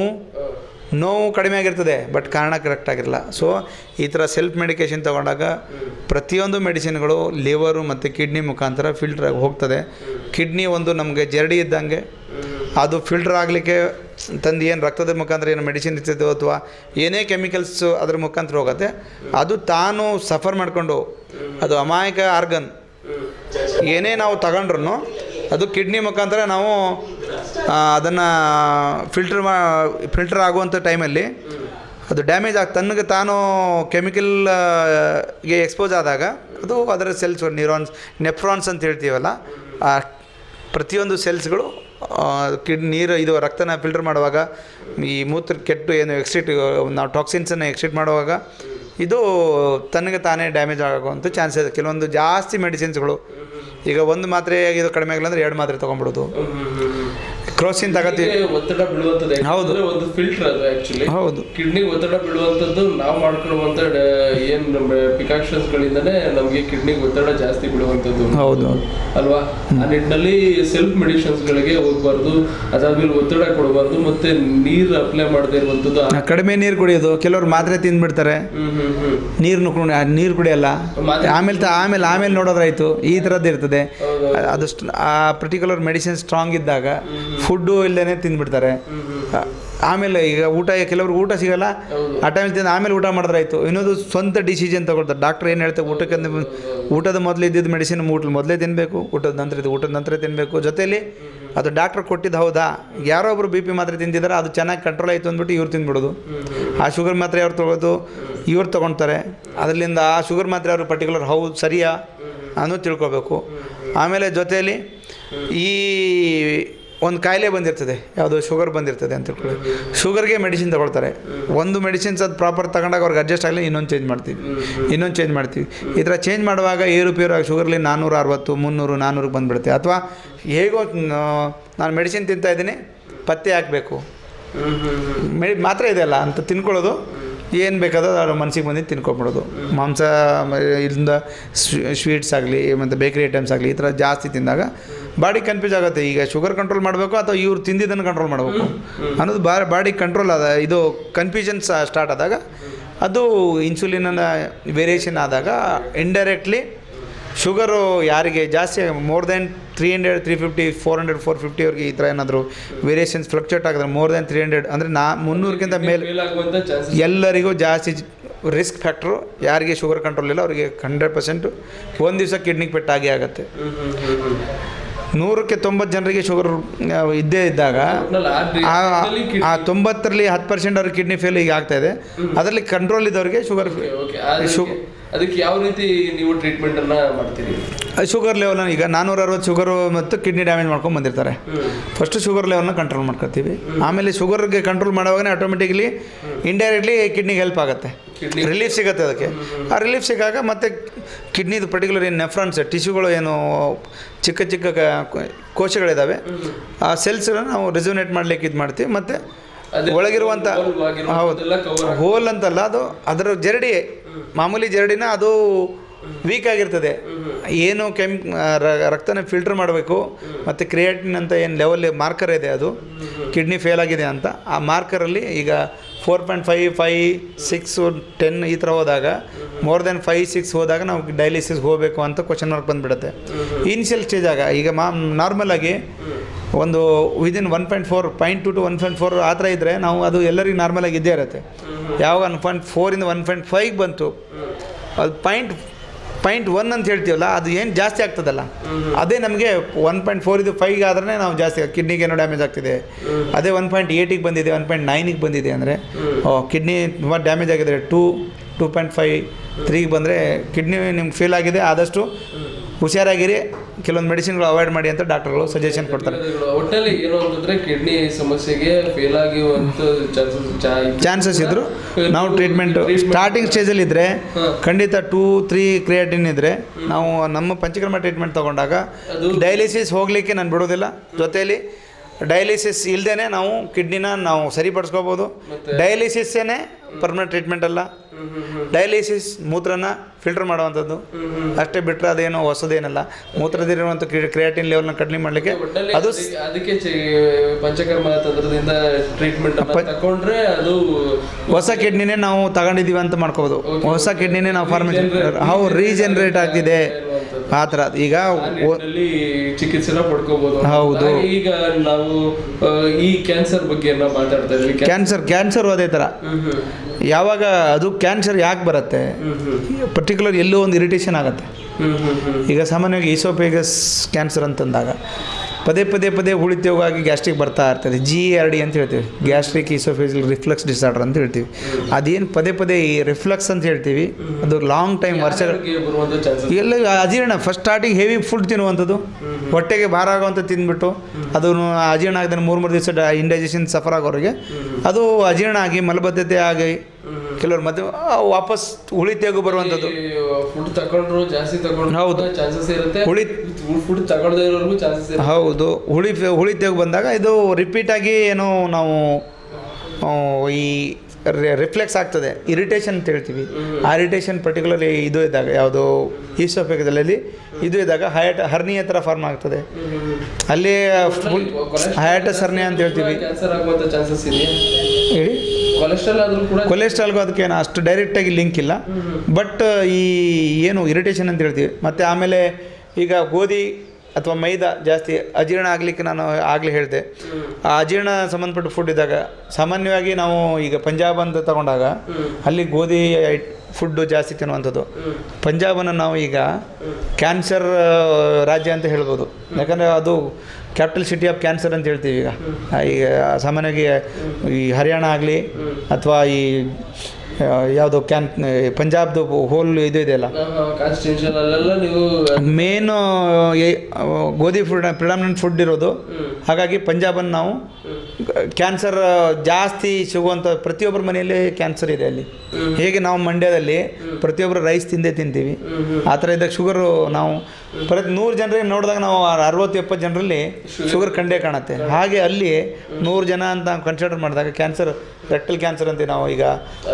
ನೋವು ಕಡಿಮೆ ಆಗಿರ್ತದೆ ಬಟ್ ಕಾರಣ ಕರೆಕ್ಟ್ ಆಗಿರಲ್ಲ ಸೊ ಈ ಥರ ಸೆಲ್ಫ್ ಮೆಡಿಕೇಷನ್ ತೊಗೊಂಡಾಗ ಪ್ರತಿಯೊಂದು ಮೆಡಿಸಿನ್ಗಳು ಲಿವರು ಮತ್ತು ಕಿಡ್ನಿ ಮುಖಾಂತರ ಫಿಲ್ಟರ್ ಆಗಿ ಹೋಗ್ತದೆ ಕಿಡ್ನಿ ಒಂದು ನಮಗೆ ಜರಡಿ ಇದ್ದಂಗೆ ಅದು ಫಿಲ್ಟರ್ ಆಗಲಿಕ್ಕೆ ತಂದು ಏನು ರಕ್ತದ ಮುಖಾಂತರ ಏನು ಮೆಡಿಸಿನ್ ಇರ್ತಿದ್ದೋ ಅಥವಾ ಏನೇ ಕೆಮಿಕಲ್ಸ್ ಅದ್ರ ಮುಖಾಂತರ ಹೋಗುತ್ತೆ ಅದು ತಾನು ಸಫರ್ ಮಾಡಿಕೊಂಡು ಅದು ಅಮಾಯಕ ಆರ್ಗನ್ ಏನೇ ನಾವು ತಗೊಂಡ್ರು ಅದು ಕಿಡ್ನಿ ಮುಖಾಂತರ ನಾವು ಅದನ್ನು ಫಿಲ್ಟರ್ ಮಾ ಫಿಲ್ಟರ್ ಆಗುವಂಥ ಟೈಮಲ್ಲಿ ಅದು ಡ್ಯಾಮೇಜ್ ಆಗಿ ತನ್ನಗೆ ತಾನು ಕೆಮಿಕಲ್ ಗೆ ಎಕ್ಸ್ಪೋಸ್ ಆದಾಗ ಅದು ಅದರ ಸೆಲ್ಸ್ ನ್ಯೂರಾನ್ಸ್ ನೆಫ್ರಾನ್ಸ್ ಅಂತ ಹೇಳ್ತೀವಲ್ಲ ಆ ಪ್ರತಿಯೊಂದು ಸೆಲ್ಸ್ಗಳು ಕಿಡ್ ನೀರು ಇದು ರಕ್ತನ ಫಿಲ್ಟರ್ ಮಾಡುವಾಗ ಈ ಮೂತ್ರ ಕೆಟ್ಟು ಏನು ಎಕ್ಸಿಟ್ ನಾವು ಟಾಕ್ಸಿನ್ಸನ್ನು ಎಕ್ಸಿಟ್ ಮಾಡುವಾಗ ಇದು ತನಗೆ ತಾನೇ ಡ್ಯಾಮೇಜ್ ಆಗುವಂಥ ಚಾನ್ಸ್ ಇದೆ ಕೆಲವೊಂದು ಜಾಸ್ತಿ ಮೆಡಿಸಿನ್ಸ್ಗಳು ಈಗ ಒಂದು ಮಾತ್ರೆ ಇದು ಕಡಿಮೆ ಆಗಿಲ್ಲ ಅಂದರೆ ಎರಡು ಮಾತ್ರೆ ತೊಗೊಂಡ್ಬಿಡೋದು ಕ್ರೋಸಿನ್ ತಗೋತೀವಿ ಕಿಡ್ನಿಗೆ ಒತ್ತಡ ಬೀಳುವಂಥದ್ದು ಹೌದು. ಯಾಕಂದ್ರೆ ಒಂದು ಫಿಲ್ಟರ್ ಅದು ಆಕ್ಚುಲಿ ಹೌದು ಕಿಡ್ನಿ ಒತ್ತಡ ಬೀಳುವಂಥದ್ದು ನಾವು ಮಾಡ್ಕೊಳ್ಳುವಂಥ ಏನು ನಮ್ಮ ಪಿಕಾಕ್ಷನ್ಸ್ಗಳಿಂದನೇ ನಮಗೆ ಕಿಡ್ನಿಗೆ ಒತ್ತಡ ಜಾಸ್ತಿ ಬೀಳುವಂಥದ್ದು ಹೌದು ಅಲ್ವಾ ಆ ನಿಟ್ಟಿನಲ್ಲಿ ಸೆಲ್ಫ್ ಮೆಡಿಷನ್ಸ್ಗಳಿಗೆ ಹೋಗ್ಬಾರ್ದು ಅದಾದ್ಮೇಲೆ ಒತ್ತಡ ಕೊಡಬಾರ್ದು ಮತ್ತೆ ನೀರು ಅಪ್ಲೈ ಮಾಡದೇ ಇರುವಂಥದ್ದು ಆ- ಕಡಿಮೆ ನೀರು ಕುಡಿಯೋದು ಕೆಲವರು ಮಾತ್ರೆ ತಿಂದ್ಬಿಡ್ತಾರೆ ಹ್ಮ್ ಹ್ಮ್ ಹ್ಮ್ ನೀರನ್ನು ಕುಡಿ ನೀರು ಕುಡಿಯಲ್ಲ ಮಾತ್ರೆ- ಆಮೇಲೆ ತ ಆಮೇಲೆ ಆಮೇಲೆ ನೋಡೋದ್ರಾಯ್ತು ಈ ಥರದ್ದು ಇರ್ತದೆ ಅದು ಸ್ಟ್- ಆ ಪರ್ಟಿಕ್ಯುಲರ್ ಮೆಡಿಸಿನ್ ಸ್ಟ್ರಾಂಗ್ ಇದ್ದಾಗ ಫುಡ್ಡು ಇಲ್ಲದೇ ತಿಂದ್ಬಿಡ್ತಾರೆ ಆ- ಆಮೇಲೆ ಈಗ ಊಟ ಕೆಲವ್ರಿಗೆ ಊಟ ಸಿಗಲ್ಲ ಆ ಟೈಮ್ ತಿಂದು ಆಮೇಲೆ ಊಟ ಮಾಡಿದ್ರೆ ಆಯಿತು ಇನ್ನೊಂದು ಸ್ವಂತ ಡಿಸಿಷನ್ ತಗೊಳ್ತಾರೆ ಡಾಕ್ಟ್ರ್ ಏನು ಹೇಳ್ತಾರೆ ಊಟಕ್ಕೆ ಅಂದ್- ಊಟದ ಮೊದಲು ಇದ್ದಿದ್ದು ಮೆಡಿಸಿನ್ ಊಟ ಮೊದಲೇ ತಿನ್ನಬೇಕು ಊಟದ ನಂತರ ಇದು ಊಟದ ನಂತರ ತಿನ್ನಬೇಕು ಜೊತೆಯಲ್ಲಿ ಅದು ಡಾಕ್ಟ್ರ್ ಕೊಟ್ಟಿದ್ದು ಹೌದಾ ಯಾರೋ ಒಬ್ರು ಬಿ ಪಿ ಮಾತ್ರೆ ತಿಂತಿದ್ದಾರೆ ಅದು ಚೆನ್ನಾಗಿ ಕಂಟ್ರೋಲ್ ಆಯಿತು ಅಂದ್ಬಿಟ್ಟು ಇವ್ರು ತಿಂದ್ಬಿಡೋದು ಆ ಶುಗರ್ ಮಾತ್ರೆ ಅವ್ರು ತೊಗೊಳೋದು ಇವ್ರು ತೊಗೊಳ್ತಾರೆ ಅದರಿಂದ ಆ ಶುಗರ್ ಮಾತ್ರೆ ಅವರು ಪರ್ಟಿಕ್ಯುಲರ್ ಹೌದು ಸರಿಯಾ ಅನ್ನೋದು ತಿಳ್ಕೊಬೇಕು ಆಮೇಲೆ ಜೊತೆಯಲ್ಲಿ ಈ ಒಂದು ಕಾಯಿಲೆ ಬಂದಿರ್ತದೆ ಯಾವುದು ಶುಗರ್ ಬಂದಿರ್ತದೆ ಅಂತ ತಿಳ್ಕೊಳ್ಳಿ ಶುಗರ್ಗೆ ಮೆಡಿಸಿನ್ ತಗೊಳ್ತಾರೆ ಒಂದು ಮೆಡಿಸಿನ್ಸ್ ಅದು ಪ್ರಾಪರ್ ತಗೊಂಡಾಗ ಅವ್ರಿಗೆ ಅಡ್ಜಸ್ಟ್ ಆಗಲಿ ಇನ್ನೊಂದು ಚೇಂಜ್ ಮಾಡ್ತೀವಿ ಇನ್ನೊಂದು ಚೇಂಜ್ ಮಾಡ್ತೀವಿ ಈ ಥರ ಚೇಂಜ್ ಮಾಡುವಾಗ ಏರುಪೇರು ಶುಗರ್ಲಿ ನಾನ್ನೂರ ಅರವತ್ತು ಮುನ್ನೂರು ನಾನ್ನೂರಿಗೆ ಬಂದುಬಿಡುತ್ತೆ ಅಥವಾ ಹೇಗೋ ನ- ನಾನು ಮೆಡಿಸಿನ್ ತಿಂತಾ ಇದ್ದೀನಿ ಪತ್ತೆ ಹಾಕಬೇಕು ಮೆ ಮಾತ್ರ ಇದೆಯಲ್ಲ ಅಂತ ತಿನ್ಕೊಳ್ಳೋದು ಏನು ಬೇಕಾದೋ ಅವ್ರ ಮನಸ್ಸಿಗೆ ಬಂದಿದ್ದು ತಿನ್ಕೊಂಬಿಡೋದು ಮಾಂಸ ಮ- ಇಲ್ಲಿಂದ ಸ್ವೀಟ್ಸ್ ಆಗಲಿ ಮತ್ತು ಬೇಕರಿ ಐಟಮ್ಸ್ ಆಗಲಿ ಈ ಥರ ಜಾಸ್ತಿ ತಿಂದಾಗ ಬಾಡಿ ಕನ್ಫ್ಯೂಸ್ ಆಗುತ್ತೆ ಈಗ ಶುಗರ್ ಕಂಟ್ರೋಲ್ ಮಾಡಬೇಕು ಅಥವಾ ಇವ್ರು ತಿಂದಿದ್ದನ್ನು ಕಂಟ್ರೋಲ್ ಮಾಡಬೇಕು ಅನ್ನೋದು ಬಾ ಬಾಡಿ ಕಂಟ್ರೋಲ್ ಆದ ಇದು ಕನ್ಫ್ಯೂಷನ್ ಸ್ಟಾರ್ಟ್ ಆದಾಗ ಅದು ಇನ್ಸುಲಿನ್ನ ವೇರಿಯೇಷನ್ ಆದಾಗ ಇಂಡೈರೆಕ್ಟ್ಲಿ ಶುಗರು ಯಾರಿಗೆ ಜಾಸ್ತಿ more than three hundred three fifty four hundred four fifty ಅವ್ರಿಗೆ ಈ ಥರ ಏನಾದರೂ ವೇರಿಯೇಷನ್ಸ್ ಫ್ಲಕ್ಚುಯೇಟ್ ಆಗಿದ್ರೆ ಮೋರ್ ದೆನ್ ತ್ರೀ ಹಂಡ್ರೆಡ್ ಅಂದರೆ ನಾ ಮುನ್ನೂರಕ್ಕಿಂತ ಮೇಲೆ ಫೇಲ್ ಆಗುವಂತ ಚಾನ್ಸಸ್ ಎಲ್ಲರಿಗೂ ಜಾಸ್ತಿ ರಿಸ್ಕ್ ಫ್ಯಾಕ್ಟ್ರು ಯಾರಿಗೆ ಶುಗರ್ ಕಂಟ್ರೋಲ್ ಇಲ್ಲ ಅವರಿಗೆ ಹಂಡ್ರೆಡ್ ಪರ್ಸೆಂಟು ಒಂದು ದಿವಸ ಕಿಡ್ನಿಗೆ ಪೆಟ್ಟಾಗೇ ಆಗುತ್ತೆ ನೂರಕ್ಕೆ ತೊಂಬತ್ತು ಜನರಿಗೆ ಶುಗರ್ ಇದ್ದೇ ಇದ್ದಾಗ ಆ- ಆ ತೊಂಬತ್ತರಲ್ಲಿ ಹತ್ತು ಪರ್ಸೆಂಟ್ ಅವ್ರಿಗೆ ಕಿಡ್ನಿ ಫೇಲ್ ಈಗ ಆಗ್ತಾ ಇದೆ ಅದರಲ್ಲಿ ಕಂಟ್ರೋಲ್ ಇದ್ದವ್ರಿಗೆ ಶುಗರ್ ಶು ಅದಕ್ಕೆ ಯಾವ ರೀತಿ ನೀವು ಟ್ರೀಟ್ಮೆಂಟ್ ಅನ್ನ ಮಾಡ್ತೀರಿ ಶುಗರ್ ಲೆವೆಲ್ನ ಈಗ ನಾನ್ನೂರ ಅರವತ್ತು ಶುಗರು ಮತ್ತು ಕಿಡ್ನಿ ಡ್ಯಾಮೇಜ್ ಮಾಡ್ಕೊಂಡು ಬಂದಿರ್ತಾರೆ ಫಸ್ಟ್ ಶುಗರ್ ಲೆವೆಲ್ನ ಕಂಟ್ರೋಲ್ ಮಾಡ್ಕೊತೀವಿ ಆಮೇಲೆ ಶುಗರ್ಗೆ ಕಂಟ್ರೋಲ್ ಮಾಡುವಾಗನೇ ಆಟೋಮೆಟಿಕ್ಲಿ ಇಂಡೈರೆಕ್ಟ್ಲಿ ಕಿಡ್ನಿಗೆ ಹೆಲ್ಪ್ ಆಗುತ್ತೆ ರಿಲೀಫ್ ಸಿಗುತ್ತೆ ಅದಕ್ಕೆ ಆ ರಿಲೀಫ್ ಸಿಗಾಗ ಮತ್ತೆ ಕಿಡ್ನಿದು ಪರ್ಟಿಕ್ಯುಲರ್ ಏನು ನೆಫ್ರಾನ್ಸ್ ಟಿಶ್ಯೂಗಳು ಏನು ಚಿಕ್ಕ ಚಿಕ್ಕ ಕ- ಕೋಶಗಳಿದ್ದಾವೆ ಆ ಸೆಲ್ಸ್ನ ನಾವು ರೆಸೊನೇಟ್ ಮಾಡ್ಲಿಕ್ಕೆ ಇದು ಮಾಡ್ತೀವಿ ಮತ್ತು ಅದೇ ಒಳಗಿರುವಂಥ hole ಆಗಿರುವಂಥದ್ದೆಲ್ಲ cover ಹೌದು ಹೋಲ್ ಅಂತಲ್ಲ ಅದು ಅದರ ಜರಡಿ ಮಾಮೂಲಿ ಜರಡಿನ ಅದು ವೀಕ್ ಆಗಿರ್ತದೆ ಏನು ಕೆಮ್ ರ- ರಕ್ತನ ಫಿಲ್ಟರ್ ಮಾಡಬೇಕು ಮತ್ತು ಕ್ರಿಯೇಟಿನ್ ಅಂತ ಏನು ಲೆವೆಲ್ ಮಾರ್ಕರ್ ಇದೆ ಅದು ಕಿಡ್ನಿ ಫೇಲ್ ಆಗಿದೆ ಅಂತ ಆ ಮಾರ್ಕರಲ್ಲಿ ಈಗ ಫೋರ್ ಪಾಯಿಂಟ್ ಫೈವ್ ಫೈ ಸಿಕ್ಸು ಟೆನ್ ಈ ಥರ ಹೋದಾಗ ಮೋರ್ ದೆನ್ ಫೈವ್ ಸಿಕ್ಸ್ ಹೋದಾಗ ನಾವು ಡಯಾಲಿಸಿಸ್ ಹೋಗಬೇಕು ಅಂತ ಕ್ವಶನ್ ಮಾರ್ಕ್ ಬಂದುಬಿಡುತ್ತೆ ಇನಿಷಿಯಲ್ ಸ್ಟೇಜ್ ಆಗ ಈಗ ಮಾ ನಾರ್ಮಲ್ ಆಗಿ ಒಂದು within one point four point two two one point four ಆ ಥರ ಇದ್ದರೆ ನಾವು ಅದು ಎಲ್ಲರಿಗೂ ನಾರ್ಮಲಾಗಿ ಇದ್ದೇ ಇರುತ್ತೆ ಯಾವಾಗ ಒನ್ ಪಾಯಿಂಟ್ ಫೋರಿಂದ ಒನ್ ಪಾಯಿಂಟ್ ಫೈವ್ ಬಂತು ಅದು ಪಾಯಿಂಟ್ ಪಾಯಿಂಟ್ ಒನ್ ಅಂತ ಹೇಳ್ತೀವಲ್ಲ ಅದು ಏನು ಜಾಸ್ತಿ ಆಗ್ತದಲ್ಲ ಅದೇ ನಮಗೆ ಒನ್ ಪಾಯಿಂಟ್ ಫೋರ್ ಇದು ಫೈವ್ ಆದ್ರೆ ನಾವು ಜಾಸ್ತಿ ಕಿಡ್ನಿಗೆ ಏನೋ ಡ್ಯಾಮೇಜ್ ಆಗ್ತಿದೆ ಅದೇ ಒನ್ ಪಾಯಿಂಟ್ ಏಯ್ಟಿಗೆ ಬಂದಿದೆ ಒನ್ ಪಾಯಿಂಟ್ ನೈನಿಗೆ ಬಂದಿದೆ ಅಂದರೆ ಕಿಡ್ನಿ ತುಂಬ ಡ್ಯಾಮೇಜ್ ಆಗಿದೆ ಟೂ ಟೂ ಪಾಯಿಂಟ್ ಫೈವ್ ತ್ರೀಗೆ ಬಂದರೆ ಕಿಡ್ನಿ ನಿಮ್ಗೆ ಫೇಲ್ ಆಗಿದೆ ಆದಷ್ಟು ಹುಷಾರಾಗಿರಿ ಕೆಲವೊಂದು ಮೆಡಿಸಿನ್ಗಳು ಅವಾಯ್ಡ್ ಮಾಡಿ ಅಂತ ಡಾಕ್ಟರ್ಗಳು ಸಜೆಷನ್ ಕೊಡ್ತಾರೆ ಒಟ್ಟಲ್ಲಿ ಏನು ಅಂತಂದ್ರೆ ಕಿಡ್ನಿ ಸಮಸ್ಯೆಗೆ ಫೇಲ್ ಆಗುವಂತ ಚಾನ್ಸಸ್ ಚಾನ್ಸಸ್ ಇದ್ದರು ನಾವು ಟ್ರೀಟ್ಮೆಂಟ್ ಸ್ಟಾರ್ಟಿಂಗ್ ಸ್ಟೇಜಲ್ಲಿ ಇದ್ದರೆ ಖಂಡಿತ ಟೂ ತ್ರೀ ಕ್ರಿಯೇಟಿನ್ ಇದ್ದರೆ ನಾವು ನಮ್ಮ ಪಂಚಕರ್ಮ ಟ್ರೀಟ್ಮೆಂಟ್ ತೊಗೊಂಡಾಗ ಡಯಾಲಿಸಿಸ್ ಹೋಗಲಿಕ್ಕೆ ನಾನು ಬಿಡೋದಿಲ್ಲ ಜೊತೆಯಲ್ಲಿ ಡಯಾಲಿಸಿಸ್ ಇಲ್ಲದೇ ನಾವು ಕಿಡ್ನಿನ ನಾವು ಸರಿಪಡಿಸ್ಕೋಬೋದು ಡಯಾಲಿಸಿಸ್ಸೇ ಪರ್ಮನೆಂಟ್ ಟ್ರೀಟ್ಮೆಂಟ್ ಅಲ್ಲ ಡಯಾಲಿಸಿಸ್ ಮೂತ್ರನ ಫಿಲ್ಟರ್ ಮಾಡುವಂಥದ್ದು ಅಷ್ಟೇ ಬಿಟ್ಟರೆ ಅದೇನೋ ಹೊಸದೇನಲ್ಲ ಮೂತ್ರದಲ್ಲಿರುವಂಥ ಕ್ರಿಯಾಟಿನ್ ಲೆವೆಲ್ನ ಕಡಿಮೆ ಮಾಡಲಿಕ್ಕೆ ಒಟ್ಟಲ್ಲಿ ಅದು ಅದಕ್ಕೆ- ಅದಕ್ಕೆ ಚೆ- ಪಂಚಕರ್ಮ ತಂತ್ರದಿಂದ ಟ್ರೀಟ್ಮೆಂಟ್ ಅನ್ನ ತಕೊಂಡ್ರೆ ಅದು ಹೊಸ ಕಿಡ್ನಿನೇ ನಾವು ತಗೊಂಡಿದ್ದೀವಿ ಅಂತ ಮಾಡ್ಕೋಬೋದು ಹೊಸ ಕಿಡ್ನಿನೇ ನಾವು ಫಾರ್ಮೇಷನ್ ಹೌ ರೀಜನ್ರೇಟ್ ಆಗ್ತಿದೆ ಆ ಥರ ಈಗ ಒ- ನಿಟ್ಟಿನಲ್ಲಿ ಚಿಕಿತ್ಸೆನ ಪಡ್ಕೋಬಹುದು ಹೌದು. ಹಾಗೆ ಈಗ ನಾವು ಆ, ಈ ಕ್ಯಾನ್ಸರ್ ಬಗ್ಗೆ ನಾವು ಮಾತಾಡ್ತಾ ಇದ್ವಿ ಕ್ಯಾ- ಕ್ಯಾನ್ಸರ್ ಕ್ಯಾನ್ಸರ್ ಅದೇ ಥರ ಹ್ಮ್ ಹ್ಮ್. ಯಾವಾಗ ಅದು ಕ್ಯಾನ್ಸರ್ ಯಾಕೆ ಬರುತ್ತೆ ಪರ್ಟಿಕ್ಯುಲರ್ ಎಲ್ಲೋ ಒಂದು ಇರಿಟೇಷನ್ ಆಗುತ್ತೆ ಹ್ಮ್ ಹ್ಮ್ ಹ್ಮ್ ಈಗ ಸಾಮಾನ್ಯವಾಗಿ ಈಸೋಪೇಗಸ್ ಕ್ಯಾನ್ಸರ್ ಅಂತಂದಾಗ ಪದೇ ಪದೇ ಪದೇ ಉಳಿತವಾಗಿ ಗ್ಯಾಸ್ಟ್ರಿಕ್ ಬರ್ತಾ ಇರ್ತದೆ ಜಿ ಆರ್ ಡಿ ಅಂತ ಹೇಳ್ತೀವಿ ಗ್ಯಾಸ್ಟ್ರಿಕ್ ಈಸೋಫೇಜಲ್ ರಿಫ್ಲಕ್ಸ್ ಡಿಸಾರ್ಡರ್ ಅಂತ ಹೇಳ್ತೀವಿ ಅದೇನು ಪದೇ ಪದೇ ಈ ರಿಫ್ಲಕ್ಸ್ ಅಂತ ಹೇಳ್ತೀವಿ ಅದು ಲಾಂಗ್ ಟೈಮ್ ವರ್ಷಗಳ ಆರೋಗ್ಯ ಬರುವಂತ ಚಾನ್ಸಸ್ ಎಲ್ಲ ಅಜೀರ್ಣ ಫಸ್ಟ್ ಸ್ಟಾರ್ಟಿಂಗ್ ಹೆವಿ ಫುಡ್ ತಿನ್ನುವಂಥದ್ದು ಹೊಟ್ಟೆಗೆ ಭಾರ ಆಗುವಂಥ ತಿಂದ್ಬಿಟ್ಟು ಅದು ಅಜೀರ್ಣ ಆಗದೆ ಮೂರು ಮೂರು ದಿವಸ ಇಂಡೈಜೆಷನ್ ಸಫರ್ ಆಗೋರಿಗೆ ಅದು ಅಜೀರ್ಣ ಆಗಿ ಮಲಬದ್ಧತೆ ಆಗಿ ಕೆಲವ್ರು ಮಧ್ಯ ವಾಪಸ್ ಉಳಿತೆಗೂ ಬರುವಂಥದ್ದು ಫುಡ್ ತಗೊಂಡ್ರು ಜಾಸ್ತಿ ತಗೊಂಡ್ರು ಹೌದು. ಚಾನ್ಸಸ್ ಇರುತ್ತೆ ಉಳಿ ಫುಡ್ ತಗೊಳ್ದೇ ಇರೋರ್ಗು ಚಾನ್ಸಸ್ ಇರುತ್ತೆ ಹೌದು ಹುಳಿ ಹುಳಿತೆಗೂ ಬಂದಾಗ ಇದು ರಿಪೀಟಾಗಿ ಏನೋ ನಾವು ಆ, ಈ ರಿಫ್ಲೆಕ್ಸ್ ಆಗ್ತದೆ ಇರಿಟೇಷನ್ ಅಂತ ಹೇಳ್ತೀವಿ ಆ ಇರಿಟೇಷನ್ ಪರ್ಟಿಕ್ಯುಲರ್ಲಿ ಇದು ಇದ್ದಾಗ ಯಾವುದು ಈಸೋಫೆಗದಲ್ಲಿ ಇದು ಇದ್ದಾಗ ಹಯಟ್ ಹರ್ನಿಯ ಥರ ಫಾರ್ಮ್ ಆಗ್ತದೆ ಅಲ್ಲಿ ಹಯಾಟಸ್ ಹರ್ನಿಯ ಅಂತ ಹೇಳ್ತೀವಿ ಕ್ಯಾನ್ಸರ್ ಆಗುವಂತ ಚಾನ್ಸಸ್ ಇದೆಯಾ ಹೇಳಿ ಕೊಲೆಸ್ಟ್ರಾಲ್ ಆದ್ರೂ ಕೂಡ ಕೊಲೆಸ್ಟ್ರಾಲ್ಗೂ ಅದಕ್ಕೆ ಏನು ಅಷ್ಟು ಡೈರೆಕ್ಟಾಗಿ ಲಿಂಕ್ ಇಲ್ಲ ಬಟ್ ಈ ಏನು ಇರಿಟೇಷನ್ ಅಂತ ಹೇಳ್ತೀವಿ ಮತ್ತು ಆಮೇಲೆ ಈಗ ಗೋಧಿ ಅಥವಾ ಮೈದಾ ಜಾಸ್ತಿ ಅಜೀರ್ಣ ಆಗಲಿಕ್ಕೆ ನಾನು ಆಗಲೇ ಹೇಳಿದೆ ಆ ಅಜೀರ್ಣ ಸಂಬಂಧಪಟ್ಟ ಫುಡ್ ಇದ್ದಾಗ ಸಾಮಾನ್ಯವಾಗಿ ನಾವು ಈಗ ಪಂಜಾಬ್ ಅಂತ ತಗೊಂಡಾಗ ಅಲ್ಲಿ ಗೋಧಿ ಫುಡ್ಡು ಜಾಸ್ತಿ ತಿನ್ನುವಂಥದ್ದು ಪಂಜಾಬನ್ನು ನಾವು ಈಗ ಕ್ಯಾನ್ಸರ್ ರಾಜ್ಯ ಅಂತ ಹೇಳ್ಬೋದು ಯಾಕಂದರೆ ಅದು ಕ್ಯಾಪಿಟಲ್ ಸಿಟಿ ಆಫ್ ಕ್ಯಾನ್ಸರ್ ಅಂತ ಹೇಳ್ತೀವಿ ಈಗ ಆ, ಈಗ ಸಾಮಾನ್ಯವಾಗಿ ಈ ಹರಿಯಾಣ ಆಗಲಿ ಅಥವಾ ಈ ಆ, ಯಾವುದು ಕ್ಯಾನ್ ಪಂಜಾಬ್ದು ಹೋಲ್ ಇದು ಇದೆಯಲ್ಲ ಕಾನ್ಸ್ಟಿಟ್ಯೂಷನ್ ಅಲ್ಲೆಲ್ಲ ನೀವು ಮೇನು ಗೋಧಿ ಫುಡ್ ಪ್ರಿಡಾಮಿನೆಂಟ್ ಫುಡ್ ಇರೋದು ಹಾಗಾಗಿ ಪಂಜಾಬನ್ನು ನಾವು ಕ್ಯಾನ್ಸರ್ ಜಾಸ್ತಿ ಸಿಗುವಂಥ ಪ್ರತಿಯೊಬ್ಬರ ಮನೆಯಲ್ಲಿ ಕ್ಯಾನ್ಸರ್ ಇದೆ ಅಲ್ಲಿ ಹೇಗೆ ನಾವು ಮಂಡ್ಯದಲ್ಲಿ ಪ್ರತಿಯೊಬ್ಬರು ರೈಸ್ ತಿಂದೇ ತಿಂತೀವಿ ಆ ಥರ ಇದ್ದಾಗ ಶುಗರು ನಾವು ಪ್ರತಿ ನೂರು ಜನರಿಗೆ ನೋಡಿದಾಗ ನಾವು ಅರವತ್ತು ಎಪ್ಪತ್ತು ಜನರಲ್ಲಿ ಶುಗರ್ ಕಂಡೇ ಕಾಣುತ್ತೆ ಹಾಗೆ ಅಲ್ಲಿ ನೂರು ಜನ ಅಂತ ಕನ್ಸಿಡರ್ ಮಾಡಿದಾಗ ಕ್ಯಾನ್ಸರ್ ರೆಕ್ಟಲ್ ಕ್ಯಾನ್ಸರ್ ಅಂತೀವಿ ನಾವು ಈಗ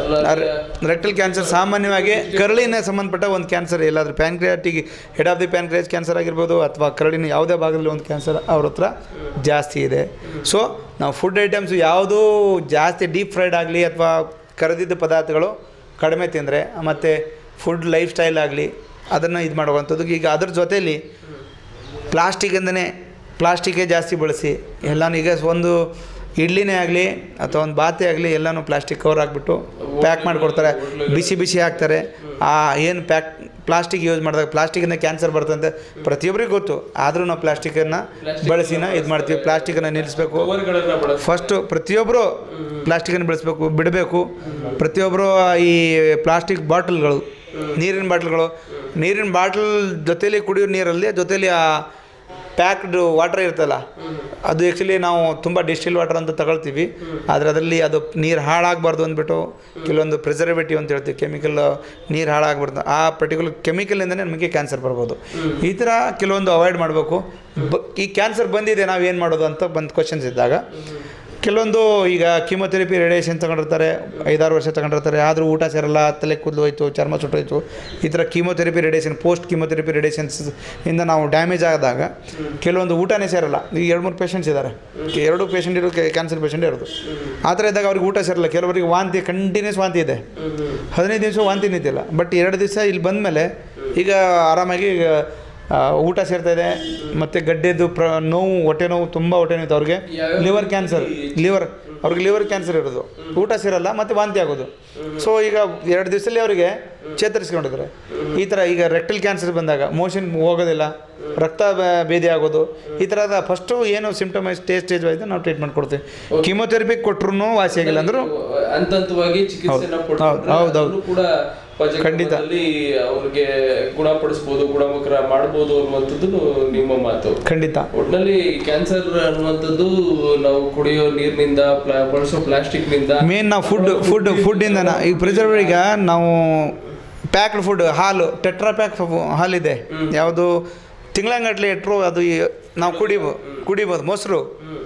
ರೆಕ್ಟಲ್ ಕ್ಯಾನ್ಸರ್ ಸಾಮಾನ್ಯವಾಗಿ ಕರಳಿನ ಸಂಬಂಧಪಟ್ಟ ಒಂದು ಕ್ಯಾನ್ಸರ್ ಎಲ್ಲಾದರೂ pancreatic head of the pancreas cancer ಆಗಿರ್ಬೋದು ಅಥವಾ ಕರಳಿನ ಯಾವುದೇ ಭಾಗದಲ್ಲಿ ಒಂದು ಕ್ಯಾನ್ಸರ್ ಅವ್ರ ಹತ್ರ ಜಾಸ್ತಿ ಇದೆ ಸೊ ನಾವು ಫುಡ್ ಐಟಮ್ಸ್ ಯಾವುದೂ ಜಾಸ್ತಿ ಡೀಪ್ ಫ್ರೈಡ್ ಆಗಲಿ ಅಥವಾ ಕರೆದಿದ್ದ ಪದಾರ್ಥಗಳು ಕಡಿಮೆ ತಿಂದರೆ ಮತ್ತು ಫುಡ್ ಲೈಫ್ ಸ್ಟೈಲ್ ಆಗಲಿ ಅದನ್ನು ಇದು ಮಾಡುವಂಥದ್ದು ಈಗ ಅದ್ರ ಜೊತೆಯಲ್ಲಿ ಪ್ಲಾಸ್ಟಿಕಿಂದನೇ ಪ್ಲಾಸ್ಟಿಕ್ಕೇ ಜಾಸ್ತಿ ಬಳಸಿ ಎಲ್ಲನೂ ಈಗ ಒಂದು ಇಡ್ಲಿನೇ ಆಗಲಿ ಅಥವಾ ಒಂದು ಬಾತೆ ಆಗಲಿ ಎಲ್ಲನೂ ಪ್ಲಾಸ್ಟಿಕ್ ಕವರ್ ಹಾಕ್ಬಿಟ್ಟು ಪ್ಯಾಕ್ ಮಾಡಿಕೊಡ್ತಾರೆ ಬಿಸಿ ಬಿಸಿ ಹಾಕ್ತಾರೆ ಆ ಏನು ಪ್ಯಾಕ್ ಪ್ಲಾಸ್ಟಿಕ್ ಯೂಸ್ ಮಾಡಿದಾಗ ಪ್ಲಾಸ್ಟಿಕಿಂದ ಕ್ಯಾನ್ಸರ್ ಬರ್ತಂತೆ ಪ್ರತಿಯೊಬ್ಬರಿಗೂ ಗೊತ್ತು ಆದರೂ ನಾವು ಪ್ಲಾಸ್ಟಿಕನ್ನು ಬಳಸಿನ ಇದು ಮಾಡ್ತೀವಿ ಪ್ಲಾಸ್ಟಿಕನ್ನು ನಿಲ್ಲಿಸಬೇಕು ಕವರ್ಗಳನ್ನ ಬಳಸಿ ಫಸ್ಟು ಪ್ರತಿಯೊಬ್ಬರು ಪ್ಲಾಸ್ಟಿಕನ್ನು ಬೆಳೆಸಬೇಕು ಬಿಡಬೇಕು ಪ್ರತಿಯೊಬ್ಬರು ಈ ಪ್ಲಾಸ್ಟಿಕ್ ಬಾಟಲ್ಗಳು ನೀರಿನ ಬಾಟಲ್ಗಳು ನೀರಿನ ಬಾಟಲ್ ಜೊತೇಲಿ ಕುಡಿಯೋ ನೀರಲ್ಲಿ ಜೊತೇಲಿ ಆ ಪ್ಯಾಕ್ಡ್ ವಾಟರ್ ಇರ್ತಲ್ಲ ಅದು ಆ್ಯಕ್ಚುಲಿ ನಾವು ತುಂಬ ಡಿಸ್ಟಿಲ್ ವಾಟರ್ ಅಂತ ತಗೊಳ್ತೀವಿ ಆದರೆ ಅದರಲ್ಲಿ ಅದು ನೀರು ಹಾಳಾಗಬಾರ್ದು ಅಂದ್ಬಿಟ್ಟು ಕೆಲವೊಂದು ಪ್ರಿಸರ್ವೇಟಿವ್ ಅಂತ ಹೇಳ್ತೀವಿ ಕೆಮಿಕಲ್ ನೀರು ಹಾಳಾಗಬಾರ್ದು ಆ ಪರ್ಟಿಕ್ಯುಲರ್ ಕೆಮಿಕಲಿಂದನೇ ನಮಗೆ ಕ್ಯಾನ್ಸರ್ ಬರ್ಬೋದು ಈ ಥರ ಕೆಲವೊಂದು ಅವಾಯ್ಡ್ ಮಾಡಬೇಕು ಬ ಈ ಕ್ಯಾನ್ಸರ್ ಬಂದಿದೆ ನಾವು ಏನು ಮಾಡೋದು ಅಂತ ಬಂದು ಕ್ವಶನ್ಸ್ ಇದ್ದಾಗ ಕೆಲವೊಂದು ಈಗ ಕೀಮೊಥೆರಪಿ ರೇಡಿಯೇಷನ್ ತಗೊಂಡಿರ್ತಾರೆ ಐದಾರು ವರ್ಷ ತಗೊಂಡಿರ್ತಾರೆ ಆದರೂ ಊಟ ಸೇರಲ್ಲ ತಲೆ ಕೂದಲು ಹೋಯ್ತು ಚರ್ಮ ಸುಟ್ಟೋಯ್ತು ಈ ಥರ chemotherapy radiation post chemotherapy radiations ಇಂದ ನಾವು ಡ್ಯಾಮೇಜ್ ಆದಾಗ ಕೆಲವೊಂದು ಊಟನೇ ಸೇರಲ್ಲ ಈಗ ಎರಡು ಮೂರು ಪೇಷಂಟ್ಸ್ ಇದ್ದಾರೆ ಎರಡು ಪೇಷಂಟ್ ಇರೋ ಕ್ಯಾನ್ಸರ್ ಪೇಷಂಟ್ ಇರೋದು ಆ ಥರ ಇದ್ದಾಗ ಅವ್ರಿಗೆ ಊಟ ಸೇರಲ್ಲ ಕೆಲವರಿಗೆ ವಾಂತಿ ಕಂಟಿನ್ಯೂಸ್ ವಾಂತಿ ಇದೆ ಹದಿನೈದು ದಿವಸ ವಾಂತಿ ನಿಂತಿಲ್ಲ ಬಟ್ ಎರಡು ದಿವಸ ಇಲ್ಲಿ ಬಂದಮೇಲೆ ಈಗ ಆರಾಮಾಗಿ ಈಗ ಆ, ಊಟ ಸೇರ್ತಾ ಇದೆ ಮತ್ತು ಗಡ್ಡೆದು ಪ್ರ ನೋವು ಹೊಟ್ಟೆ ನೋವು ತುಂಬ ಹೊಟ್ಟೆ ನೋವು ಅವ್ರಿಗೆ ಲಿವರ್ ಕ್ಯಾನ್ಸರ್ ಲಿವರ್ ಅವ್ರಿಗೆ ಲಿವರ್ ಕ್ಯಾನ್ಸರ್ ಇರೋದು ಊಟ ಸೇರಲ್ಲ ಮತ್ತು ವಾಂತಿ ಆಗೋದು ಸೊ ಈಗ ಎರಡು ದಿವಸದಲ್ಲಿ ಅವರಿಗೆ ಚೇತರಿಸ್ಕೊಂಡಿದ್ದಾರೆ ಈ ಥರ ಈಗ ರೆಕ್ಟಲ್ ಕ್ಯಾನ್ಸರ್ ಬಂದಾಗ ಮೋಷನ್ ಹೋಗೋದಿಲ್ಲ ರಕ್ತ ಬ- ಭೇದಿ ಆಗೋದು ಈ ಥರದ ಫಸ್ಟು ಏನು ಸಿಂಪ್ಟಮ್ ಸ್ಟೇಜ್ ಸ್ಟೇಜ್ ವೈಸ್ ನಾವು ಟ್ರೀಟ್ಮೆಂಟ್ ಕೊಡ್ತೀವಿ ಕೀಮೊಥೆರಪಿ ಕೊಟ್ಟರು ವಾಸಿಯಾಗಿಲ್ಲ ಅಂದರೂ ಹಂತ ಹಂತವಾಗಿ ಚಿಕಿತ್ಸೆನ ಹೌದು, ಪಡ್ಕೊಂಡ್ರೆ ಹೌದು, ಹೌದು. ಅದನ್ನು ಕೂಡ ಪಂಚಕರ್ಮದಲ್ಲಿ ಅವ್ರಿಗೆ ಗುಣಪಡಿಸ್ಬೋದು ಗುಣಮುಖರ ಮಾಡ್ಬೋದು ಅನ್ನುವಂಥದ್ದು ನಿಮ್ಮ ಮಾತು ಖಂಡಿತ ಒಟ್ನಲ್ಲಿ ಕ್ಯಾನ್ಸರ್ ಅನ್ನುವಂಥದ್ದು ನಾವು ಕುಡಿಯೋ ನೀರಿನಿಂದ ಪ್ಲಾ- ಬಳಸೋ ಪ್ಲಾಸ್ಟಿಕ್ನಿಂದ ಮೇನ್ ನಾವು ಫುಡ್ ಫುಡ್ ಫುಡ್ಡಿಂದ ಈಗ ಪ್ರಿಸರ್ವ್ ಈಗ ನಾವು ಪ್ಯಾಕ್ಡ್ ಫುಡ್ ಹಾಲು ಟೆಟ್ರಾ ಪ್ಯಾಕ್ ಹಾಲಿದೆ ಯಾವುದು ತಿಂಗಳಂಗಟ್ಲೆ ಇಟ್ಟರು ಅದು ಈ- ನಾವು ಕುಡಿಬೋದು ಕುಡಿಬೋದು ಮೊಸರು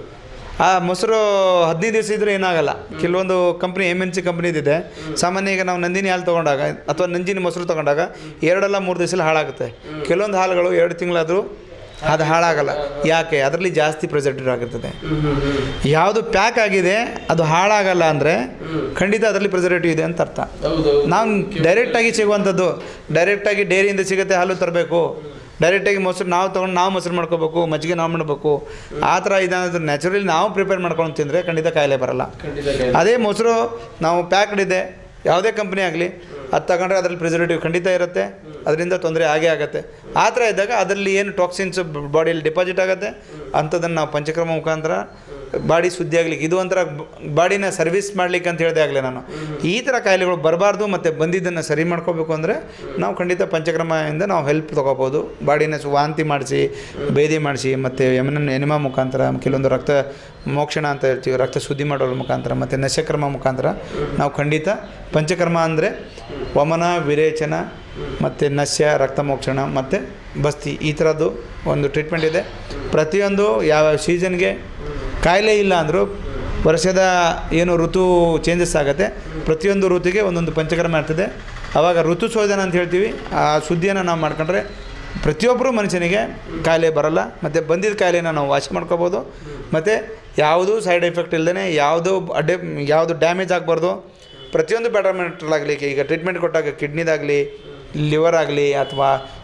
ಆ ಮೊಸರು ಹದಿನೈದು ದಿವಸ ಇದ್ರೂ ಏನಾಗಲ್ಲ ಕೆಲವೊಂದು ಕಂಪ್ನಿ ಎಮ್ ಎನ್ ಸಿ ಕಂಪ್ನಿದಿದೆ ಸಾಮಾನ್ಯ ಈಗ ನಾವು ನಂದಿನಿ ಹಾಲು ತೊಗೊಂಡಾಗ ಅಥವಾ ನಂಜಿನಿ ಮೊಸರು ತೊಗೊಂಡಾಗ ಎರಡಲ್ಲ ಮೂರು ದಿವಸ ಹಾಳಾಗುತ್ತೆ ಕೆಲವೊಂದು ಹಾಲುಗಳು ಎರಡು ತಿಂಗಳಾದರೂ ಅದು ಹಾಳಾಗಲ್ಲ ಯಾಕೆ ಅದರಲ್ಲಿ ಜಾಸ್ತಿ ಪ್ರೆಸರ್ವೇಟಿವ್ ಆಗಿರ್ತದೆ ಯಾವುದು ಪ್ಯಾಕ್ ಆಗಿದೆ ಅದು ಹಾಳಾಗಲ್ಲ ಅಂದರೆ ಖಂಡಿತ ಅದರಲ್ಲಿ ಪ್ರಿಸರ್ವೇಟಿವ್ ಇದೆ ಅಂತ ಅರ್ಥ ಹೌದು ನಾವು ಡೈರೆಕ್ಟಾಗಿ ಸಿಗುವಂಥದ್ದು ಡೈರೆಕ್ಟಾಗಿ ಡೈರಿಯಿಂದ ಸಿಗುತ್ತೆ ಹಾಲು ತರಬೇಕು ಡೈರೆಕ್ಟಾಗಿ ಮೊಸರು ನಾವು ತೊಗೊಂಡು ನಾವು ಮೊಸರು ಮಾಡ್ಕೋಬೇಕು ಮಜ್ಜಿಗೆ ನಾವು ಮಾಡಬೇಕು ಆ ಥರ ಇದಾದ್ರೆ ನ್ಯಾಚುರಲಿ ನಾವು ಪ್ರಿಪೇರ್ ಮಾಡ್ಕೊಂಡು ತಿಂದರೆ ಖಂಡಿತ ಕಾಯಿಲೆ ಬರಲ್ಲ ಖಂಡಿತ ಕಾಯಿಲೆ. ಅದೇ ಮೊಸರು ನಾವು ಪ್ಯಾಕ್ಡ್ ಇದೆ ಯಾವುದೇ ಕಂಪ್ನಿ ಆಗಲಿ ಅದು ತಗೊಂಡ್ರೆ ಅದರಲ್ಲಿ ಪ್ರಿಸರ್ವೇಟಿವ್ ಖಂಡಿತ ಇರುತ್ತೆ ಅದರಿಂದ ತೊಂದರೆ ಆಗೇ ಆಗುತ್ತೆ ಆ ಥರ ಇದ್ದಾಗ ಅದರಲ್ಲಿ ಏನು ಟಾಕ್ಸಿನ್ಸ್ ಬಾಡಿಯಲ್ಲಿ ಡಿಪಾಸಿಟ್ ಆಗುತ್ತೆ ಅಂಥದ್ದನ್ನು ನಾವು ಪಂಚಕ್ರಮ ಮುಖಾಂತರ ಬಾಡಿ ಶುದ್ಧಿ ಆಗ್ಲಿಕ್ಕೆ ಇದು ಒಂಥರ ಬಾಡಿನ ಸರ್ವಿಸ್ ಮಾಡ್ಲಿಕ್ಕೆ ಅಂತ ಹೇಳಿದೆ ಆಗಲೇ ನಾನು ಈ ಥರ ಕಾಯಿಲೆಗಳು ಬರಬಾರ್ದು ಮತ್ತು ಬಂದಿದ್ದನ್ನು ಸರಿ ಮಾಡ್ಕೋಬೇಕು ಅಂದರೆ ನಾವು ಖಂಡಿತ ಪಂಚಕ್ರಮದಿಂದ ನಾವು ಹೆಲ್ಪ್ ತೊಗೋಬೋದು ಬಾಡಿನ ಸು ವಾಂತಿ ಮಾಡಿಸಿ ಬೇದಿ ಮಾಡಿಸಿ ಮತ್ತು ಎಮನ ಎನಿಮಾ ಮುಖಾಂತರ ಕೆಲವೊಂದು ರಕ್ತ ಮೋಕ್ಷಣ ಅಂತ ಹೇಳ್ತೀವಿ ರಕ್ತ ಶುದ್ಧಿ ಮಾಡೋದ್ರ ಮುಖಾಂತರ ಮತ್ತು ನಶಕ್ರಮ ಮುಖಾಂತರ ನಾವು ಖಂಡಿತ ಪಂಚಕರ್ಮ ಅಂದರೆ ವಮನ ವಿರೇಚನ ಮತ್ತು ನಶ್ಯ ರಕ್ತ ಮೋಕ್ಷಣ ಮತ್ತು ಬಸ್ತಿ ಈ ಥರದ್ದು ಒಂದು ಟ್ರೀಟ್ಮೆಂಟ್ ಇದೆ ಪ್ರತಿಯೊಂದು ಯಾವ ಸೀಸನ್ಗೆ ಕಾಯಿಲೆ ಇಲ್ಲ ಅಂದರೂ ವರ್ಷದ ಏನು ಋತು ಚೇಂಜಸ್ ಆಗುತ್ತೆ ಪ್ರತಿಯೊಂದು ಋತುಗೆ ಒಂದೊಂದು ಪಂಚಕರ್ಮ ಇರ್ತದೆ ಆವಾಗ ಋತು ಶೋಧನ ಅಂತ ಹೇಳ್ತೀವಿ ಆ ಶುದ್ಧಿಯನ್ನು ನಾವು ಮಾಡ್ಕೊಂಡ್ರೆ ಪ್ರತಿಯೊಬ್ಬರು ಮನುಷ್ಯನಿಗೆ ಕಾಯಿಲೆ ಬರಲ್ಲ ಮತ್ತು ಬಂದಿದ್ದ ಕಾಯಿಲೆನ ನಾವು ವಾಸಿ ಮಾಡ್ಕೋಬೋದು ಮತ್ತು ಯಾವುದೂ ಸೈಡ್ ಎಫೆಕ್ಟ್ ಇಲ್ಲದೇ ಯಾವುದೂ ಅಡ್ಡೆ ಯಾವುದು ಡ್ಯಾಮೇಜ್ ಆಗಬಾರ್ದು ಪ್ರತಿಯೊಂದು ಬೆಟರ್ಮೆಂಟ್ಲಾಗಲಿ ಈಗ ಟ್ರೀಟ್ಮೆಂಟ್ ಕೊಟ್ಟಾಗ ಕಿಡ್ನಿದಾಗಲಿ ಲಿವರ್ ಆಗಲಿ ಅಥವಾ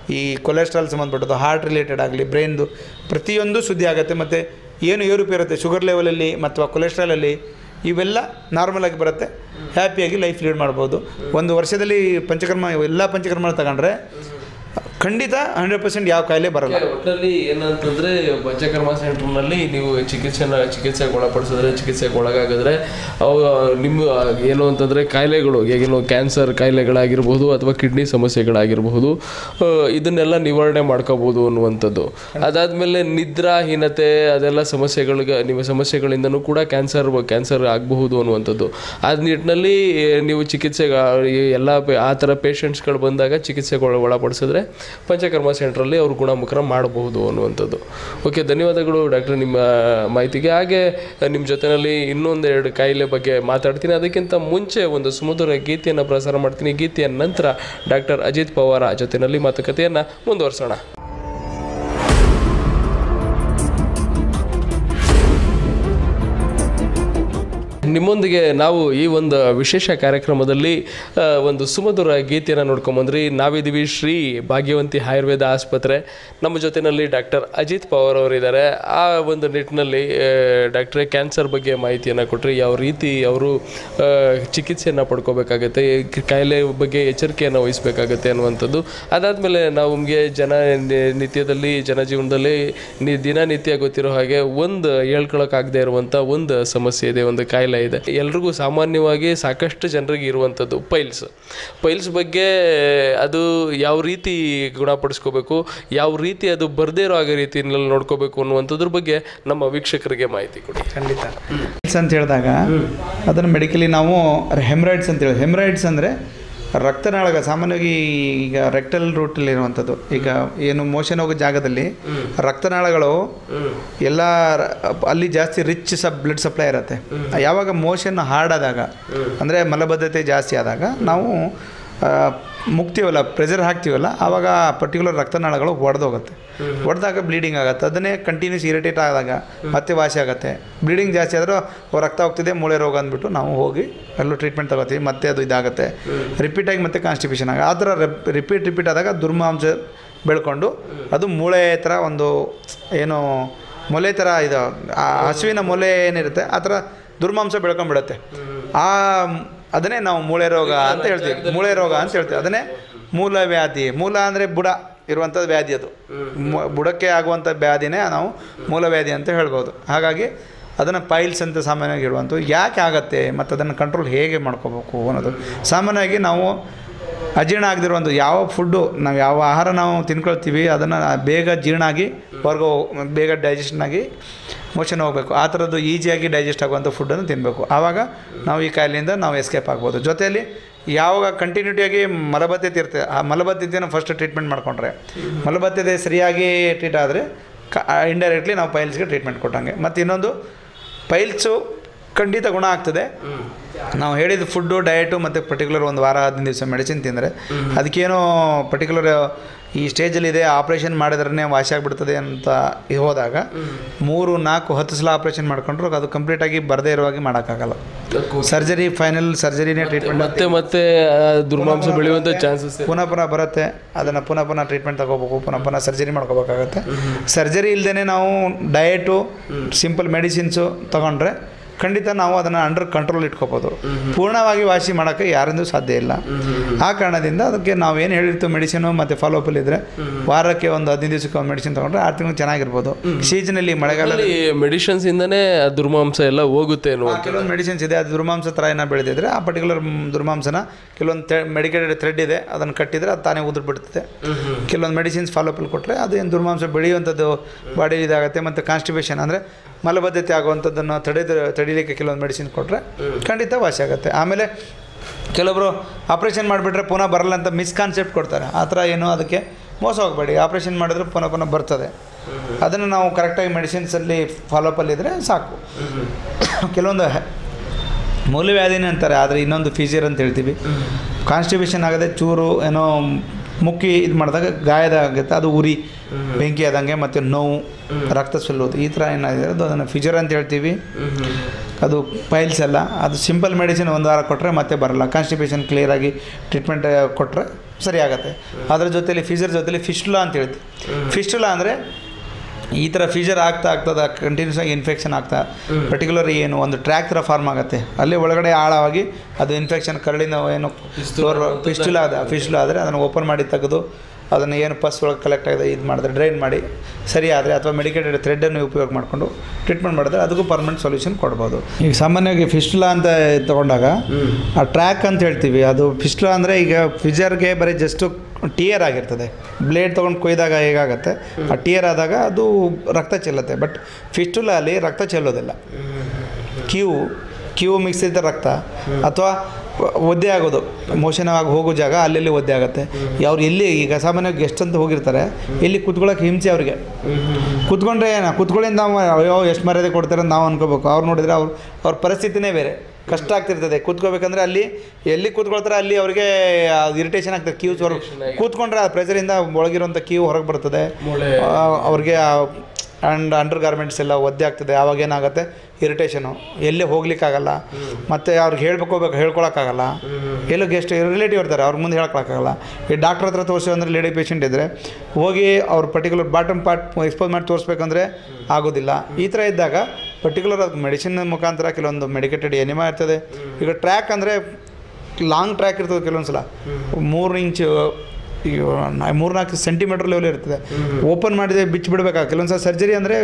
ಈ ಕೊಲೆಸ್ಟ್ರಾಲ್ ಸಂಬಂಧಪಟ್ಟದ್ದು ಹಾರ್ಟ್ ರಿಲೇಟೆಡ್ ಆಗಲಿ ಬ್ರೈನ್ದು ಪ್ರತಿಯೊಂದು ಸುದ್ದಿ ಆಗುತ್ತೆ ಮತ್ತು ಏನು ಏರುಪೇರು ಇರುತ್ತೆ ಶುಗರ್ ಲೆವೆಲಲ್ಲಿ ಅಥವಾ ಕೊಲೆಸ್ಟ್ರಾಲಲ್ಲಿ ಇವೆಲ್ಲ ನಾರ್ಮಲ್ ಆಗಿ ಬರುತ್ತೆ ಹ್ಯಾಪಿಯಾಗಿ ಲೈಫ್ ಲೀಡ್ ಮಾಡ್ಬೋದು ಒಂದು ವರ್ಷದಲ್ಲಿ ಪಂಚಕರ್ಮ ಎಲ್ಲ ಪಂಚಕರ್ಮ ತಗೊಂಡ್ರೆ ಖಂಡಿತ ಹಂಡ್ರೆಡ್ ಪರ್ಸೆಂಟ್ ಯಾವ ಕಾಯಿಲೆ ಬರಲ್ಲ ಒಟ್ಟಲ್ಲಿ ಏನಂತಂದ್ರೆ ಪಂಚಕರ್ಮ ಸೆಂಟರ್ನಲ್ಲಿ ನೀವು ಚಿಕಿತ್ಸೆನ ಚಿಕಿತ್ಸೆಗೆ ಒಳಪಡಿಸಿದ್ರೆ ಚಿಕಿತ್ಸೆಗೆ ಒಳಗಾಗಿದ್ರೆ ಅವು ನಿಮ್ಮ ಏನು ಅಂತಂದ್ರೆ ಕಾಯಿಲೆಗಳು ಏನು ಕ್ಯಾನ್ಸರ್ ಕಾಯಿಲೆಗಳಾಗಿರ್ಬೋದು ಅಥವಾ ಕಿಡ್ನಿ ಸಮಸ್ಯೆಗಳಾಗಿರಬಹುದು ಆ, ಇದನ್ನೆಲ್ಲ ನಿವಾರಣೆ ಮಾಡ್ಕೋಬಹುದು ಅನ್ನುವಂಥದ್ದು ಅದಾದ್ಮೇಲೆ ನಿದ್ರಾಹೀನತೆ ಅದೆಲ್ಲ ಸಮಸ್ಯೆಗಳಿಗೆ ನಿಮ್ಮ ಸಮಸ್ಯೆಗಳಿಂದನೂ ಕೂಡ ಕ್ಯಾನ್ಸರ್ ಕ್ಯಾನ್ಸರ್ ಆಗಬಹುದು ಅನ್ನುವಂಥದ್ದು ಆ ನಿಟ್ಟಿನಲ್ಲಿ ನೀವು ಚಿಕಿತ್ಸೆಗೆ ಎಲ್ಲ ಪೇ- ಆ ಥರ ಪೇಷಂಟ್ಸ್ಗಳು ಬಂದಾಗ ಚಿಕಿತ್ಸೆಗೆ ಒಳ- ಒಳಪಡಿಸಿದ್ರೆ ಪಂಚಕರ್ಮ ಸೆಂಟ್ರಲ್ಲಿ ಅವರು ಗುಣಮುಖರ ಮಾಡಬಹುದು ಅನ್ನುವಂಥದ್ದು ಓಕೆ ಧನ್ಯವಾದಗಳು ಡಾಕ್ಟರ್ ನಿಮ್ಮ ಮಾಹಿತಿಗೆ ಹಾಗೆ ನಿಮ್ಮ ಜೊತೆಯಲ್ಲಿ ಇನ್ನೊಂದೆರಡು ಕಾಯಿಲೆ ಬಗ್ಗೆ ಮಾತಾಡ್ತೀನಿ ಅದಕ್ಕಿಂತ ಮುಂಚೆ ಒಂದು ಸುಮಧುರ ಗೀತೆಯನ್ನು ಪ್ರಸಾರ ಮಾಡ್ತೀನಿ ಗೀತೆಯ ನಂತರ ಡಾಕ್ಟರ್ ಅಜಿತ್ ಪವಾರ ಜೊತೆಯಲ್ಲಿ ಮಾತುಕತೆಯನ್ನು ಮುಂದುವರಿಸೋಣ ನಿಮ್ಮೊಂದಿಗೆ ನಾವು ಈ ಒಂದು ವಿಶೇಷ ಕಾರ್ಯಕ್ರಮದಲ್ಲಿ ಆ, ಒಂದು ಸುಮಧುರ ಗೀತೆಯನ್ನು ನೋಡ್ಕೊಂಬಂದ್ರಿ ನಾವಿದ್ದೀವಿ ಶ್ರೀ ಭಾಗ್ಯವಂತಿ ಆಯುರ್ವೇದ ಆಸ್ಪತ್ರೆ ನಮ್ಮ ಜೊತೆಯಲ್ಲಿ ಡಾಕ್ಟರ್ ಅಜಿತ್ ಪವಾರ್ ಅವರಿದ್ದಾರೆ ಆ ಒಂದು ನಿಟ್ಟಿನಲ್ಲಿ ಡಾಕ್ಟ್ರೇ ಕ್ಯಾನ್ಸರ್ ಬಗ್ಗೆ ಮಾಹಿತಿಯನ್ನು ಕೊಟ್ಟರೆ ಯಾವ ರೀತಿ ಅವರು ಆ, ಚಿಕಿತ್ಸೆಯನ್ನು ಪಡ್ಕೋಬೇಕಾಗತ್ತೆ ಈ ಕಾಯಿಲೆ ಬಗ್ಗೆ ಎಚ್ಚರಿಕೆಯನ್ನು ವಹಿಸಬೇಕಾಗತ್ತೆ ಅನ್ನುವಂಥದ್ದು ಅದಾದಮೇಲೆ ನಾವು ನಮಗೆ ಜನ ನಿ- ನಿತ್ಯದಲ್ಲಿ ಜನಜೀವನದಲ್ಲಿ ನಿ ದಿನನಿತ್ಯ ಗೊತ್ತಿರೋ ಹಾಗೆ ಒಂದು ಹೇಳ್ಕೊಳಕ್ಕಾಗದೇ ಇರುವಂಥ ಒಂದು ಸಮಸ್ಯೆ ಇದೆ ಒಂದು ಕಾಯಿಲೆ ಇದೆ ಎಲ್ರಿಗೂ ಸಾಮಾನ್ಯವಾಗಿ ಸಾಕಷ್ಟು ಜನರಿಗೆ ಇರುವಂಥದ್ದು ಪೈಲ್ಸ್ ಪೈಲ್ಸ್ ಬಗ್ಗೆ ಅದು ಯಾವ ರೀತಿ ಗುಣಪಡಿಸ್ಕೋಬೇಕು ಯಾವ ರೀತಿ ಅದು ಬರದೇ ಇರೋ ಹಾಗೆ ರೀತಿಯಲ್ಲಿ ನೋಡ್ಕೋಬೇಕು ಅನ್ನುವಂಥದ್ರ ಬಗ್ಗೆ ನಮ್ಮ ವೀಕ್ಷಕರಿಗೆ ಮಾಹಿತಿ ಕೊಡಿ ಖಂಡಿತ ಹೆಮ್ರಾಯ್ಡ್ಸ್ ಅಂತ ಹೇಳಿದಾಗ ಅದನ್ನು ಮೆಡಿಕಲಿ ನಾವು ಹೆಮ್ರಾಯ್ಡ್ಸ್ ಅಂತ ಹೇಳಿ ಹೆಮ್ರಾಯ್ಡ್ಸ್ ಅಂದರೆ ರಕ್ತನಾಳಗ ಸಾಮಾನ್ಯವಾಗಿ ಈಗ ರೆಕ್ಟಲ್ ರೂಟಲ್ಲಿ ಇರುವಂಥದ್ದು ಈಗ ಏನು ಮೋಷನ್ ಹೋಗೋ ಜಾಗದಲ್ಲಿ ರಕ್ತನಾಳಗಳು ಎಲ್ಲ ರ- ಅಲ್ಲಿ ಜಾಸ್ತಿ ರಿಚ್ ಸಬ್ ಬ್ಲಡ್ ಸಪ್ಲೈ ಇರುತ್ತೆ ಯಾವಾಗ ಮೋಷನ್ ಹಾರ್ಡ್ ಆದಾಗ ಅಂದರೆ ಮಲಬದ್ಧತೆ ಜಾಸ್ತಿ ಆದಾಗ ನಾವು ಆ, ಮುಗ್ತೀವಲ್ಲ ಪ್ರೆಷರ್ ಹಾಕ್ತೀವಲ್ಲ ಆವಾಗ ಪರ್ಟಿಕ್ಯುಲರ್ ರಕ್ತನಾಳಗಳು ಒಡೆದೋಗುತ್ತೆ ಒಡೆದಾಗ ಬ್ಲೀಡಿಂಗ್ ಆಗುತ್ತೆ ಅದನ್ನೇ ಕಂಟಿನ್ಯೂಸ್ ಇರಿಟೇಟ್ ಆದಾಗ ಮತ್ತೆ ವಾಸಿ ಆಗುತ್ತೆ ಬ್ಲೀಡಿಂಗ್ ಜಾಸ್ತಿ ಆದರೂ ರಕ್ತ ಹೋಗ್ತಿದೆ ಮೂಳೆ ರೋಗ ಅಂದ್ಬಿಟ್ಟು ನಾವು ಹೋಗಿ ಅಲ್ಲೂ ಟ್ರೀಟ್ಮೆಂಟ್ ತಗೋತೀವಿ ಮತ್ತೆ ಅದು ಇದಾಗುತ್ತೆ ರಿಪೀಟಾಗಿ ಮತ್ತೆ ಕಾನ್ಸ್ಟಿಪೇಷನ್ ಆಗ ಆ ಥರ ರಿಪೀಟ್ ರಿಪೀಟ್ ಆದಾಗ ದುರ್ಮಾಂಸ ಬೆಳ್ಕೊಂಡು ಅದು ಮೂಳೆ ಥರ ಒಂದು ಏನು ಮೊಲೆ ಥರ ಇದು ಆ ಹಸುವಿನ ಮೊಲೆ ಏನಿರುತ್ತೆ ಆ ಥರ ದುರ್ಮಾಂಸ ಬೆಳ್ಕೊಂಡ್ಬಿಡುತ್ತೆ ಆ ಅದನ್ನೇ ನಾವು ಮೂಳೆ ರೋಗ ಅಂತ ಹೇಳ್ತೀವಿ ಮೂಳೆ ರೋಗ ಅಂತ ಹೇಳ್ತೀವಿ ಅದನ್ನೇ ಮೂಲ ವ್ಯಾಧಿ ಮೂಲ ಅಂದರೆ ಬುಡ ಇರುವಂಥದ್ದು ವ್ಯಾಧಿ ಅದು ಮು- ಬುಡಕ್ಕೆ ಆಗುವಂಥ ವ್ಯಾಧಿನೇ ನಾವು ಮೂಲ ವ್ಯಾಧಿ ಅಂತ ಹೇಳ್ಬೋದು ಹಾಗಾಗಿ ಅದನ್ನು ಪೈಲ್ಸ್ ಅಂತ ಸಾಮಾನ್ಯವಾಗಿ ಹೇಳುವಂಥದ್ದು ಯಾಕೆ ಆಗತ್ತೆ ಮತ್ತು ಅದನ್ನು ಕಂಟ್ರೋಲ್ ಹೇಗೆ ಮಾಡ್ಕೋಬೇಕು ಅನ್ನೋದು ಸಾಮಾನ್ಯವಾಗಿ ನಾವು ಅಜೀರ್ಣ ಆಗದಿರುವಂಥ ಯಾವ ಫುಡ್ಡು ನಾವು ಯಾವ ಆಹಾರ ನಾವು ತಿನ್ಕೊಳ್ತೀವಿ ಅದನ್ನು ಬೇಗ ಜೀರ್ಣ ಆಗಿ ಹೊರಗೆ ಬೇಗ ಡೈಜೆಷನ್ ಆಗಿ ಮೋಷನ್ ಹೋಗಬೇಕು ಆ ಥರದ್ದು ಈಸಿಯಾಗಿ ಡೈಜೆಸ್ಟ್ ಆಗುವಂಥ ಫುಡ್ಡನ್ನು ತಿನ್ನಬೇಕು ಆವಾಗ ನಾವು ಈ ಕಾಯಿಲೆಯಿಂದ ನಾವು ಎಸ್ಕೇಪ್ ಆಗ್ಬೋದು ಜೊತೆಯಲ್ಲಿ ಯಾವಾಗ ಕಂಟಿನ್ಯೂಟಿಯಾಗಿ ಮಲಬದ್ಧತೆ ಇರ್ತದೆ ಆ ಮಲಬದ್ಧತೆಯನ್ನು ಫಸ್ಟ್ ಟ್ರೀಟ್ಮೆಂಟ್ ಮಾಡಿಕೊಂಡ್ರೆ ಮಲಬದ್ಧತೆ ಸರಿಯಾಗಿ ಟ್ರೀಟ್ ಆದರೆ ಕ ಇಂಡೈರೆಕ್ಟ್ಲಿ ನಾವು ಪೈಲ್ಸ್ಗೆ ಟ್ರೀಟ್ಮೆಂಟ್ ಕೊಟ್ಟಂಗೆ ಮತ್ತು ಇನ್ನೊಂದು ಪೈಲ್ಸು ಖಂಡಿತ ಗುಣ ಆಗ್ತದೆ ನಾವು ಹೇಳಿದ ಫುಡ್ಡು ಡಯಟು ಮತ್ತು ಪರ್ಟಿಕ್ಯುಲರ್ ಒಂದು ವಾರ ಹದಿನೈದು ದಿವಸ ಮೆಡಿಸಿನ್ ತಿಂದರೆ ಅದಕ್ಕೇನೋ ಪರ್ಟಿಕ್ಯುಲರ್ ಈ ಸ್ಟೇಜಲ್ಲಿದೆ ಆಪ್ರೇಷನ್ ಮಾಡಿದ್ರೇ ವಾಸಿ ಆಗಿಬಿಡ್ತದೆ ಅಂತ ಹೋದಾಗ ಮೂರು ನಾಲ್ಕು ಹತ್ತು ಸಲ ಆಪ್ರೇಷನ್ ಮಾಡ್ಕೊಂಡ್ರು ಅದು ಕಂಪ್ಲೀಟಾಗಿ ಬರದೇ ಇರುವಾಗಿ ಮಾಡೋಕ್ಕಾಗಲ್ಲ ಸರ್ಜರಿ ಫೈನಲ್ ಸರ್ಜರಿನೇ ಟ್ರೀಟ್ಮೆಂಟ್ ಮತ್ತೆ ಮತ್ತೆ ಆ ದುರ್ಮಾಂಸ ಬೆಳೆಯುವಂಥ ಚಾನ್ಸಸ್ ಪುನಃ ಪುನಃ ಬರುತ್ತೆ ಅದನ್ನು ಪುನಃ ಪುನಃ ಟ್ರೀಟ್ಮೆಂಟ್ ತಗೋಬೇಕು ಪುನಃ ಪುನಃ ಸರ್ಜರಿ ಮಾಡ್ಕೋಬೇಕಾಗತ್ತೆ ಸರ್ಜರಿ ಇಲ್ಲದೇ ನಾವು ಡಯಟು ಸಿಂಪಲ್ ಮೆಡಿಸಿನ್ಸು ತಗೊಂಡ್ರೆ ಖಂಡಿತ ನಾವು ಅದನ್ನು ಅಂಡರ್ ಕಂಟ್ರೋಲ್ ಇಟ್ಕೋಬೋದು ಪೂರ್ಣವಾಗಿ ವಾಸಿ ಮಾಡೋಕ್ಕೆ ಯಾರಿಂದೂ ಸಾಧ್ಯ ಇಲ್ಲ ಆ ಕಾರಣದಿಂದ ಅದಕ್ಕೆ ನಾವು ಏನು ಹೇಳಿರ್ತೀವಿ ಮೆಡಿಸಿನು ಮತ್ತು ಫಾಲೋಅಪಲ್ಲಿ ಇದ್ದರೆ ವಾರಕ್ಕೆ ಒಂದು ಹದಿನೈದು ದಿವಸಕ್ಕೆ ಒಂದು ಮೆಡಿಸಿನ್ ತೊಗೊಂಡ್ರೆ ಆರು ತಿಂಗಳು ಚೆನ್ನಾಗಿರ್ಬೋದು ಸೀಸನಲ್ಲಿ ಮಳೆಗಾಲದಲ್ಲಿ ಮೆಡಿಷನ್ಸ್ ಇಂದನೇ ಆ ದುರ್ಮಾಂಸ ಎಲ್ಲ ಹೋಗುತ್ತೆ ಅನ್ನುವಂಥ ಕೆಲವೊಂದು ಮೆಡಿಸಿನ್ಸ್ ಇದೆ ಅದು ದುರ್ಮಾಂಸ ಥರ ಏನೋ ಬೆಳೆದಿದ್ರೆ ಆ ಪರ್ಟಿಕ್ಯುಲರ್ ದುರ್ಮಾಂಸನ ಕೆಲವೊಂದು ತೆ ಮೆಡಿಕೇಟೆಡ್ ಥ್ರೆಡ್ ಇದೆ ಅದನ್ನು ಕಟ್ಟಿದರೆ ಅದು ತಾನೇ ಉದುರು ಬಿಡ್ತದೆ ಕೆಲವೊಂದು ಮೆಡಿಸಿನ್ಸ್ ಫಾಲೋಅಪಲ್ಲಿ ಕೊಟ್ಟರೆ ಅದು ಏನು ದುರ್ಮಾಂಸ ಬೆಳೆಯುವಂಥದ್ದು ಬಾಡಿ ಇದಾಗುತ್ತೆ ಮತ್ತು ಕಾನ್ಸ್ಟಿಪೇಷನ್ ಅಂದರೆ ಮಲಬದ್ಧತೆ ಆಗುವಂಥದ್ದನ್ನು ತಡೆದ ತಡಿಲಿಕ್ಕೆ ಕೆಲವೊಂದು ಮೆಡಿಸಿನ್ ಕೊಟ್ಟರೆ ಖಂಡಿತ ವಾಸಿ ಆಗುತ್ತೆ ಆಮೇಲೆ ಕೆಲವೊಬ್ಬರು ಆಪ್ರೇಷನ್ ಮಾಡಿಬಿಟ್ರೆ ಪುನಃ ಬರಲ್ಲ ಅಂತ ಮಿಸ್ಕಾನ್ಸೆಪ್ಟ್ ಕೊಡ್ತಾರೆ ಆ ಥರ ಏನು ಅದಕ್ಕೆ ಮೋಸ ಹೋಗಬೇಡಿ ಆಪ್ರೇಷನ್ ಮಾಡಿದ್ರೆ ಪುನಃ ಪುನಃ ಬರ್ತದೆ ಅದನ್ನು ನಾವು ಕರೆಕ್ಟಾಗಿ ಮೆಡಿಸಿನ್ಸಲ್ಲಿ ಫಾಲೋಅಪಲ್ಲಿದ್ದರೆ ಸಾಕು ಕೆಲವೊಂದು ಹೆ- ಮೂಲವ್ಯಾಧಿನೇ ಅಂತಾರೆ ಆದರೆ ಇನ್ನೊಂದು ಫೀಸಿಯರ್ ಅಂತ ಹೇಳ್ತೀವಿ ಕಾನ್ಸ್ಟಿಬೇಷನ್ ಆಗದೆ ಚೂರು ಏನೋ ಮುಕ್ಕಿ ಇದು ಮಾಡಿದಾಗ ಗಾಯದ ಆಗುತ್ತೆ ಅದು ಉರಿ ಬೆಂಕಿ ಆದಂಗೆ ಮತ್ತು ನೋವು ರಕ್ತ ಸುಲ್ಲೋದು ಈ ಥರ ಏನಾಗಿದೆ ಅದು ಅದನ್ನು ಫಿಜರ್ ಅಂತ ಹೇಳ್ತೀವಿ ಅದು ಪೈಲ್ಸ್ ಎಲ್ಲ ಅದು ಸಿಂಪಲ್ ಮೆಡಿಸಿನ್ ಒಂದು ವಾರ ಕೊಟ್ಟರೆ ಮತ್ತೆ ಬರಲ್ಲ ಕಾನ್ಸ್ಟಿಪೇಷನ್ ಕ್ಲಿಯರಾಗಿ ಟ್ರೀಟ್ಮೆಂಟ್ ಕೊಟ್ಟರೆ ಸರಿ ಆಗತ್ತೆ ಅದ್ರ ಜೊತೆಲಿ ಫೀಸರ್ ಜೊತೆಲಿ ಫಿಸ್ಟುಲಾ ಅಂತ ಹೇಳ್ತೀವಿ ಫಿಸ್ಟುಲಾ ಅಂದರೆ ಈ ಥರ ಫೀಜರ್ ಆಗ್ತಾ ಆಗ್ತದ ಕಂಟಿನ್ಯೂಸ್ ಆಗಿ ಇನ್ಫೆಕ್ಷನ್ ಆಗ್ತಾ ಪರ್ಟಿಕ್ಯುಲರ್ ಏನು ಒಂದು ಟ್ರ್ಯಾಕ್ ಥರ ಫಾರ್ಮ್ ಆಗುತ್ತೆ ಅಲ್ಲಿ ಒಳಗಡೆ ಆಳವಾಗಿ ಅದು ಇನ್ಫೆಕ್ಷನ್ ಕರಳಿನ ಏನು ಫಿಸ್ಟುಲ ಅದ ಫಿಸ್ಟುಲ ಆದರೆ ಅದನ್ನು ಓಪನ್ ಮಾಡಿ ತೆಗೆದು ಅದನ್ನು ಏನು ಪಸ್ ಒಳಗೆ ಕಲೆಕ್ಟ್ ಆಗಿದೆ ಇದು ಮಾಡಿದ್ರೆ ಡ್ರೈನ್ ಮಾಡಿ ಸರಿ ಆದರೆ ಅಥವಾ ಮೆಡಿಕೇಟೆಡ್ ಥ್ರೆಡ್ಡನ್ನು ಉಪಯೋಗ ಮಾಡಿಕೊಂಡು ಟ್ರೀಟ್ಮೆಂಟ್ ಮಾಡಿದ್ರೆ ಅದಕ್ಕೂ ಪರ್ಮನೆಂಟ್ ಸೊಲ್ಯೂಷನ್ ಕೊಡ್ಬೋದು ಈಗ ಸಾಮಾನ್ಯವಾಗಿ ಫಿಸ್ಟುಲಾ ಅಂತ ತಗೊಂಡಾಗ ಆ ಟ್ರ್ಯಾಕ್ ಅಂತ ಹೇಳ್ತೀವಿ ಅದು ಫಿಸ್ಟುಲಾ ಅಂದರೆ ಈಗ ಫಿಜರ್ಗೆ ಬರೀ ಜಸ್ಟು ಟಿಯರ್ ಆಗಿರ್ತದೆ ಬ್ಲೇಡ್ ತೊಗೊಂಡು ಕೊಯ್ದಾಗ ಹೇಗಾಗತ್ತೆ ಆ ಟಿಯರ್ ಆದಾಗ ಅದು ರಕ್ತ ಚೆಲ್ಲುತ್ತೆ ಬಟ್ ಫಿಸ್ಟುಲಾ ಅಲ್ಲಿ ರಕ್ತ ಚೆಲ್ಲೋದಿಲ್ಲ ಕ್ಯೂ ಕ್ಯೂ ಮಿಕ್ಸ್ ಇದ್ದ ರಕ್ತ ಅಥವಾ ಒದ್ದೆ ಆಗೋದು ಮೋಷನ್ ಆಗಿ ಹೋಗೋ ಜಾಗ ಅಲ್ಲೆಲ್ಲಿ ಒದ್ದೆ ಆಗುತ್ತೆ ಅವ್ರು ಎಲ್ಲಿ ಈಗ ಸಾಮಾನ್ಯವಾಗಿ ಗೆಸ್ಟ್ ಅಂತ ಹೋಗಿರ್ತಾರೆ ಎಲ್ಲಿ ಕುತ್ಕೊಳ್ಳೋಕೆ ಹಿಂಸೆ ಅವ್ರಿಗೆ ಕುತ್ಕೊಂಡ್ರೆ ಏನ ಕುತ್ಕೊಳ್ಳಿಂದ ನಾವು ಅಯ್ಯೋ ಎಷ್ಟು ಮರ್ಯಾದೆ ಕೊಡ್ತಾರೆ ಅಂತ ನಾವು ಅನ್ಕೋಬೇಕು ಅವ್ರು ನೋಡಿದ್ರೆ ಅವ್ರು ಅವ್ರ ಪರಿಸ್ಥಿತಿನೇ ಬೇರೆ ಕಷ್ಟ ಆಗ್ತಿರ್ತದೆ ಕೂತ್ಕೋಬೇಕಂದ್ರೆ ಅಲ್ಲಿ ಎಲ್ಲಿ ಕೂತ್ಕೊಳ್ತಾರೆ ಅಲ್ಲಿ ಅವ್ರಿಗೆ ಇರಿಟೇಷನ್ ಆಗ್ತದೆ ಕ್ಯೂಸ್ ಹೊರ ಕೂತ್ಕೊಂಡ್ರೆ ಆ ಪ್ರೆಷರಿಂದ ಒಳಗಿರುವಂಥ ಕ್ಯೂ ಹೊರಗೆ ಬರ್ತದೆ ಆ, ಅವ್ರಿಗೆ ಆ್ಯಂಡ್ ಅಂಡರ್ ಗಾರ್ಮೆಂಟ್ಸ್ ಎಲ್ಲ ಒದ್ದೆ ಆಗ್ತದೆ ಆವಾಗ ಏನಾಗುತ್ತೆ ಇರಿಟೇಷನು ಎಲ್ಲಿ ಹೋಗ್ಲಿಕ್ಕಾಗಲ್ಲ ಮತ್ತು ಅವ್ರಿಗೆ ಹೇಳ್ಬೇಕು ಹೇಳ್ಕೊಳಕ್ಕಾಗಲ್ಲ ಎಲ್ಲೋ ಗೆಸ್ಟ್ ರಿಲೇಟಿವ್ ಇರ್ತಾರೆ ಅವ್ರ ಮುಂದೆ ಹೇಳ್ಕೊಳಕ್ಕಾಗಲ್ಲ ಈ ಡಾಕ್ಟ್ರ್ ಹತ್ರ ತೋರಿಸಿ ಅಂದರೆ ಲೇಡಿ ಪೇಷಂಟ್ ಇದ್ದರೆ ಹೋಗಿ ಅವ್ರ ಪರ್ಟಿಕ್ಯುಲರ್ ಬಾಟಮ್ ಪಾರ್ಟ್ ಎಕ್ಸ್ಪೋಸ್ ಮಾಡಿ ತೋರಿಸ್ಬೇಕಂದ್ರೆ ಆಗೋದಿಲ್ಲ ಈ ಥರ ಇದ್ದಾಗ ಪರ್ಟಿಕ್ಯುಲರ್ ಅದು ಮೆಡಿಸಿನ್ ಮುಖಾಂತರ ಕೆಲವೊಂದು ಮೆಡಿಕೇಟೆಡ್ ಎನಿಮಾ ಇರ್ತದೆ ಈಗ ಟ್ರ್ಯಾಕ್ ಅಂದರೆ ಲಾಂಗ್ ಟ್ರ್ಯಾಕ್ ಇರ್ತದೆ ಕೆಲವೊಂದು ಸಲ ಮೂರು ಇಂಚು ಈಗ ಮೂರ್ನಾಲ್ಕು ಸೆಂಟಿಮೀಟ್ರ್ ಲೆವೆಲ್ ಇರ್ತದೆ ಓಪನ್ ಮಾಡಿದೆ ಬಿಚ್ಚಿ ಬಿಡಬೇಕಾಗ ಕೆಲವೊಂದು ಸಲ ಸರ್ಜರಿ ಅಂದರೆ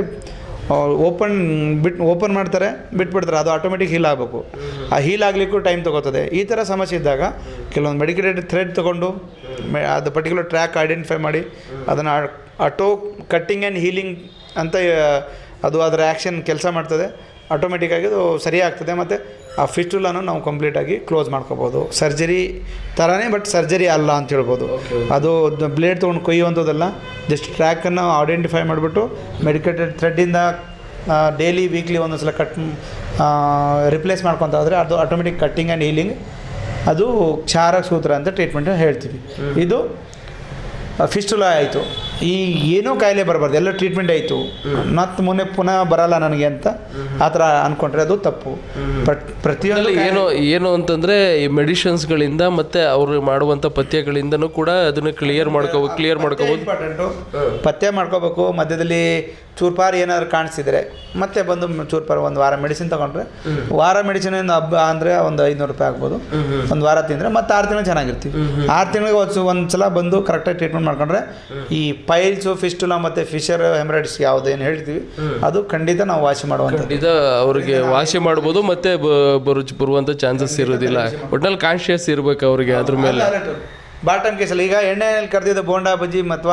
ಓಪನ್ ಬಿಟ್ಟು ಓಪನ್ ಮಾಡ್ತಾರೆ ಬಿಟ್ಬಿಡ್ತಾರೆ ಅದು ಆಟೋಮೆಟಿಕ್ ಹೀಲ್ ಆಗಬೇಕು ಆ ಹೀಲ್ ಆಗಲಿಕ್ಕೂ ಟೈಮ್ ತೊಗೋತದೆ ಈ ಥರ ಸಮಸ್ಯೆ ಇದ್ದಾಗ ಕೆಲವೊಂದು ಮೆಡಿಕೇಟೆಡ್ ಥ್ರೆಡ್ ತೊಗೊಂಡು ಮೆ ಅದು ಪರ್ಟಿಕ್ಯುಲರ್ ಟ್ರ್ಯಾಕ್ ಐಡೆಂಟಿಫೈ ಮಾಡಿ ಅದನ್ನು ಆಟೋ ಕಟ್ಟಿಂಗ್ ಆ್ಯಂಡ್ ಹೀಲಿಂಗ್ ಅಂತ ಆ, ಅದು ಅದರ ಆ್ಯಕ್ಷನ್ ಕೆಲಸ ಮಾಡ್ತದೆ ಆಟೋಮೆಟಿಕ್ಕಾಗಿ ಅದು ಸರಿ ಆಗ್ತದೆ ಮತ್ತು ಆ ಫಿಸ್ಟುಲನ್ನು ನಾವು ಕಂಪ್ಲೀಟಾಗಿ ಕ್ಲೋಸ್ ಮಾಡ್ಕೋಬೋದು ಸರ್ಜರಿ ಥರನೇ ಬಟ್ ಸರ್ಜರಿ ಅಲ್ಲ ಅಂತ ಹೇಳ್ಬೋದು ಅದು ಬ್ಲೇಡ್ ತೊಗೊಂಡು ಕೊಯ್ಯುವಂಥದ್ದಲ್ಲ ಜಸ್ಟ್ ಟ್ರ್ಯಾಕನ್ನು ಐಡೆಂಟಿಫೈ ಮಾಡಿಬಿಟ್ಟು ಮೆಡಿಕೇಟೆಡ್ ಥ್ರೆಡ್ಡಿಂದ ಡೈಲಿ ವೀಕ್ಲಿ ಒಂದೊಂದು ಸಲ ಕಟ್ ರಿಪ್ಲೇಸ್ ಮಾಡ್ಕೊತ ಹೋದರೆ ಅದು ಆಟೋಮೆಟಿಕ್ ಕಟ್ಟಿಂಗ್ ಆ್ಯಂಡ್ ಹೀಲಿಂಗ್ ಅದು ಕ್ಷಾರ ಸೂತ್ರ ಅಂತ ಟ್ರೀಟ್ಮೆಂಟ್ ಹೇಳ್ತೀವಿ ಇದು ಫಿಸ್ಟುಲಾ ಆಯಿತು ಈ ಏನೂ ಕಾಯಿಲೆ ಬರಬಾರ್ದು ಎಲ್ಲ ಟ್ರೀಟ್ಮೆಂಟ್ ಆಯಿತು ಮತ್ತು ಮೊನ್ನೆ ಪುನಃ ಬರಲ್ಲ ನನಗೆ ಅಂತ ಆ ಥರ ಅಂದ್ಕೊಂಡ್ರೆ ಅದು ತಪ್ಪು ಬಟ್ ಪ್ರತಿಯೊಂದು ಅಲ್ಲಿ ಏನು ಏನು ಅಂತಂದ್ರೆ ಈ ಮೆಡಿಷನ್ಸ್ಗಳಿಂದ ಮತ್ತೆ ಅವರು ಮಾಡುವಂತ ಪಥ್ಯಗಳಿಂದನೂ ಕೂಡ ಅದನ್ನ ಕ್ಲಿಯರ್ ಮಾಡ್ಕೋ ಕ್ಲಿಯರ್ ಮಾಡ್ಕೋಬಹುದು ಇಂಪಾರ್ಟೆಂಟು ಪತ್ತೆ ಮಾಡ್ಕೋಬೇಕು ಮಧ್ಯದಲ್ಲಿ ಚೂರ್ಪಾರು ಏನಾದ್ರು ಕಾಣಿಸಿದ್ರೆ ಮತ್ತೆ ಬಂದು ಚೂರ್ಪಾರು ಒಂದು ವಾರ ಮೆಡಿಸಿನ್ ತಗೊಂಡ್ರೆ ವಾರ ಮೆಡಿಸಿನ್ ಹಬ್ಬ ಅಂದರೆ ಒಂದು ಐದುನೂರು ರೂಪಾಯಿ ಆಗ್ಬೋದು ಒಂದು ವಾರ ತಿಂದರೆ ಮತ್ತೆ ಆರು ತಿಂಗಳು ಚೆನ್ನಾಗಿರ್ತೀವಿ ಆರು ತಿಂಗಳಿಗೆ ಒಂದು ಒಂದು ಸಲ ಬಂದು ಕರೆಕ್ಟಾಗಿ ಟ್ರೀಟ್ಮೆಂಟ್ ಮಾಡ್ಕೊಂಡ್ರೆ ಈ ಪೈಲ್ಸು ಫಿಸ್ಟುಲಾ ಮತ್ತು ಫಿಶರ್ ಹೆಮರೈಡ್ಸ್ ಯಾವುದೇನು ಹೇಳ್ತೀವಿ ಅದು ಖಂಡಿತ ನಾವು ವಾಸಿ ಮಾಡುವಂಥದ್ದು ಖಂಡಿತ ಅವ್ರಿಗೆ ವಾಸಿ ಮಾಡ್ಬೋದು ಮತ್ತೆ ಬರು ಬರುವಂತ ಚಾನ್ಸಸ್ ಇರೋದಿಲ್ಲ ಒಟ್ನಲ್ಲಿ ಕಾನ್ಶಿಯಸ್ ಇರ್ಬೇಕು ಅವ್ರಿಗೆ ಅದ್ರ ಮೇಲೆ ಬಾಟಮ್ ಕೇಸಲ್ಲಿ ಈಗ ಎಣ್ಣೆಯಲ್ಲಿ ಕರೆದಿದ್ದ ಬೋಂಡಾ ಬಜ್ಜಿ ಅಥವಾ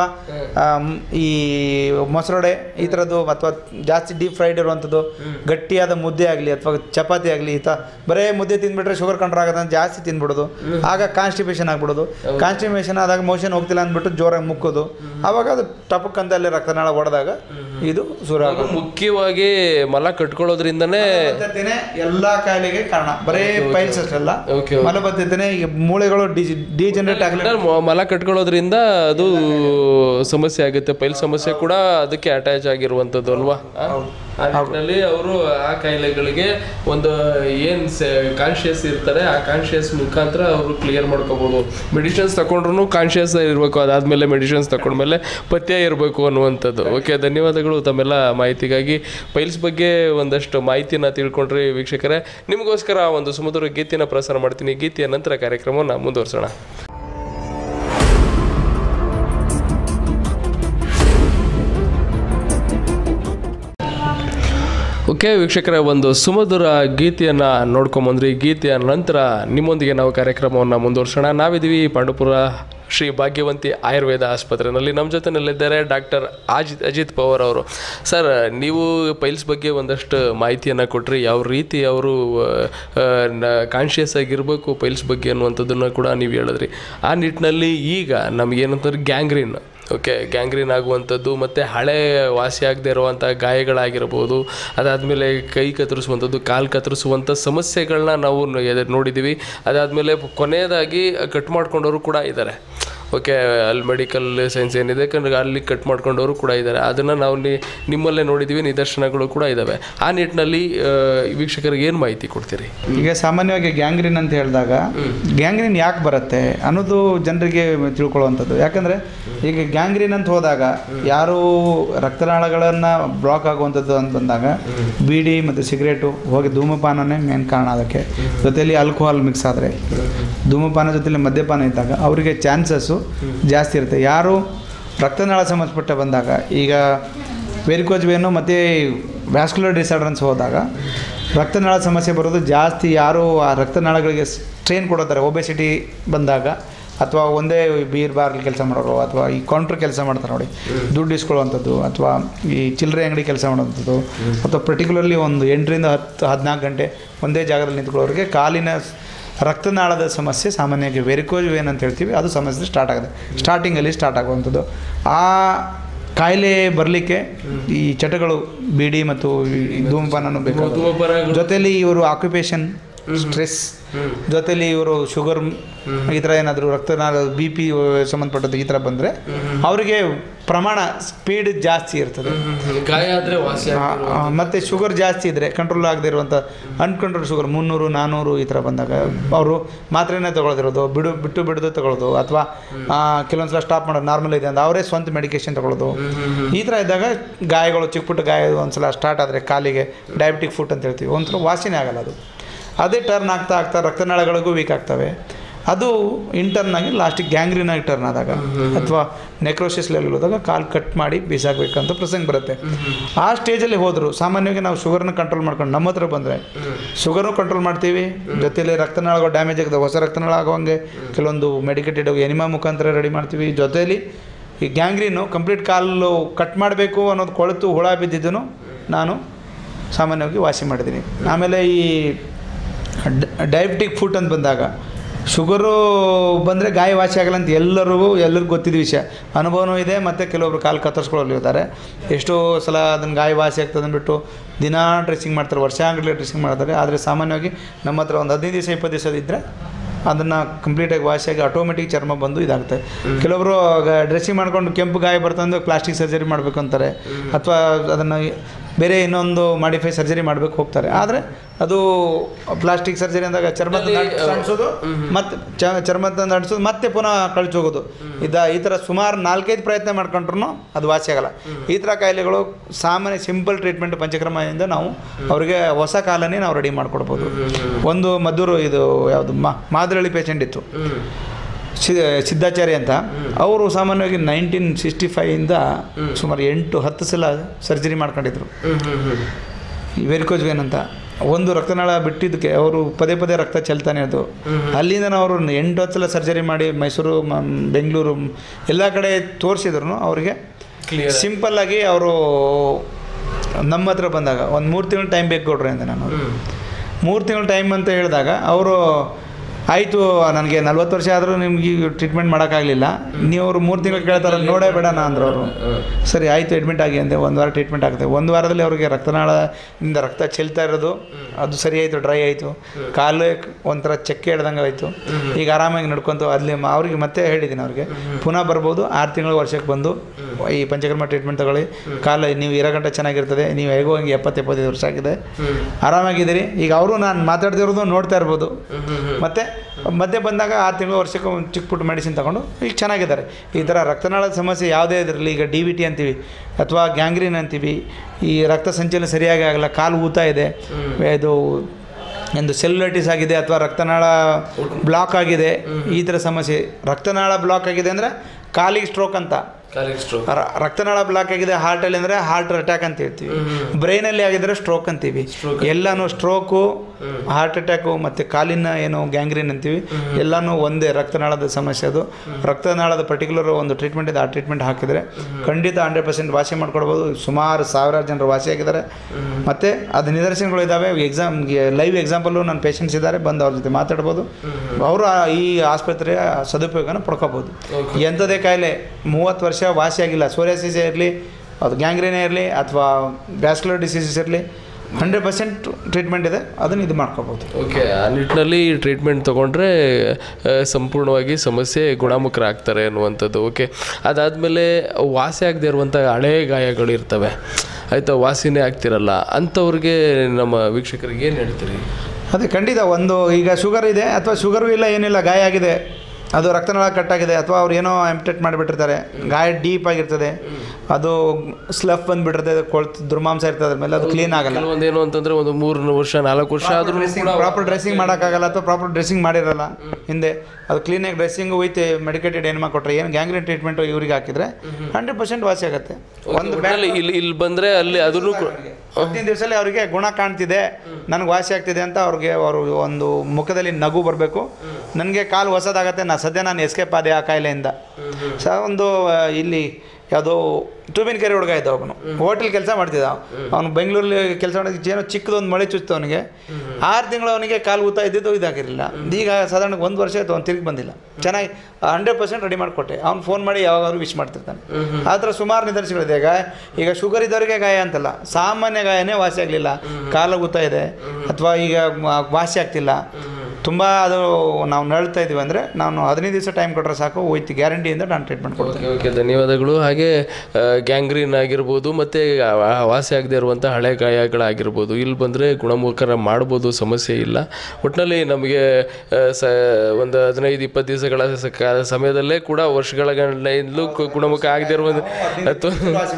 ಈ ಮೊಸರೊಡೆ ಈ ಥರದ್ದು ಅಥವಾ ಜಾಸ್ತಿ ಡೀಪ್ ಫ್ರೈಡ್ ಇರುವಂಥದ್ದು ಗಟ್ಟಿಯಾದ ಮುದ್ದೆ ಆಗಲಿ ಅಥವಾ ಚಪಾತಿ ಆಗಲಿ ಈ ಥರ ಬರೇ ಮುದ್ದೆ ತಿಂದ್ಬಿಟ್ರೆ ಶುಗರ್ ಕಂಟ್ರೋಲ್ ಆಗುತ್ತೆ ಅಂತ ಜಾಸ್ತಿ ತಿಂದ್ಬಿಡೋದು ಆಗ ಕಾನ್ಸ್ಟಿಪೇಷನ್ ಆಗ್ಬಿಡೋದು ಕಾನ್ಸ್ಟಿಪೇಷನ್ ಆದಾಗ ಮೋಷನ್ ಹೋಗ್ತಿಲ್ಲ ಅಂದ್ಬಿಟ್ಟು ಜೋರಾಗಿ ಮುಕ್ಕೋದು ಆವಾಗ ಅದು ಟಪಕ್ ಅಂತ ಅಲ್ಲಿ ರಕ್ತನಾಳ ಹೊಡೆದಾಗ ಇದು ಶುರು ಆಗೋದು ಮುಖ್ಯವಾಗಿ ಮಲ ಕಟ್ಕೊಳ್ಳೋದ್ರಿಂದನೇ ಮಲಬದ್ಧತೆನೇ ಎಲ್ಲಾ ಕಾಯಿಲೆಗೆ ಕಾರಣ ಬರೇ ಪೈಲ್ಸ್ ಅಷ್ಟಲ್ಲ Okay, ಮಲಬದ್ಧತೆನೇ ಈಗ ಮೂಳೆಗಳು ಡಿಜನರೇಟ್ ಆಗಲಿ ಮ- ಮಲ ಕಟ್ಕೊಳ್ಳೋದ್ರಿಂದ ಅದು ಸಮಸ್ಯೆ ಆಗುತ್ತೆ ಪೈಲ್ ಸಮಸ್ಯೆ ಕೂಡ ಅದಕ್ಕೆ ಅಟ್ಯಾಚ್ ಆಗಿರುವಂಥದ್ದು ಅಲ್ವಾ ಆ? ಆ ನಿಟ್ಟಿನಲ್ಲಿ ಅವರು ಆ ಕಾಯಿಲೆಗಳಿಗೆ ಒಂದು ಏನು ಕಾನ್ಶಿಯಸ್ ಇರ್ತಾರೆ ಆ ಕಾನ್ಶಿಯಸ್ ಮುಖಾಂತರ ಅವರು ಕ್ಲಿಯರ್ ಮಾಡ್ಕೋಬೋದು ಮೆಡಿಸಿನ್ಸ್ ತಗೊಂಡ್ರು ಕಾನ್ಶಿಯಸ್ ಇರಬೇಕು ಅದಾದಮೇಲೆ ಮೆಡಿಸಿನ್ಸ್ ತಗೊಂಡ್ಮೇಲೆ ಪಥ್ಯ ಇರಬೇಕು ಅನ್ನುವಂಥದ್ದು ಓಕೆ ಧನ್ಯವಾದಗಳು ತಮ್ಮೆಲ್ಲ ಮಾಹಿತಿಗಾಗಿ ಪೈಲ್ಸ್ ಬಗ್ಗೆ ಒಂದಷ್ಟು ಮಾಹಿತಿನ ತಿಳ್ಕೊಂಡ್ರಿ ವೀಕ್ಷಕರೇ ನಿಮಗೋಸ್ಕರ ಒಂದು ಸುಮಧುರ ಗೀತೆನ ಪ್ರಸಾರ ಮಾಡ್ತೀನಿ ಗೀತೆಯ ನಂತರ ಕಾರ್ಯಕ್ರಮವನ್ನು ಮುಂದುವರ್ಸೋಣ ಓಕೆ ವೀಕ್ಷಕರೇ ಒಂದು ಸುಮಧುರ ಗೀತೆಯನ್ನು ನೋಡ್ಕೊಂಬಂದ್ರಿ ಗೀತೆಯ ನಂತರ ನಿಮ್ಮೊಂದಿಗೆ ನಾವು ಕಾರ್ಯಕ್ರಮವನ್ನು ಮುಂದುವರ್ಸೋಣ ನಾವಿದ್ದೀವಿ ಪಾಂಡುಪುರ ಶ್ರೀ ಭಾಗ್ಯವಂತಿ ಆಯುರ್ವೇದ ಆಸ್ಪತ್ರೆಯಲ್ಲಿ ನಮ್ಮ ಜೊತೆನಲ್ಲಿದ್ದಾರೆ ಡಾಕ್ಟರ್ ಅಜಿತ್ ಅಜಿತ್ ಪವಾರ್ ಅವರು ಸರ್ ನೀವು ಪೈಲ್ಸ್ ಬಗ್ಗೆ ಒಂದಷ್ಟು ಮಾಹಿತಿಯನ್ನು ಕೊಟ್ಟರಿ ಯಾವ ರೀತಿ ಅವರು ಕಾನ್ಷಿಯಸ್ ಆಗಿರಬೇಕು ಪೈಲ್ಸ್ ಬಗ್ಗೆ ಅನ್ನುವಂಥದ್ದನ್ನು ಕೂಡ ನೀವು ಹೇಳಿದ್ರಿ ಆ ನಿಟ್ಟಿನಲ್ಲಿ ಈಗ ನಮಗೇನಂತಂದ್ರೆ ಗ್ಯಾಂಗ್ರೀನ್ ಓಕೆ ಗ್ಯಾಂಗ್ರೀನ್ ಆಗುವಂಥದ್ದು ಮತ್ತು ಹಳೆ ವಾಸಿ ಆಗದೆ ಇರುವಂಥ ಗಾಯಗಳಾಗಿರ್ಬೋದು ಅದಾದಮೇಲೆ ಕೈ ಕತ್ತರಿಸುವಂಥದ್ದು ಕಾಲು ಕತ್ತರಿಸುವಂಥ ಸಮಸ್ಯೆಗಳನ್ನ ನಾವು ನ- ಎದೆ- ನೋಡಿದ್ದೀವಿ ಅದಾದಮೇಲೆ ಕೊನೆಯದಾಗಿ ಕಟ್ ಮಾಡ್ಕೊಂಡವರು ಕೂಡ ಇದ್ದಾರೆ ಓಕೆ ಅಲ್ಲಿ ಮೆಡಿಕಲ್ ಸೈನ್ಸ್ ಏನಿದೆ ಯಾಕಂದ್ರೆ ಅಲ್ಲಿ ಕಟ್ ಮಾಡ್ಕೊಂಡವರು ಕೂಡ ಇದ್ದಾರೆ ಅದನ್ನು ನಾವು ನಿ- ನಿಮ್ಮಲ್ಲೇ ನೋಡಿದ್ದೀವಿ ನಿದರ್ಶನಗಳು ಕೂಡ ಇದ್ದಾವೆ ಆ ನಿಟ್ಟಿನಲ್ಲಿ ಆ, ವೀಕ್ಷಕರಿಗೆ ಏನು ಮಾಹಿತಿ ಕೊಡ್ತೀರಿ ಈಗ ಸಾಮಾನ್ಯವಾಗಿ ಗ್ಯಾಂಗ್ರೀನ್ ಅಂತ ಹೇಳಿದಾಗ ಗ್ಯಾಂಗ್ರೀನ್ ಯಾಕೆ ಬರುತ್ತೆ ಅನ್ನೋದು ಜನರಿಗೆ ತಿಳ್ಕೊಳ್ಳುವಂಥದ್ದು ಯಾಕಂದರೆ ಈಗ ಗ್ಯಾಂಗ್ರೀನ್ ಅಂತ ಹೋದಾಗ ಯಾರು ರಕ್ತನಾಳಗಳನ್ನು ಬ್ಲಾಕ್ ಆಗುವಂಥದ್ದು ಅಂತ ಬಂದಾಗ ಬೀಡಿ ಮತ್ತು ಸಿಗರೇಟು ಹೋಗಿ ಧೂಮಪಾನನೇ ಮೇನ್ ಕಾರಣ ಅದಕ್ಕೆ ಜೊತೆಯಲ್ಲಿ ಆಲ್ಕೋಹಾಲ್ ಮಿಕ್ಸ್ ಆದರೆ ಧೂಮಪಾನ ಜೊತೆಲಿ ಮದ್ಯಪಾನ ಇದ್ದಾಗ ಅವರಿಗೆ ಚಾನ್ಸಸ್ಸು ಜಾಸ್ತಿ ಇರುತ್ತೆ ಯಾರು ರಕ್ತನಾಳ ಸಂಬಂಧಪಟ್ಟ ಬಂದಾಗ ಈಗ ವೆರಿಕೋಜ್ ವೇನು ಮತ್ತು ವ್ಯಾಸ್ಕ್ಯುಲರ್ ಡಿಸಾರ್ಡರ್ಸ್ ಹೋದಾಗ ರಕ್ತನಾಳ ಸಮಸ್ಯೆ ಬರೋದು ಜಾಸ್ತಿ ಯಾರು ಆ ರಕ್ತನಾಳಗಳಿಗೆ ಸ್ಟ್ರೈನ್ ಕೊಡೋತಾರೆ ಒಬೆಸಿಟಿ ಬಂದಾಗ ಅಥವಾ ಒಂದೇ ಬೀರ್ ಬಾರ್ಲಿ ಕೆಲಸ ಮಾಡೋರು ಅಥವಾ ಈ ಕೌಂಟ್ರ್ ಕೆಲಸ ಮಾಡ್ತಾರೆ ನೋಡಿ ದುಡ್ಡು ಇಸ್ಕೊಳ್ಳುವಂಥದ್ದು ಅಥವಾ ಈ ಚಿಲ್ಲರೆ ಅಂಗಡಿ ಕೆಲಸ ಮಾಡುವಂಥದ್ದು ಅಥವಾ ಪರ್ಟಿಕ್ಯುಲರ್ಲಿ ಒಂದು ಎಂಟರಿಂದ ಹತ್ತು ಹದಿನಾಲ್ಕು ಗಂಟೆ ಒಂದೇ ಜಾಗದಲ್ಲಿ ನಿಂತ್ಕೊಳ್ಳೋರಿಗೆ ಕಾಲಿನ ಸ್- ರಕ್ತನಾಳದ ಸಮಸ್ಯೆ ಸಾಮಾನ್ಯವಾಗಿ ವೆರಿಕೋಜ್ ವೇನ್ ಅಂತ ಹೇಳ್ತೀವಿ ಅದು ಸಮಸ್ಯೆ ಸ್ಟಾರ್ಟ್ ಆಗುತ್ತೆ ಸ್ಟಾರ್ಟಿಂಗಲ್ಲಿ ಸ್ಟಾರ್ಟ್ ಆಗುವಂಥದ್ದು ಆ ಕಾಯಿಲೆ ಬರಲಿಕ್ಕೆ ಈ ಚಟಗಳು ಬೀಡಿ ಮತ್ತು ಈ ಧೂಮಪಾನನೂ ಬೇಕು ಜೊತೆಲಿ ಇವರು ಆಕ್ಯುಪೇಷನ್ ಸ್ಟ್ರೆಸ್ ಜೊತೆಲಿ ಇವರು ಶುಗರ್ ಈ ಥರ ಏನಾದರೂ ರಕ್ತನಾಳ ಬಿ ಪಿ ಸಂಬಂಧಪಟ್ಟದ್ದು ಈ ಥರ ಬಂದರೆ ಅವರಿಗೆ ಪ್ರಮಾಣ ಸ್ಪೀಡ್ ಜಾಸ್ತಿ ಇರ್ತದೆ ಗಾಯ ಆದರೆ ವಾಸಿ ಆ, ಆ, ಮತ್ತೆ ಶುಗರ್ ಜಾಸ್ತಿ ಇದ್ದರೆ ಕಂಟ್ರೋಲ್ ಆಗದೆ ಇರುವಂಥ ಅನ್ಕಂಟ್ರೋಲ್ ಶುಗರ್ ಮುನ್ನೂರು ನಾನ್ನೂರು ಈ ಥರ ಬಂದಾಗ ಅವರು ಮಾತ್ರೆನೇ ತಗೊಳ್ದಿರೋದು ಬಿಡು ಬಿಟ್ಟು ಬಿಡದು ತಗೊಳ್ಳೋದು ಅಥವಾ ಕೆಲವೊಂದು ಸಲ ಸ್ಟಾಪ್ ಮಾಡೋದು ನಾರ್ಮಲ್ ಇದೆ ಅಂತ ಅವರೇ ಸ್ವಂತ ಮೆಡಿಕೇಶನ್ ತಗೊಳ್ಳೋದು ಈ ಥರ ಇದ್ದಾಗ ಗಾಯಗಳು ಚಿಕ್ಕ ಪುಟ್ಟ ಗಾಯ ಒಂದ್ಸಲ ಸ್ಟಾರ್ಟ್ ಆದರೆ ಕಾಲಿಗೆ ಡಯಾಬಿಟಿಕ್ ಫುಟ್ ಅಂತ ಹೇಳ್ತೀವಿ ಒಂದ್ಸಲ ವಾಸಿನೇ ಆಗಲ್ಲ ಅದು ಅದೇ ಟರ್ನ್ ಆಗ್ತಾ ಆಗ್ತಾ ರಕ್ತನಾಳಗಳಿಗೂ ವೀಕ್ ಆಗ್ತವೆ ಅದು ಇಂಟರ್ನ್ ಆಗಿ ಲಾಸ್ಟಿಗೆ ಗ್ಯಾಂಗ್ರೀನ್ ಆಗಿ ಟರ್ನ್ ಆದಾಗ ಅಥವಾ ನೆಕ್ರೋಸಿಸ್ ಲೆವೆಲ್ ಹೋದಾಗ ಕಾಲು ಕಟ್ ಮಾಡಿ ಬೀಸಾಕಬೇಕಂತ ಪ್ರಸಂಗ ಬರುತ್ತೆ ಆ ಸ್ಟೇಜಲ್ಲಿ ಹೋದರು ಸಾಮಾನ್ಯವಾಗಿ ನಾವು ಶುಗರ್ನ ಕಂಟ್ರೋಲ್ ಮಾಡ್ಕೊಂಡು ನಮ್ಮ ಹತ್ರ ಬಂದರೆ ಶುಗರ್ನು ಕಂಟ್ರೋಲ್ ಮಾಡ್ತೀವಿ ಜೊತೆಲಿ ರಕ್ತನಾಳಗಳು ಡ್ಯಾಮೇಜ್ ಆಗಿದೆ ಹೊಸ ರಕ್ತನಾಳ ಆಗುವಂಗೆ ಕೆಲವೊಂದು ಮೆಡಿಕೇಟೆಡ್ ಎನಿಮಾ ಮುಖಾಂತರ ರೆಡಿ ಮಾಡ್ತೀವಿ ಜೊತೆಲಿ ಈ ಗ್ಯಾಂಗ್ರೀನು ಕಂಪ್ಲೀಟ್ ಕಾಲು ಕಟ್ ಮಾಡಬೇಕು ಅನ್ನೋದು ಕೊಳೆತು ಹುಳ ಬಿದ್ದಿದ್ದನ್ನು ನಾನು ಸಾಮಾನ್ಯವಾಗಿ ವಾಸಿ ಮಾಡಿದ್ದೀನಿ ಆಮೇಲೆ ಈ ಡಯಾಬಿಟಿಕ್ ಫುಟ್ ಅಂತ ಬಂದಾಗ ಶುಗರು ಬಂದರೆ ಗಾಯ ವಾಸಿ ಆಗಲ್ಲ ಅಂತ ಎಲ್ಲರಿಗೂ ಎಲ್ಲರಿಗೂ ಗೊತ್ತಿದ್ದ ವಿಷಯ ಅನುಭವನೂ ಇದೆ ಮತ್ತು ಕೆಲವೊಬ್ರು ಕಾಲು ಕತ್ತರಿಸ್ಕೊಳ್ಳೋರು ಇದ್ದಾರೆ ಎಷ್ಟೋ ಸಲ ಅದನ್ನು ಗಾಯ ವಾಸಿ ಆಗ್ತದೆ ಅಂದ್ಬಿಟ್ಟು ದಿನಾ ಡ್ರೆಸ್ಸಿಂಗ್ ಮಾಡ್ತಾರೆ ವರ್ಷಾಂಗಲೇ ಡ್ರೆಸ್ಸಿಂಗ್ ಮಾಡ್ತಾರೆ ಆದರೆ ಸಾಮಾನ್ಯವಾಗಿ ನಮ್ಮ ಹತ್ರ ಒಂದು ಹದಿನೈದು ದಿವಸ ಇಪ್ಪತ್ತು ದಿವಸ ಇದ್ದರೆ ಅದನ್ನು ಕಂಪ್ಲೀಟಾಗಿ ವಾಸಿಯಾಗಿ ಆಟೋಮೆಟಿಕ್ ಚರ್ಮ ಬಂದು ಇದಾಗುತ್ತೆ ಕೆಲವೊಬ್ಬರು ಡ್ರೆಸ್ಸಿಂಗ್ ಮಾಡ್ಕೊಂಡು ಕೆಂಪು ಗಾಯ ಬರ್ತಂದ್ರೆ ಪ್ಲಾಸ್ಟಿಕ್ ಸರ್ಜರಿ ಮಾಡಬೇಕು ಅಂತಾರೆ ಅಥವಾ ಅದನ್ನು ಬೇರೆ ಇನ್ನೊಂದು ಮಾಡಿಫೈ ಸರ್ಜರಿ ಮಾಡಬೇಕು ಹೋಗ್ತಾರೆ ಆದರೆ ಅದು ಪ್ಲಾಸ್ಟಿಕ್ ಸರ್ಜರಿ ಅಂದಾಗ ಚರ್ಮದ ಅಣಿಸೋದು ಮತ್ತೆ ಚ- ಚರ್ಮದ ಅಣಿಸೋದು ಮತ್ತೆ ಪುನಃ ಕಳ್ಚೋಗೋದು ಇದ ಈ ಥರ ಸುಮಾರು ನಾಲ್ಕೈದು ಪ್ರಯತ್ನ ಮಾಡ್ಕೊಂಡ್ರು ಅದು ವಾಸಿ ಆಗಲ್ಲ ಈ ಥರ ಕಾಯಿಲೆಗಳು ಸಾಮಾನ್ಯ ಸಿಂಪಲ್ ಟ್ರೀಟ್ಮೆಂಟ್ ಪಂಚಕ್ರಮದಿಂದ ನಾವು ಅವರಿಗೆ ಹೊಸ ಕಾಲನೇ ನಾವು ರೆಡಿ ಮಾಡಿಕೊಡ್ಬೋದು ಒಂದು ಮದ್ದೂರು ಇದು ಯಾವುದು ಮಾ ಮಾದರಳ್ಳಿ ಪೇಷಂಟ್ ಇತ್ತು ಸಿ- ಸಿದ್ಧಾಚಾರ್ಯ ಅಂತ ಅವರು ಸಾಮಾನ್ಯವಾಗಿ ನೈನ್ಟೀನ್ ಸಿಕ್ಸ್ಟಿ ಫೈವಿಂದ ಸುಮಾರು ಎಂಟು ಹತ್ತು ಸಲ ಸರ್ಜರಿ ಮಾಡ್ಕೊಂಡಿದ್ರು ಈ ವೆರಿಕೋಜ್ ವೇನ್ ಅಂತ ಒಂದು ರಕ್ತನಾಳ ಬಿಟ್ಟಿದ್ದಕ್ಕೆ ಅವರು ಪದೇ ಪದೇ ರಕ್ತ ಚೆಲ್ತಾನೆ ಅದು ಅಲ್ಲಿಂದ ಅವರು ಎಂಟು ಹತ್ತು ಸಲ ಸರ್ಜರಿ ಮಾಡಿ ಮೈಸೂರು ಮ- ಬೆಂಗಳೂರು ಎಲ್ಲ ಕಡೆ ತೋರಿಸಿದ್ರು ಅವರಿಗೆ ಸಿಂಪಲ್ಲಾಗಿ ಅವರು ನಮ್ಮ ಹತ್ರ ಬಂದಾಗ ಒಂದು ಮೂರು ತಿಂಗಳು ಟೈಮ್ ಬೇಕು ಕೊಡ್ರಿ ಅಂದೆ ನಾನು ಮೂರು ತಿಂಗಳು ಟೈಮ್ ಅಂತ ಹೇಳಿದಾಗ ಅವರು ಆಯಿತು ನನಗೆ ನಲ್ವತ್ತು ವರ್ಷ ಆದರೂ ನಿಮ್ಗೆ ಟ್ರೀಟ್ಮೆಂಟ್ ಮಾಡೋಕ್ಕಾಗಲಿಲ್ಲ ನೀವು ಅವರು ಮೂರು ತಿಂಗಳು ಕೇಳ್ತಾರೆ ನೋಡೇ ಬೇಡಣ ಅಂದ್ರು ಅವರು ಸರಿ ಆಯಿತು ಅಡ್ಮಿಟ್ ಆಗಿ ಅಂದೆ ಒಂದು ವಾರ ಟ್ರೀಟ್ಮೆಂಟ್ ಆಗುತ್ತೆ ಒಂದು ವಾರದಲ್ಲಿ ಅವರಿಗೆ ರಕ್ತನಾಳದಿಂದ ರಕ್ತ ಚೆಲ್ತಾ ಇರೋದು ಅದು ಸರಿ ಆಯಿತು ಡ್ರೈ ಆಯಿತು ಕಾಲು ಒಂಥರ ಚಕ್ಕೆ ಹಿಡ್ದಂಗೆ ಆಯಿತು ಈಗ ಆರಾಮಾಗಿ ನಡ್ಕೊಂತು ಅಲ್ಲಿ ಮ- ಅವ್ರಿಗೆ ಮತ್ತೆ ಹೇಳಿದ್ದೀನಿ ಅವ್ರಿಗೆ ಪುನಃ ಬರ್ಬೋದು ಆರು ತಿಂಗಳು ವರ್ಷಕ್ಕೆ ಬಂದು ಈ ಪಂಚಕರ್ಮ ಟ್ರೀಟ್ಮೆಂಟ್ ತಗೊಳ್ಳಿ ಕಾಲು ನೀವು ಇರೋ ಗಂಟೆ ಚೆನ್ನಾಗಿರ್ತದೆ ನೀವು ಹೇಗೋ ಹಂಗೆ ಎಪ್ಪತ್ತು ಎಪ್ಪತ್ತೈದು ವರ್ಷ ಆಗಿದೆ ಆರಾಮಾಗಿದ್ದೀರಿ ಈಗ ಅವರು ನಾನು ಮಾತಾಡ್ತಿರೋದು ನೋಡ್ತಾ ಇರ್ಬೋದು ಮತ್ತು ಮಧ್ಯೆ ಬಂದಾಗ ಆರು ತಿಂಗಳು ವರ್ಷಕ್ಕೆ ಒಂದು ಚಿಕ್ಕ ಪುಟ್ಟ ಮೆಡಿಸಿನ್ ತಗೊಂಡು ಈಗ ಚೆನ್ನಾಗಿದ್ದಾರೆ ಈ ಥರ ರಕ್ತನಾಳದ ಸಮಸ್ಯೆ ಯಾವುದೇ ಇದಿರಲಿ ಈಗ ಡಿ ವಿ ಟಿ ಅಂತೀವಿ ಅಥವಾ ಗ್ಯಾಂಗ್ರೀನ್ ಅಂತೀವಿ ಈ ರಕ್ತ ಸಂಚಲನ ಸರಿಯಾಗಿ ಆಗಲ್ಲ ಕಾಲು ಊತ ಇದೆ ಇದು ಒಂದು ಸೆಲ್ಯುಲೈಟಿಸ್ ಆಗಿದೆ ಅಥವಾ ರಕ್ತನಾಳ ಬ್ಲಾಕ್ ಆಗಿದೆ ಈ ಥರ ಸಮಸ್ಯೆ ರಕ್ತನಾಳ ಬ್ಲಾಕ್ ಆಗಿದೆ ಅಂದರೆ ಕಾಲಿಗೆ ಸ್ಟ್ರೋಕ್ ಅಂತ ರ- ರಕ್ತನಾಳ ಬ್ಲಾಕ್ ಆಗಿದೆ ಹಾರ್ಟಲ್ಲಿ ಅಂದರೆ ಹಾರ್ಟ್ ಅಟ್ಯಾಕ್ ಅಂತ ಹೇಳ್ತೀವಿ ಬ್ರೈನಲ್ಲಿ ಆಗಿದ್ರೆ ಸ್ಟ್ರೋಕ್ ಅಂತೀವಿ ಎಲ್ಲಾನು ಸ್ಟ್ರೋಕು ಹಾರ್ಟ್ ಅಟ್ಯಾಕು ಮತ್ತು ಕಾಲಿನ ಏನು ಗ್ಯಾಂಗ್ರೀನ್ ಅಂತೀವಿ ಎಲ್ಲಾನು ಒಂದೇ ರಕ್ತನಾಳದ ಸಮಸ್ಯೆ ಅದು ರಕ್ತನಾಳದ ಪರ್ಟಿಕ್ಯುಲರ್ ಒಂದು ಟ್ರೀಟ್ಮೆಂಟ್ ಇದೆ ಆ ಟ್ರೀಟ್ಮೆಂಟ್ ಹಾಕಿದರೆ ಖಂಡಿತ ಹಂಡ್ರೆಡ್ ಪರ್ಸೆಂಟ್ ವಾಸಿ ಮಾಡ್ಕೊಡ್ಬೋದು ಸುಮಾರು ಸಾವಿರಾರು ಜನರು ವಾಸಿಯಾಗಿದ್ದಾರೆ ಮತ್ತು ಅದು ನಿದರ್ಶನಗಳು ಇದ್ದಾವೆ ಎಕ್ಸಾಮ್ ಲೈವ್ ಎಕ್ಸಾಂಪಲ್ಲು ನನ್ನ ಪೇಷಂಟ್ಸ್ ಇದ್ದಾರೆ ಬಂದು ಅವ್ರ ಜೊತೆ ಮಾತಾಡ್ಬೋದು ಅವರು ಆ- ಈ ಆಸ್ಪತ್ರೆಯ ಸದುಪಯೋಗನ ಪಡ್ಕೋಬೋದು ಎಂಥದೇ ಕಾಯಿಲೆ ಮೂವತ್ತು ವರ್ಷ ವಾಸಿಯಾಗಿಲ್ಲ ಸೋರಿಯಾಸಿಸೇ ಇರಲಿ ಅದು ಗ್ಯಾಂಗ್ರೇನೇ ಇರಲಿ ಅಥವಾ ಬ್ಯಾಸ್ಕ್ಯುಲರ್ ಡಿಸೀಸಸ್ ಇರಲಿ ಹಂಡ್ರೆಡ್ ಪರ್ಸೆಂಟ್ ಟ್ರೀಟ್ಮೆಂಟ್ ಇದೆ ಅದನ್ನು ಇದು ಮಾಡ್ಕೋಬೋದು ಓಕೆ ಆ ನಿಟ್ಟಿನಲ್ಲಿ ಟ್ರೀಟ್ಮೆಂಟ್ ತೊಗೊಂಡ್ರೆ ಆ, ಸಂಪೂರ್ಣವಾಗಿ ಸಮಸ್ಯೆ ಗುಣಮುಖರಾಗ್ತಾರೆ ಅನ್ನುವಂಥದ್ದು ಓಕೆ ಅದಾದಮೇಲೆ ವಾಸಿ ಆಗದೆ ಇರುವಂಥ ಹಳೇ ಗಾಯಗಳು ಇರ್ತವೆ ಆಯಿತಾ ವಾಸಿನೇ ಆಗ್ತಿರಲ್ಲ ಅಂಥವ್ರಿಗೆ ನಮ್ಮ ವೀಕ್ಷಕರಿಗೆ ಏನು ಹೇಳ್ತೀರಿ ಅದೇ ಖಂಡಿತ ಒಂದು ಈಗ ಶುಗರ್ ಇದೆ ಅಥವಾ ಶುಗರು ಇಲ್ಲ ಏನಿಲ್ಲ ಗಾಯ ಆಗಿದೆ ಅದು ರಕ್ತನಾಳ ಕಟ್ಟಾಗಿದೆ ಅಥವಾ ಅವ್ರು ಏನೋ ಆಂಪ್ಟೇಟ್ ಮಾಡಿಬಿಟ್ಟಿರ್ತಾರೆ ಗಾಯ ಡೀಪ್ ಆಗಿರ್ತದೆ ಅದು ಸ್ಲಫ್ ಬಂದುಬಿಟ್ಟಿರ್ತದೆ ಕೊಳ್ತು ದುರ್ಮಾಂಸ ಇರ್ತದೆ ಅದ್ರ ಮೇಲೆ ಅದು ಕ್ಲೀನ್ ಆಗಲ್ಲ ಕೆಲವೊಂದು ಏನು ಅಂತಂದರೆ ಒಂದು ಮೂರು ವರ್ಷ ನಾಲ್ಕು ವರ್ಷ ಆದರೂ ಪ್ರಾಪರ್ ಡ್ರೆಸ್ಸಿಂಗ್ ಮಾಡೋಕ್ಕಾಗಲ್ಲ ಅಥವಾ ಪ್ರಾಪರ್ ಡ್ರೆಸ್ಸಿಂಗ್ ಮಾಡಿರಲ್ಲ ಹಿಂದೆ ಅದು ಕ್ಲೀನಾಗಿ ಡ್ರೆಸ್ಸಿಂಗ್ ವಿತ್ ಮೆಡಿಕೇಟೆಡ್ ಏನು ಕೊಟ್ಟರೆ ಏನು ಗ್ಯಾಂಗ್ರೀನ್ ಟ್ರೀಟ್ಮೆಂಟ್ ಇವ್ರಿಗೆ ಹಾಕಿದ್ರೆ ಹಂಡ್ರೆಡ್ ಪರ್ಸೆಂಟ್ ವಾಸಿ ಆಗುತ್ತೆ ಒಂದು ಒಟ್ನಲ್ಲಿ ಇಲ್ಲಿ ಇಲ್ಲಿ ಬಂದರೆ ಅಲ್ಲಿ ಅದನ್ನು ಹದಿನೈದು ದಿವಸದಲ್ಲಿ ಅವರಿಗೆ ಗುಣ ಕಾಣ್ತಿದೆ ನನಗೆ ವಾಸಿ ಆಗ್ತಿದೆ ಅಂತ ಅವ್ರಿಗೆ ಅವರು ಒಂದು ಮುಖದಲ್ಲಿ ನಗು ಬರಬೇಕು ನನಗೆ ಕಾಲು ಹೊಸದಾಗತ್ತೆ ನಾ ಸದ್ಯ ನಾನು ಎಸ್ಕೇಪ್ ಆದೆ ಆ ಕಾಯಿಲೆಯಿಂದ ಸ ಒಂದು ಆ, ಇಲ್ಲಿ ಯಾವುದೋ ಕೆರೆ ಹುಡುಗ ಇದ್ದ ಅವನು ಹೋಟೆಲ್ ಕೆಲಸ ಮಾಡ್ತಿದ್ದ ಅವನು ಬೆಂಗಳೂರಲ್ಲಿ ಕೆಲಸ ಮಾಡೋದಕ್ಕೆ ಏನೋ ಚಿಕ್ಕದೊಂದು ಮಳೆ ಚುಚ್ತು ಅವನಿಗೆ ಆರು ತಿಂಗಳು ಅವನಿಗೆ ಕಾಲು ಊತ ಇದ್ದಿದ್ದು ಇದಾಗಿರಲಿಲ್ಲ ಈಗ ಸಾಧಾರಣ ಒಂದು ವರ್ಷ ಆಯ್ತು ಅವ್ನು ತಿರುಗಿ ಬಂದಿಲ್ಲ ಚೆನ್ನಾಗಿ ಹಂಡ್ರೆಡ್ ಪರ್ಸೆಂಟ್ ರೆಡಿ ಮಾಡಿಕೊಟ್ಟೆ ಅವ್ನು ಫೋನ್ ಮಾಡಿ ಯಾವಾಗಾದ್ರೂ ವಿಶ್ ಮಾಡ್ತಿರ್ತಾನೆ ಆ ಥರ ಸುಮಾರು ನಿದರ್ಶನಗಳಿದೆ ಗಾಯ ಈಗ ಶುಗರ್ ಇದ್ದವರಿಗೆ ಗಾಯ ಅಂತಲ್ಲ ಸಾಮಾನ್ಯ ಗಾಯನೇ ವಾಸಿ ಆಗಲಿಲ್ಲ ಕಾಲು ಊತ ಇದೆ ಅಥವಾ ಈಗ ಮ- ವಾಸಿ ಆಗ್ತಿಲ್ಲ ತುಂಬ ಅದು ನಾವು ನಳ್ತಾ ಇದೀವಿ ಅಂದರೆ ನಾನು ಹದಿನೈದು ದಿವಸ ಟೈಮ್ ಕೊಟ್ಟರೆ ಸಾಕು ಹೋಯ್ತು ಗ್ಯಾರಂಟಿಯಿಂದ ನಾನು ಟ್ರೀಟ್ಮೆಂಟ್ ಕೊಡ್ತೀನಿ ಓಕೆ ಓಕೆ ಧನ್ಯವಾದಗಳು ಹಾಗೆ ಗ್ಯಾಂಗ್ರೀನ್ ಆಗಿರ್ಬೋದು ಮತ್ತು ವಾಸಿ ಆಗದೆ ಇರುವಂಥ ಹಳೆ ಗಾಯಗಳಾಗಿರ್ಬೋದು ಇಲ್ಲಿ ಬಂದರೆ ಗುಣಮುಖರ ಮಾಡ್ಬೋದು ಸಮಸ್ಯೆ ಇಲ್ಲ ಒಟ್ಟಿನಲ್ಲಿ ನಮಗೆ ಆ, ಸ ಒಂದು ಹದಿನೈದು ಇಪ್ಪತ್ತು ದಿವಸಗಳ ಸ- ಕಾ- ಸಮಯದಲ್ಲೇ ಕೂಡ ವರ್ಷಗಳ ಗಂಟಲೆಯಿಂದಲೂ ಕು- ಗುಣಮುಖ ಆಗದೆ ಇರುವ ಅಥವಾ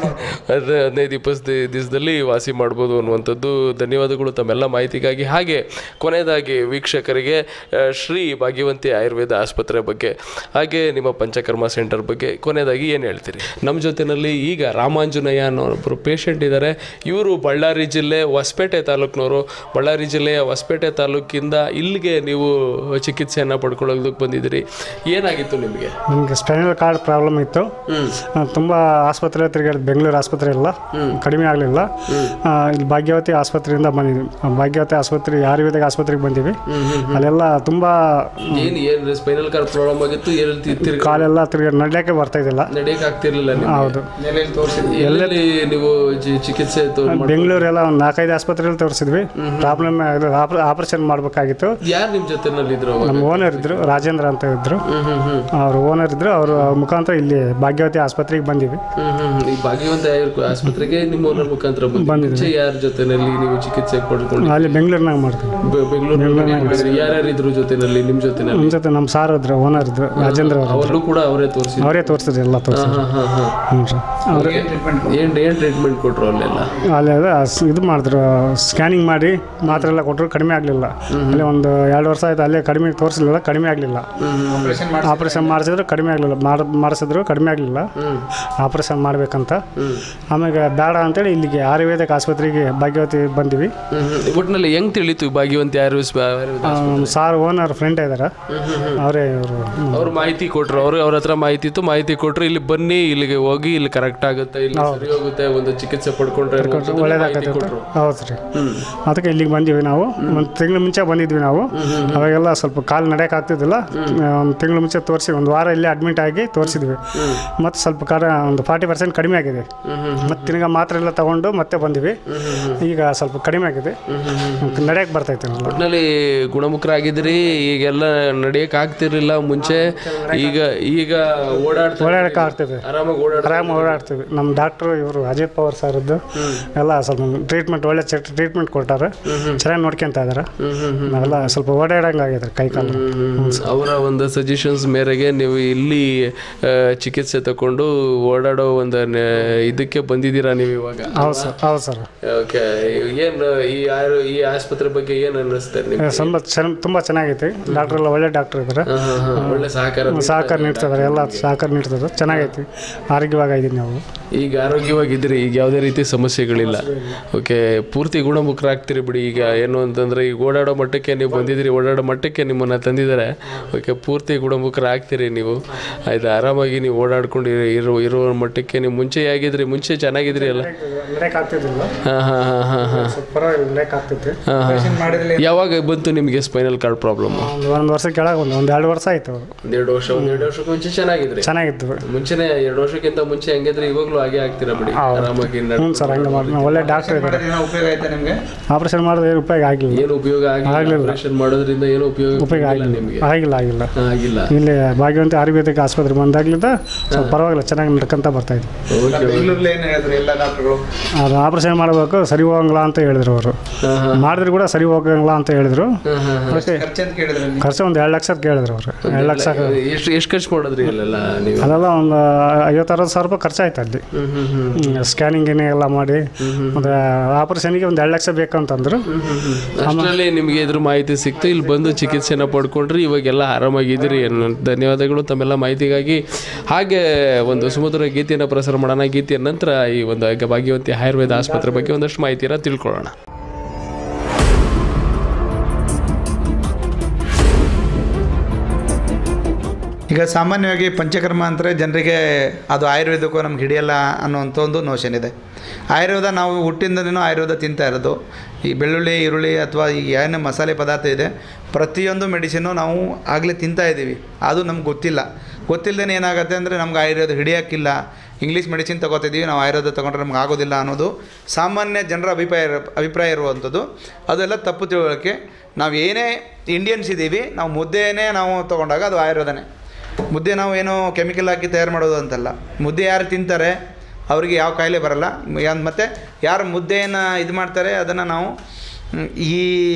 ಅದು ಹದಿನೈದು ಇಪ್ಪತ್ತು ದಿವಸದಲ್ಲಿ ವಾಸಿ ಮಾಡ್ಬೋದು ಅನ್ನುವಂಥದ್ದು ಧನ್ಯವಾದಗಳು ತಮ್ಮೆಲ್ಲ ಮಾಹಿತಿಗಾಗಿ ಹಾಗೆ ಕೊನೆಯದಾಗಿ ವೀಕ್ಷಕರಿಗೆ ಆ, ಶ್ರೀ ಭಾಗ್ಯವಂತಿ ಆಯುರ್ವೇದ ಆಸ್ಪತ್ರೆ ಬಗ್ಗೆ ಹಾಗೆ ನಿಮ್ಮ ಪಂಚಕರ್ಮ ಸೆಂಟರ್ ಬಗ್ಗೆ ಕೊನೆಯದಾಗಿ ಏನು ಹೇಳ್ತೀರಿ ನಮ್ಮ ಜೊತೆಯಲ್ಲಿ ಈಗ ರಾಮಾಂಜನೇಯ ಅನ್ನೋ ಒಬ್ಬರು ಪೇಷಂಟ್ ಇದ್ದಾರೆ ಇವರು ಬಳ್ಳಾರಿ ಜಿಲ್ಲೆ ಹೊಸಪೇಟೆ ತಾಲೂಕಿನವರು ಬಳ್ಳಾರಿ ಜಿಲ್ಲೆಯ ಹೊಸಪೇಟೆ ತಾಲೂಕಿಂದ ಇಲ್ಲಿಗೆ ನೀವು ಚಿಕಿತ್ಸೆಯನ್ನು ಪಡ್ಕೊಳ್ಳೋದಕ್ಕೆ ಬಂದಿದ್ದೀರಿ ಏನಾಗಿತ್ತು ನಿಮಗೆ ನನಗೆ ಸ್ಪೈನಲ್ ಕಾರ್ಡ್ ಪ್ರಾಬ್ಲಮ್ ಇತ್ತು ನಾನು ತುಂಬ ಆಸ್ಪತ್ರೆ ತಿರುಗಾಡಿದ ಬೆಂಗಳೂರು ಆಸ್ಪತ್ರೆ ಎಲ್ಲ ಕಡಿಮೆ ಆಗಲಿಲ್ಲ ಇಲ್ಲಿ ಭಾಗ್ಯವತಿ ಆಸ್ಪತ್ರೆಯಿಂದ ಬಂದಿದ್ವಿ ಆ ಭಾಗ್ಯವತಿ ಆಸ್ಪತ್ರೆ ಆಯುರ್ವೇದಿಕ್ ಆಸ್ಪತ್ರೆಗೆ ಬಂದೀವಿ ಅಲ್ಲೆಲ್ಲ ತುಂಬ ಏನು ಏನು ಸ್ಪೈನಲ್ ಕಾರ್ಡ್ ಪ್ರಾಬ್ಲಮ್ ಆಗಿತ್ತು ಎಲ್ಲಿ ತಿರ್ಗಿ ಕಾಲೆಲ್ಲ ತಿರುಗಿ ನಡ್ಲಿಕ್ಕೆ ಬರ್ತಾ ಇದ್ದಿಲ್ಲ ನಡೆಯಕ್ಕೆ ಆಗ್ತಿರ್ಲಿಲ್ಲ ನಿಮ್ಗೆ? ಹೌದು ಎಲ್ಲೆಲ್ಲಿ ನೀವು ಜಿ- ಚಿಕಿತ್ಸೆ ತೊ- ಮಾಡ್- ಬೆಂಗಳೂರೆಲ್ಲ ಒಂದು ನಾಲ್ಕೈದು ಆಸ್ಪತ್ರೆಯಲ್ಲಿ ತೋರಿಸಿದ್ವಿ ಪ್ರಾಬ್ಲಮ್ ಆಪರೇಷನ್ ಮಾಡಬೇಕಾಗಿತ್ತು ಯಾರು ನಿಮ್ಮ ಜೊತೆನಲ್ಲಿ ಇದ್ರು ಅವಾಗ ನಮ್ಮ ಓನರ್ ಇದ್ರು ರಾಜೇಂದ್ರ ಅಂತ ಇದ್ರು ಅವ್ರ ಓನರ್ ಇದ್ರು ಅವ್ರ ಮುಖಾಂತರ ಇಲ್ಲಿ ಭಾಗ್ಯವತಿ ಆಸ್ಪತ್ರೆಗೆ ಬಂದಿವಿ ಹ್ಮ್ ಹ್ಮ್ ಹ್ಮ್. ಈ ಭಾಗ್ಯವಂತ ಆಯುರ್ವೇದ ಆಸ್ಪತ್ರೆಗೆ ನಿಮ್ಮ ಓನರ್ ಮುಖಾಂತರ ಬಂದಿದ್ದು. ಮುಂಚೆ ಯಾರ ಜೊತೆನಲ್ಲಿ ನೀವು ಚಿಕಿತ್ಸೆ ಪಡ್ಕೊಂಡು ಅಲ್ಲಿ ಬೆಂಗಳೂರಿನಾಗ ಮಾಡ್ತೀವಿ ಬೆಂಗಳೂರಿನಲ್ಲಿ ಯಾರ್ಯಾರು ಇದ್ರು ಜೊತೆನಲ್ಲಿ ನಿಮ್ಮ ಜೊತೆನಲ್ಲಿ ನಮ್ಮ ಜೊತೆ ನಮ್ಮ ಸಾರ್ ಇದ್ರು ಓನರ್ ಇದ್ರು ರಾಜೇಂದ್ರ ಅವರು ಅವಲ್ಲೂ ಕೂಡ ಅವರೇ ತೋರಿಸಿದ್ರು ಅವರೇ ತೋರಿಸಿದ್ರು ಎಲ್ಲ ತೋರಿಸಿದ್ರು ಹಾ ಹಾ ಹ್ಞೂ ಸರ್ ಅವ್ರಿಗೆ ಏನ್ ಏನ್ ಟ್ರೀಟ್ಮೆಂಟ್ ಕೊಟ್ರು ಅಲ್ಲೆಲ್ಲ ಅಲ್ಲಿ ಅದೇ ಸ್- ಇದು ಮಾಡಿದ್ರು ಸ್ಕ್ಯಾನಿಂಗ್ ಮಾಡಿ ಮಾತ್ರೆ ಎಲ್ಲ ಕೊಟ್ಟರು ಕಡಿಮೆ ಆಗಲಿಲ್ಲ ಅಲ್ಲಿ ಒಂದು ಎರಡು ವರ್ಷ ಆಯ್ತು ಅಲ್ಲೇ ಕಡಿಮೆ ತೋರಿಸಲಿಲ್ಲ ಕಡಿಮೆ ಆಗಲಿಲ್ಲ ಆಪ್ರೇಷನ್ ಮಾಡಿಸಿದ್ರು ಕಡಿಮೆ ಆಗಲಿಲ್ಲ ಮಾಡಿ ಮಾಡಿಸಿದ್ರು ಕಡಿಮೆ ಆಗಲಿಲ್ಲ ಆಪ್ರೇಷನ್ ಮಾಡಬೇಕಂತ ಆಮೇಲೆ ಬೇಡ ಅಂತೇಳಿ ಇಲ್ಲಿಗೆ ಆಯುರ್ವೇದಿಕ್ ಆಸ್ಪತ್ರೆಗೆ ಭಾಗ್ಯವತಿ ಬಂದಿವಿ ಹ್ಮ್ ಹ್ಮ್. ಒಟ್ನಲ್ಲಿ ಹೆಂಗ್ ತಿಳಿತು ಈ ಭಾಗ್ಯವಂತಿ ಆಯುರ್ವೇದ ಆಯುರ್ವೇದ ಆ, ನಮ್ಮ ಸಾರ್ ಓನರ್ ಫ್ರೆಂಡ್ ಇದ್ದಾರೆ ಅವರೇ ಇವರು ಅವ್ರು ಮಾಹಿತಿ ಕೊಟ್ರು ಅವ್ರು ಅವ್ರ ಹತ್ರ ಮಾಹಿತಿ ಇತ್ತು ಮಾಹಿತಿ ಕೊಟ್ರು ಇಲ್ಲಿ ಬನ್ನಿ ಇಲ್ಲಿಗೆ ಹೋಗಿ ಇಲ್ಲಿ ಕರೆಕ್ಟ್ ಆಗುತ್ತೆ ಇಲ್ಲಿ ಸರಿ ಹೋಗುತ್ತೆ ಒಂದು ಚಿಕಿತ್ಸೆ ಪಡ್ಕೊಂಡ್ರೆ ಅನ್ನುವಂಥದ್ದನ್ನ ಮಾಹಿತಿ ಒಳ್ಳೇದಾಗತ್ತೆ ಕೊಟ್ರು ಹೌದು ರೀ ಅದಕ್ಕೆ ಇಲ್ಲಿಗೆ ಬಂದೀವಿ ನಾವು ಒಂದು ತಿಂಗಳು ಮುಂಚೆ ಬಂದಿದ್ವಿ ನಾವು ಅವಾಗೆಲ್ಲ ಸ್ವಲ್ಪ ಕಾಲು ನಡೆಯಕ್ಕೆ ಆಗ್ತಿದ್ದಿಲ್ಲ ಒಂದು ತಿಂಗಳು ಮುಂಚೆ ತೋರಿಸಿ ಒಂದು ವಾರ ಇಲ್ಲೇ ಅಡ್ಮಿಟ್ ಆಗಿ ತೋರಿಸಿದ್ವಿ ಮತ್ತು ಸ್ವಲ್ಪ ಕಾರ ಒಂದು ಫಾರ್ಟಿ ಪರ್ಸೆಂಟ್ ಕಡಿಮೆ ಆಗಿದೆ ಮತ್ತು ತಿರ್ಗಾ ಮಾತ್ರೆ ಎಲ್ಲ ತಗೊಂಡು ಮತ್ತೆ ಬಂದಿವಿ ಈಗ ಸ್ವಲ್ಪ ಕಡಿಮೆ ಆಗಿದೆ ನಡೆಯಕ್ಕೆ ಬರ್ತೈತೆ ಎಲ್ಲ ಒಟ್ನಲ್ಲಿ ಗುಣಮುಖರಾಗಿದ್ರಿ ಈಗೆಲ್ಲ ನಡೆಯಕ್ ಆಗ್ತಿರ್ಲಿಲ್ಲ ಮುಂಚೆ ಈಗ ಈಗ ಓಡಾಡ್ತಾ ಓಡಾಡಕ್ಕೆ ಆಗ್ತದೆ ಆರಾಮಾಗಿ ಓಡಾಡ ಆರಾಮ ಓಡಾಡ್ತೀವಿ ನಮ್ಮ ಡಾಕ್ಟ್ರು ಇವರು ಅಜಿತ್ ಪವರ್ ಸರ್ದು ಎಲ್ಲ ಸ್ವಲ್ಪ ಟ್ರೀಟ್ಮೆಂಟ್ ಒಳ್ಳೆ ಟ್ರೀಟ್ಮೆಂಟ್ ಕೊಟ್ಟಾರೆ ಚೆನ್ನಾಗಿ ನೋಡ್ಕೊಂತ ಇದಾರೆ ನಾವೆಲ್ಲ ಸ್ವಲ್ಪ ಓಡಾಡಂಗೆ ಆಗಿದ್ರೆ ಕೈ ಕಾಲು ಅವರ ಒಂದು ಸಜೆಷನ್ಸ್ ಮೇರೆಗೆ ನೀವು ಇಲ್ಲಿ ಆ, ಚಿಕಿತ್ಸೆ ತಗೊಂಡು ಓಡಾಡೋ ಒಂದು ನೆ- ಇದಕ್ಕೆ ಬಂದಿದ್ದೀರಾ ನೀವು ಇವಾಗ ಹೌದು ಸರ್ ಹೌದು ಸರ್ ಓಕೆ ಏನು ಈ ಆರು ಈ ಆಸ್ಪತ್ರೆ ಬಗ್ಗೆ ಏನು ಅನ್ನಿಸ್ತಾರೆ ನಿಮ್ಗೆ ತುಂಬ ಚೆನ್ನ ತುಂಬ ಚೆನ್ನಾಗೈತಿ ಡಾಕ್ಟ್ರ್ ಎಲ್ಲ ಒಳ್ಳೆ ಡಾಕ್ಟ್ರ್ ಇದ್ದಾರೆ ಹಾ, ಹಾ, ಹಾ. ಒಳ್ಳೆ ಸಹಕಾರ ಸಹಕಾರ ನೀಡ್ತಿದ್ದಾರೆ ಎಲ್ಲ ಸಹಕಾರ ನೀಡ್ತಿದ್ದಾರೆ ಚೆನ್ನಾಗೈತಿ ಆರೋಗ್ಯವಾಗಿದ್ದೀನಿ ನಾವು ಈಗ ಆರೋಗ್ಯವಾಗಿದ್ದೀರಿ ಈಗ ಯಾವುದೇ ರೀತಿ ಸಮಸ್ಯೆಗಳಿಲ್ಲ ಓಕೆ ಪೂರ್ತಿ ಗುಣಮುಖರಾಗ್ತೀರಿ ಬಿಡಿ ಈಗ ಏನು ಅಂತಂದ್ರೆ ಈಗ ಓಡಾಡೋ ಮಟ್ಟಕ್ಕೆ ನೀವು ಬಂದಿದ್ದೀರಿ ಓಡಾಡೋ ಮಟ್ಟಕ್ಕೆ ನಿಮ್ಮನ್ನ ತಂದಿದ್ದಾರೆ ಓಕೆ ಪೂರ್ತಿ ಗುಣಮುಖರಾಗ್ತೀರಿ ನೀವು ಆಯ್ತು ಆರಾಮಾಗಿ ನೀವು ಓಡಾಡ್ಕೊಂಡು ಇರೋ- ಇರೋ ಇರೋ ಮಟ್ಟಕ್ಕೆ ನೀವು ಮುಂಚೆ ಹೇಗಿದ್ರಿ ಮುಂಚೆ ಚೆನ್ನಾಗಿದ್ರಿ ಅಲ್ಲ ನಡೆಯಕ್ಕೆ ಆಗ್ತಿದ್ದಿಲ್ಲ ಹಾಂ ಹಾಂ ಹಾಂ ಹಾಂ ಹಾಂ ಪರವಾಗಿಲ್ಲ ನಡೆಯಕ್ಕೆ ಆಗ್ತೈತಿ ಹಾಂ ಹಾಂ ಯಾವಾಗ ಬಂತು ನಿಮಗೆ ಸ್ಪೈನಲ್ ಸ್ಪೈನಲ್ ಕಾರ್ಡ್ ಪ್ರಾಬ್ಲಮ್ ಒಂದು ಒಂದು ವರ್ಷ ಕೆಳಗೆ ಒಂದು ಒಂದು ಎರಡು ವರ್ಷ ಆಯಿತು ಒಂದೆರಡು ವರ್ಷ ಒಂದೆರಡು ವರ್ಷಕ್ಕೆ ಮುಂಚೆ ಚೆನ್ನಾಗಿದ್ರಿ ಚೆನ್ನಾಗಿತ್ತು ಮುಂಚೆನೆ ಎರಡು ವರ್ಷಕ್ಕಿಂತ ಮುಂಚೆ ಹೆಂಗಿದ್ರೆ ಇವಾಗಲೂ ಹಾಗೆ ಆಗ್ತೀರಾ ಬಿಡಿ ಹೌದು. ಆರಾಮಾಗಿ ಹ್ಞೂ ಸರ್ ಹಂಗೆ ಮಾಡಿ ಒಳ್ಳೆ ಡಾಕ್ಟ್ರ್ ಇದ್ದಾರೆ ಮಾಡಿದ್ರೆ ಏನೋ ಉಪಯೋಗ ಆಯ್ತಾ ನಿಮಗೆ ಆಪ್ರೇಷನ್ ಮಾಡಿದ್ರೆ ಏನು ಉಪಯೋಗ ಆಗಲಿಲ್ಲ ಏನು ಉಪಯೋಗ ಆಗಿಲ್ಲ ಆಗ್ಲಿಲ್ಲ. ಆಪರೇಷನ್ ಮಾಡೋದ್ರಿಂದ ಏನು ಉಪಯೋಗ ಉಪಯೋಗ ಆಗಿಲ್ಲ ಆಗಿಲ್ಲ ನಿಮಗೆ ಆಗಿಲ್ಲ ಆಗಿಲ್ಲ ಆಗಿಲ್ಲ ಇಲ್ಲಿ ಭಾಗ್ಯವಂತಿ ಆಯುರ್ವೇದಿಕ್ ಆಸ್ಪತ್ರೆ ಬಂದಾಗ್ಲಿಂದ ಸ್ವಲ್ಪ ಪರವಾಗಿಲ್ಲ ಚೆನ್ನಾಗಿ ನಡ್ಕೊಂತ ಬರ್ತಾ ಇದ್ವಿ ಓಕೆ ಬೆಂಗಳೂರಲ್ಲಿ ಏನು ಹೇಳಿದ್ರು ಎಲ್ಲ ಡಾಕ್ಟರ್ಗಳು ಅದು ಆಪ್ರೇಷನ್ ಮಾಡಬೇಕು ಸರಿ ಹೋಗಂಗಿಲ್ಲ ಅಂತ ಹೇಳಿದ್ರು ಅವರು ಮಾಡಿದ್ರು ಕೂಡ ಸರಿ ಹೋಗಂಗಿಲ್ಲ ಅಂತ ಹೇಳಿದ್ರು ಅದಕ್ಕೆ ಖರ್ಚು ಅಂತ ಕೇಳಿದ್ರೆ ನೀವು ಖರ್ಚು ಒಂದು ಎರಡು ಲಕ್ಷ ಕೇಳಿದ್ರು ಅವರು ಎರಡು ಲಕ್ಷ ಎಷ್ಟು ಎಷ್ಟು ಖರ್ಚು ಮಾಡಿದ್ರಿ ಅಲ್ಲೆಲ್ಲ ನೀವು ಅದೆಲ್ಲ ಒಂದು ಐವತ್ತು ಅರವತ್ತು ಸಾವಿರ ರೂಪಾಯಿ ಖರ್ಚಾಯ್ತು ಅಲ್ಲಿ ಸ್ಕ್ಯಾನಿಂಗ್ ಎಲ್ಲ ಮಾಡಿ ಮತ್ತು ಆಪ್ರೇಷನ್ಗೆ ಒಂದು ಎರಡು ಲಕ್ಷ ಬೇಕಂತಂದ್ರು ಅಷ್ಟರಲ್ಲಿ ನಿಮಗೆ ಇದ್ರ ಮಾಹಿತಿ ಸಿಕ್ತು ಇಲ್ಲಿ ಬಂದು ಚಿಕಿತ್ಸೆನ ಪಡ್ಕೊಂಡ್ರಿ ಇವಾಗೆಲ್ಲ ಆರಾಮಾಗಿದ್ದೀರಿ ಅನ್ನೋ ಧನ್ಯವಾದಗಳು ತಮ್ಮೆಲ್ಲ ಮಾಹಿತಿಗಾಗಿ ಹಾಗೆ ಒಂದು ಸುಮಧುರ ಗೀತೆಯನ್ನು ಪ್ರಸಾರ ಮಾಡೋಣ ಗೀತೆಯ ನಂತರ ಈ ಒಂದು ಭಾಗ್ಯವಂತಿ ಆಯುರ್ವೇದ ಆಸ್ಪತ್ರೆ ಬಗ್ಗೆ ಒಂದಷ್ಟು ಮಾಹಿತಿಯನ್ನು ತಿಳ್ಕೊಳ್ಳೋಣ ಈಗ ಸಾಮಾನ್ಯವಾಗಿ ಪಂಚಕರ್ಮ ಅಂದರೆ ಜನರಿಗೆ ಅದು ಆಯುರ್ವೇದಕ್ಕೂ ನಮ್ಗೆ ಹಿಡಿಯಲ್ಲ ಅನ್ನೋಂಥ ಒಂದು ನೋಷನ್ ಇದೆ ಆಯುರ್ವೇದ ನಾವು ಹುಟ್ಟಿಂದನೂ ಆಯುರ್ವೇದ ತಿಂತಾ ಇರೋದು ಈ ಬೆಳ್ಳುಳ್ಳಿ ಈರುಳ್ಳಿ ಅಥವಾ ಈ ಏನು ಮಸಾಲೆ ಪದಾರ್ಥ ಇದೆ ಪ್ರತಿಯೊಂದು ಮೆಡಿಸಿನ್ನು ನಾವು ಆಗಲೇ ತಿಂತಾ ಇದ್ದೀವಿ ಅದು ನಮ್ಗೆ ಗೊತ್ತಿಲ್ಲ ಗೊತ್ತಿಲ್ಲದೇ ಏನಾಗುತ್ತೆ ಅಂದರೆ ನಮ್ಗೆ ಆಯುರ್ವೇದ ಹಿಡಿಯೋಕ್ಕಿಲ್ಲ ಇಂಗ್ಲೀಷ್ ಮೆಡಿಸಿನ್ ತೊಗೋತಿದ್ದೀವಿ ನಾವು ಆಯುರ್ವೇದ ತೊಗೊಂಡ್ರೆ ನಮ್ಗೆ ಆಗೋದಿಲ್ಲ ಅನ್ನೋದು ಸಾಮಾನ್ಯ ಜನರ ಅಭಿಪ್ರಾಯ ಇರ- ಅಭಿಪ್ರಾಯ ಇರುವಂಥದ್ದು ಅದೆಲ್ಲ ತಪ್ಪು ತಿಳುವಳಿಕೆ ನಾವು ಏನೇ ಇಂಡಿಯನ್ಸ್ ಇದ್ದೀವಿ ನಾವು ಮುದ್ದೆನೇ ನಾವು ತೊಗೊಂಡಾಗ ಅದು ಆಯುರ್ವೇದನೇ ಮುದ್ದೆ ನಾವು ಏನೋ ಕೆಮಿಕಲ್ ಹಾಕಿ ತಯಾರು ಮಾಡೋದು ಅಂತಲ್ಲ ಮುದ್ದೆ ಯಾರು ತಿಂತಾರೆ ಅವರಿಗೆ ಯಾವ ಕಾಯಿಲೆ ಬರಲ್ಲ ಯಾ- ಮತ್ತು ಯಾರು ಮುದ್ದೆಯನ್ನು ಇದು ಮಾಡ್ತಾರೆ ಅದನ್ನು ನಾವು ಮ್, ಈ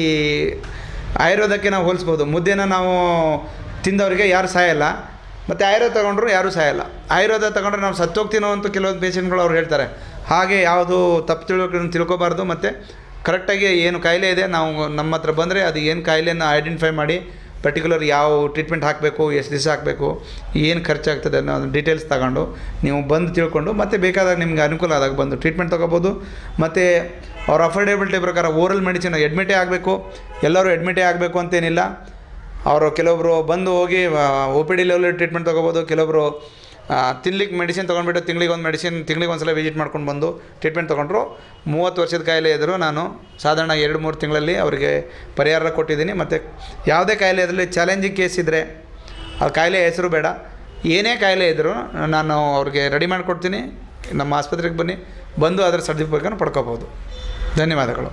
ಆಯುರ್ವೇದಕ್ಕೆ ನಾವು ಹೋಲಿಸ್ಬೋದು ಮುದ್ದೆನ ನಾವು ತಿಂದವರಿಗೆ ಯಾರು ಸಾಯಲ್ಲ ಮತ್ತು ಆಯುರ್ವೇದ ತಗೊಂಡ್ರು ಯಾರೂ ಸಾಯಲ್ಲ ಆಯುರ್ವೇದ ತಗೊಂಡ್ರೆ ನಾವು ಸತ್ತೋಗ್ತೀನೋ ಅಂತ ಕೆಲವೊಂದು ಪೇಷಂಟ್ಗಳು ಅವ್ರು ಹೇಳ್ತಾರೆ ಹಾಗೆ ಯಾವುದು ತಪ್ಪು ತಿಳುವಳಿಕೆ ತಿಳ್ಕೊಬಾರ್ದು ಮತ್ತು ಕರೆಕ್ಟಾಗಿ ಏನು ಕಾಯಿಲೆ ಇದೆ ನಾವು ನಮ್ಮ ಹತ್ರ ಬಂದರೆ ಅದು ಏನು ಕಾಯಿಲೆಯನ್ನು ಐಡೆಂಟಿಫೈ ಮಾಡಿ ಪರ್ಟಿಕ್ಯುಲರ್ ಯಾವ ಟ್ರೀಟ್ಮೆಂಟ್ ಹಾಕಬೇಕು ಎಷ್ಟು ದಿವಸ ಹಾಕಬೇಕು ಏನು ಖರ್ಚಾಗ್ತದೆ ಅನ್ನೋ ಡೀಟೇಲ್ಸ್ ತಗೊಂಡು ನೀವು ಬಂದು ತಿಳ್ಕೊಂಡು ಮತ್ತೆ ಬೇಕಾದಾಗ ನಿಮ್ಗೆ ಅನುಕೂಲ ಆದಾಗ ಬಂದು ಟ್ರೀಟ್ಮೆಂಟ್ ತೊಗೋಬೋದು ಮತ್ತು ಅವ್ರ ಅಫೋರ್ಡೆಬಿಲಿಟಿ ಪ್ರಕಾರ ಓರಲ್ ಮೆಡಿಸಿನ್ ಅಡ್ಮಿಟೇ ಆಗಬೇಕು ಎಲ್ಲರೂ ಅಡ್ಮಿಟೇ ಆಗಬೇಕು ಅಂತೇನಿಲ್ಲ ಅವರು ಕೆಲವೊಬ್ಬರು ಬಂದು ಹೋಗಿ O P D level treatment ತೊಗೋಬೋದು ಕೆಲವೊಬ್ಬರು ತಿನ್ಲಿಕ್ಕೆ ಮೆಡಿಸಿನ್ ತೊಗೊಂಡ್ಬಿಟ್ಟು ತಿಂಗಳಿಗೆ ಒಂದು ಮೆಡಿಸಿನ್ ತಿಂಗಳಿಗೆ ಒಂದು ಸಲ ವಿಸಿಟ್ ಮಾಡ್ಕೊಂಡು ಬಂದು ಟ್ರೀಟ್ಮೆಂಟ್ ತೊಗೊಂಡ್ರು ಮೂವತ್ತು ವರ್ಷದ ಕಾಯಿಲೆ ಇದ್ದರೂ ನಾನು ಸಾಧಾರಣ ಎರಡು ಮೂರು ತಿಂಗಳಲ್ಲಿ ಅವರಿಗೆ ಪರಿಹಾರ ಕೊಟ್ಟಿದ್ದೀನಿ ಮತ್ತು ಯಾವುದೇ ಕಾಯಿಲೆ ಅದರಲ್ಲಿ ಚಾಲೆಂಜಿಂಗ್ ಕೇಸ್ ಇದ್ದರೆ ಆ ಕಾಯಿಲೆ ಹೆಸರು ಬೇಡ ಏನೇ ಕಾಯಿಲೆ ಇದ್ದರೂ ನಾನು ಅವ್ರಿಗೆ ರೆಡಿ ಮಾಡಿಕೊಡ್ತೀನಿ ನಮ್ಮ ಆಸ್ಪತ್ರೆಗೆ ಬನ್ನಿ ಬಂದು ಅದರ ಸರ್ಟಿಫಿಕೇಟನ್ನು ಪಡ್ಕೋಬೋದು ಧನ್ಯವಾದಗಳು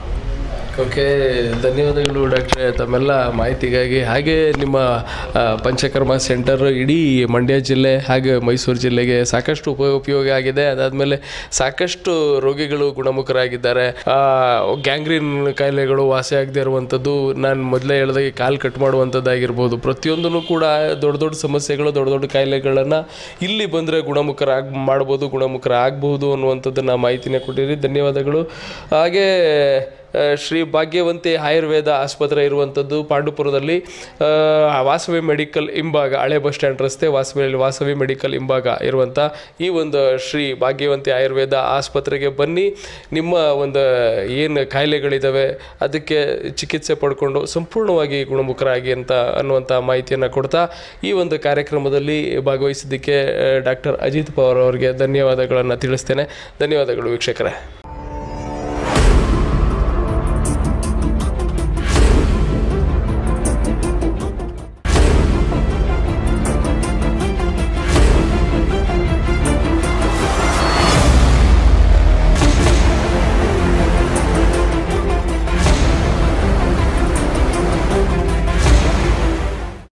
ಓಕೆ ಧನ್ಯವಾದಗಳು ಡಾಕ್ಟ್ರೆ ತಮ್ಮೆಲ್ಲ ಮಾಹಿತಿಗಾಗಿ ಹಾಗೆ ನಿಮ್ಮ ಆ, ಪಂಚಕರ್ಮ ಸೆಂಟರ್ ಇಡೀ ಮಂಡ್ಯ ಜಿಲ್ಲೆ ಹಾಗೆ ಮೈಸೂರು ಜಿಲ್ಲೆಗೆ ಸಾಕಷ್ಟು ಉಪ ಉಪಯೋಗ ಆಗಿದೆ ಅದಾದಮೇಲೆ ಸಾಕಷ್ಟು ರೋಗಿಗಳು ಗುಣಮುಖರಾಗಿದ್ದಾರೆ ಗ್ಯಾಂಗ್ರೀನ್ ಕಾಯಿಲೆಗಳು ವಾಸಿ ಆಗದೆ ಇರುವಂಥದ್ದು ನಾನು ಮೊದಲೇ ಹೇಳಿದಾಗೆ ಕಾಲು ಕಟ್ ಮಾಡುವಂಥದ್ದಾಗಿರ್ಬೋದು ಪ್ರತಿಯೊಂದೂ ಕೂಡ ದೊಡ್ಡ ದೊಡ್ಡ ಸಮಸ್ಯೆಗಳು ದೊಡ್ಡ ದೊಡ್ಡ ಕಾಯಿಲೆಗಳನ್ನು ಇಲ್ಲಿ ಬಂದರೆ ಗುಣಮುಖರಾಗ್ ಮಾಡ್ಬೋದು ಗುಣಮುಖರ ಆಗ್ಬೋದು ಅನ್ನುವಂಥದ್ದನ್ನು ಮಾಹಿತಿನ ಕೊಟ್ಟಿರಿ ಧನ್ಯವಾದಗಳು ಹಾಗೆ ಆ, ಶ್ರೀ ಭಾಗ್ಯವಂತಿ ಆಯುರ್ವೇದ ಆಸ್ಪತ್ರೆ ಇರುವಂಥದ್ದು ಪಾಂಡುಪುರದಲ್ಲಿ ಆ, ವಾಸವಿ ಮೆಡಿಕಲ್ ಹಿಂಭಾಗ ಹಳೆ ಬಸ್ ಸ್ಟ್ಯಾಂಡ್ ರಸ್ತೆ ವಾಸವಿ ವಾಸವಿ ಮೆಡಿಕಲ್ ಹಿಂಭಾಗ ಇರುವಂಥ ಈ ಒಂದು ಶ್ರೀ ಭಾಗ್ಯವಂತಿ ಆಯುರ್ವೇದ ಆಸ್ಪತ್ರೆಗೆ ಬನ್ನಿ ನಿಮ್ಮ ಒಂದು ಏನು ಕಾಯಿಲೆಗಳಿದ್ದಾವೆ ಅದಕ್ಕೆ ಚಿಕಿತ್ಸೆ ಪಡ್ಕೊಂಡು ಸಂಪೂರ್ಣವಾಗಿ ಗುಣಮುಖರಾಗಿ ಅಂತ ಅನ್ನುವಂಥ ಮಾಹಿತಿಯನ್ನು ಕೊಡ್ತಾ ಈ ಒಂದು ಕಾರ್ಯಕ್ರಮದಲ್ಲಿ ಭಾಗವಹಿಸಿದ್ದಕ್ಕೆ ಡಾಕ್ಟರ್ ಅಜಿತ್ ಪವಾರ್ ಅವರಿಗೆ ಧನ್ಯವಾದಗಳನ್ನು ತಿಳಿಸ್ತೇನೆ ಧನ್ಯವಾದಗಳು ವೀಕ್ಷಕರೇ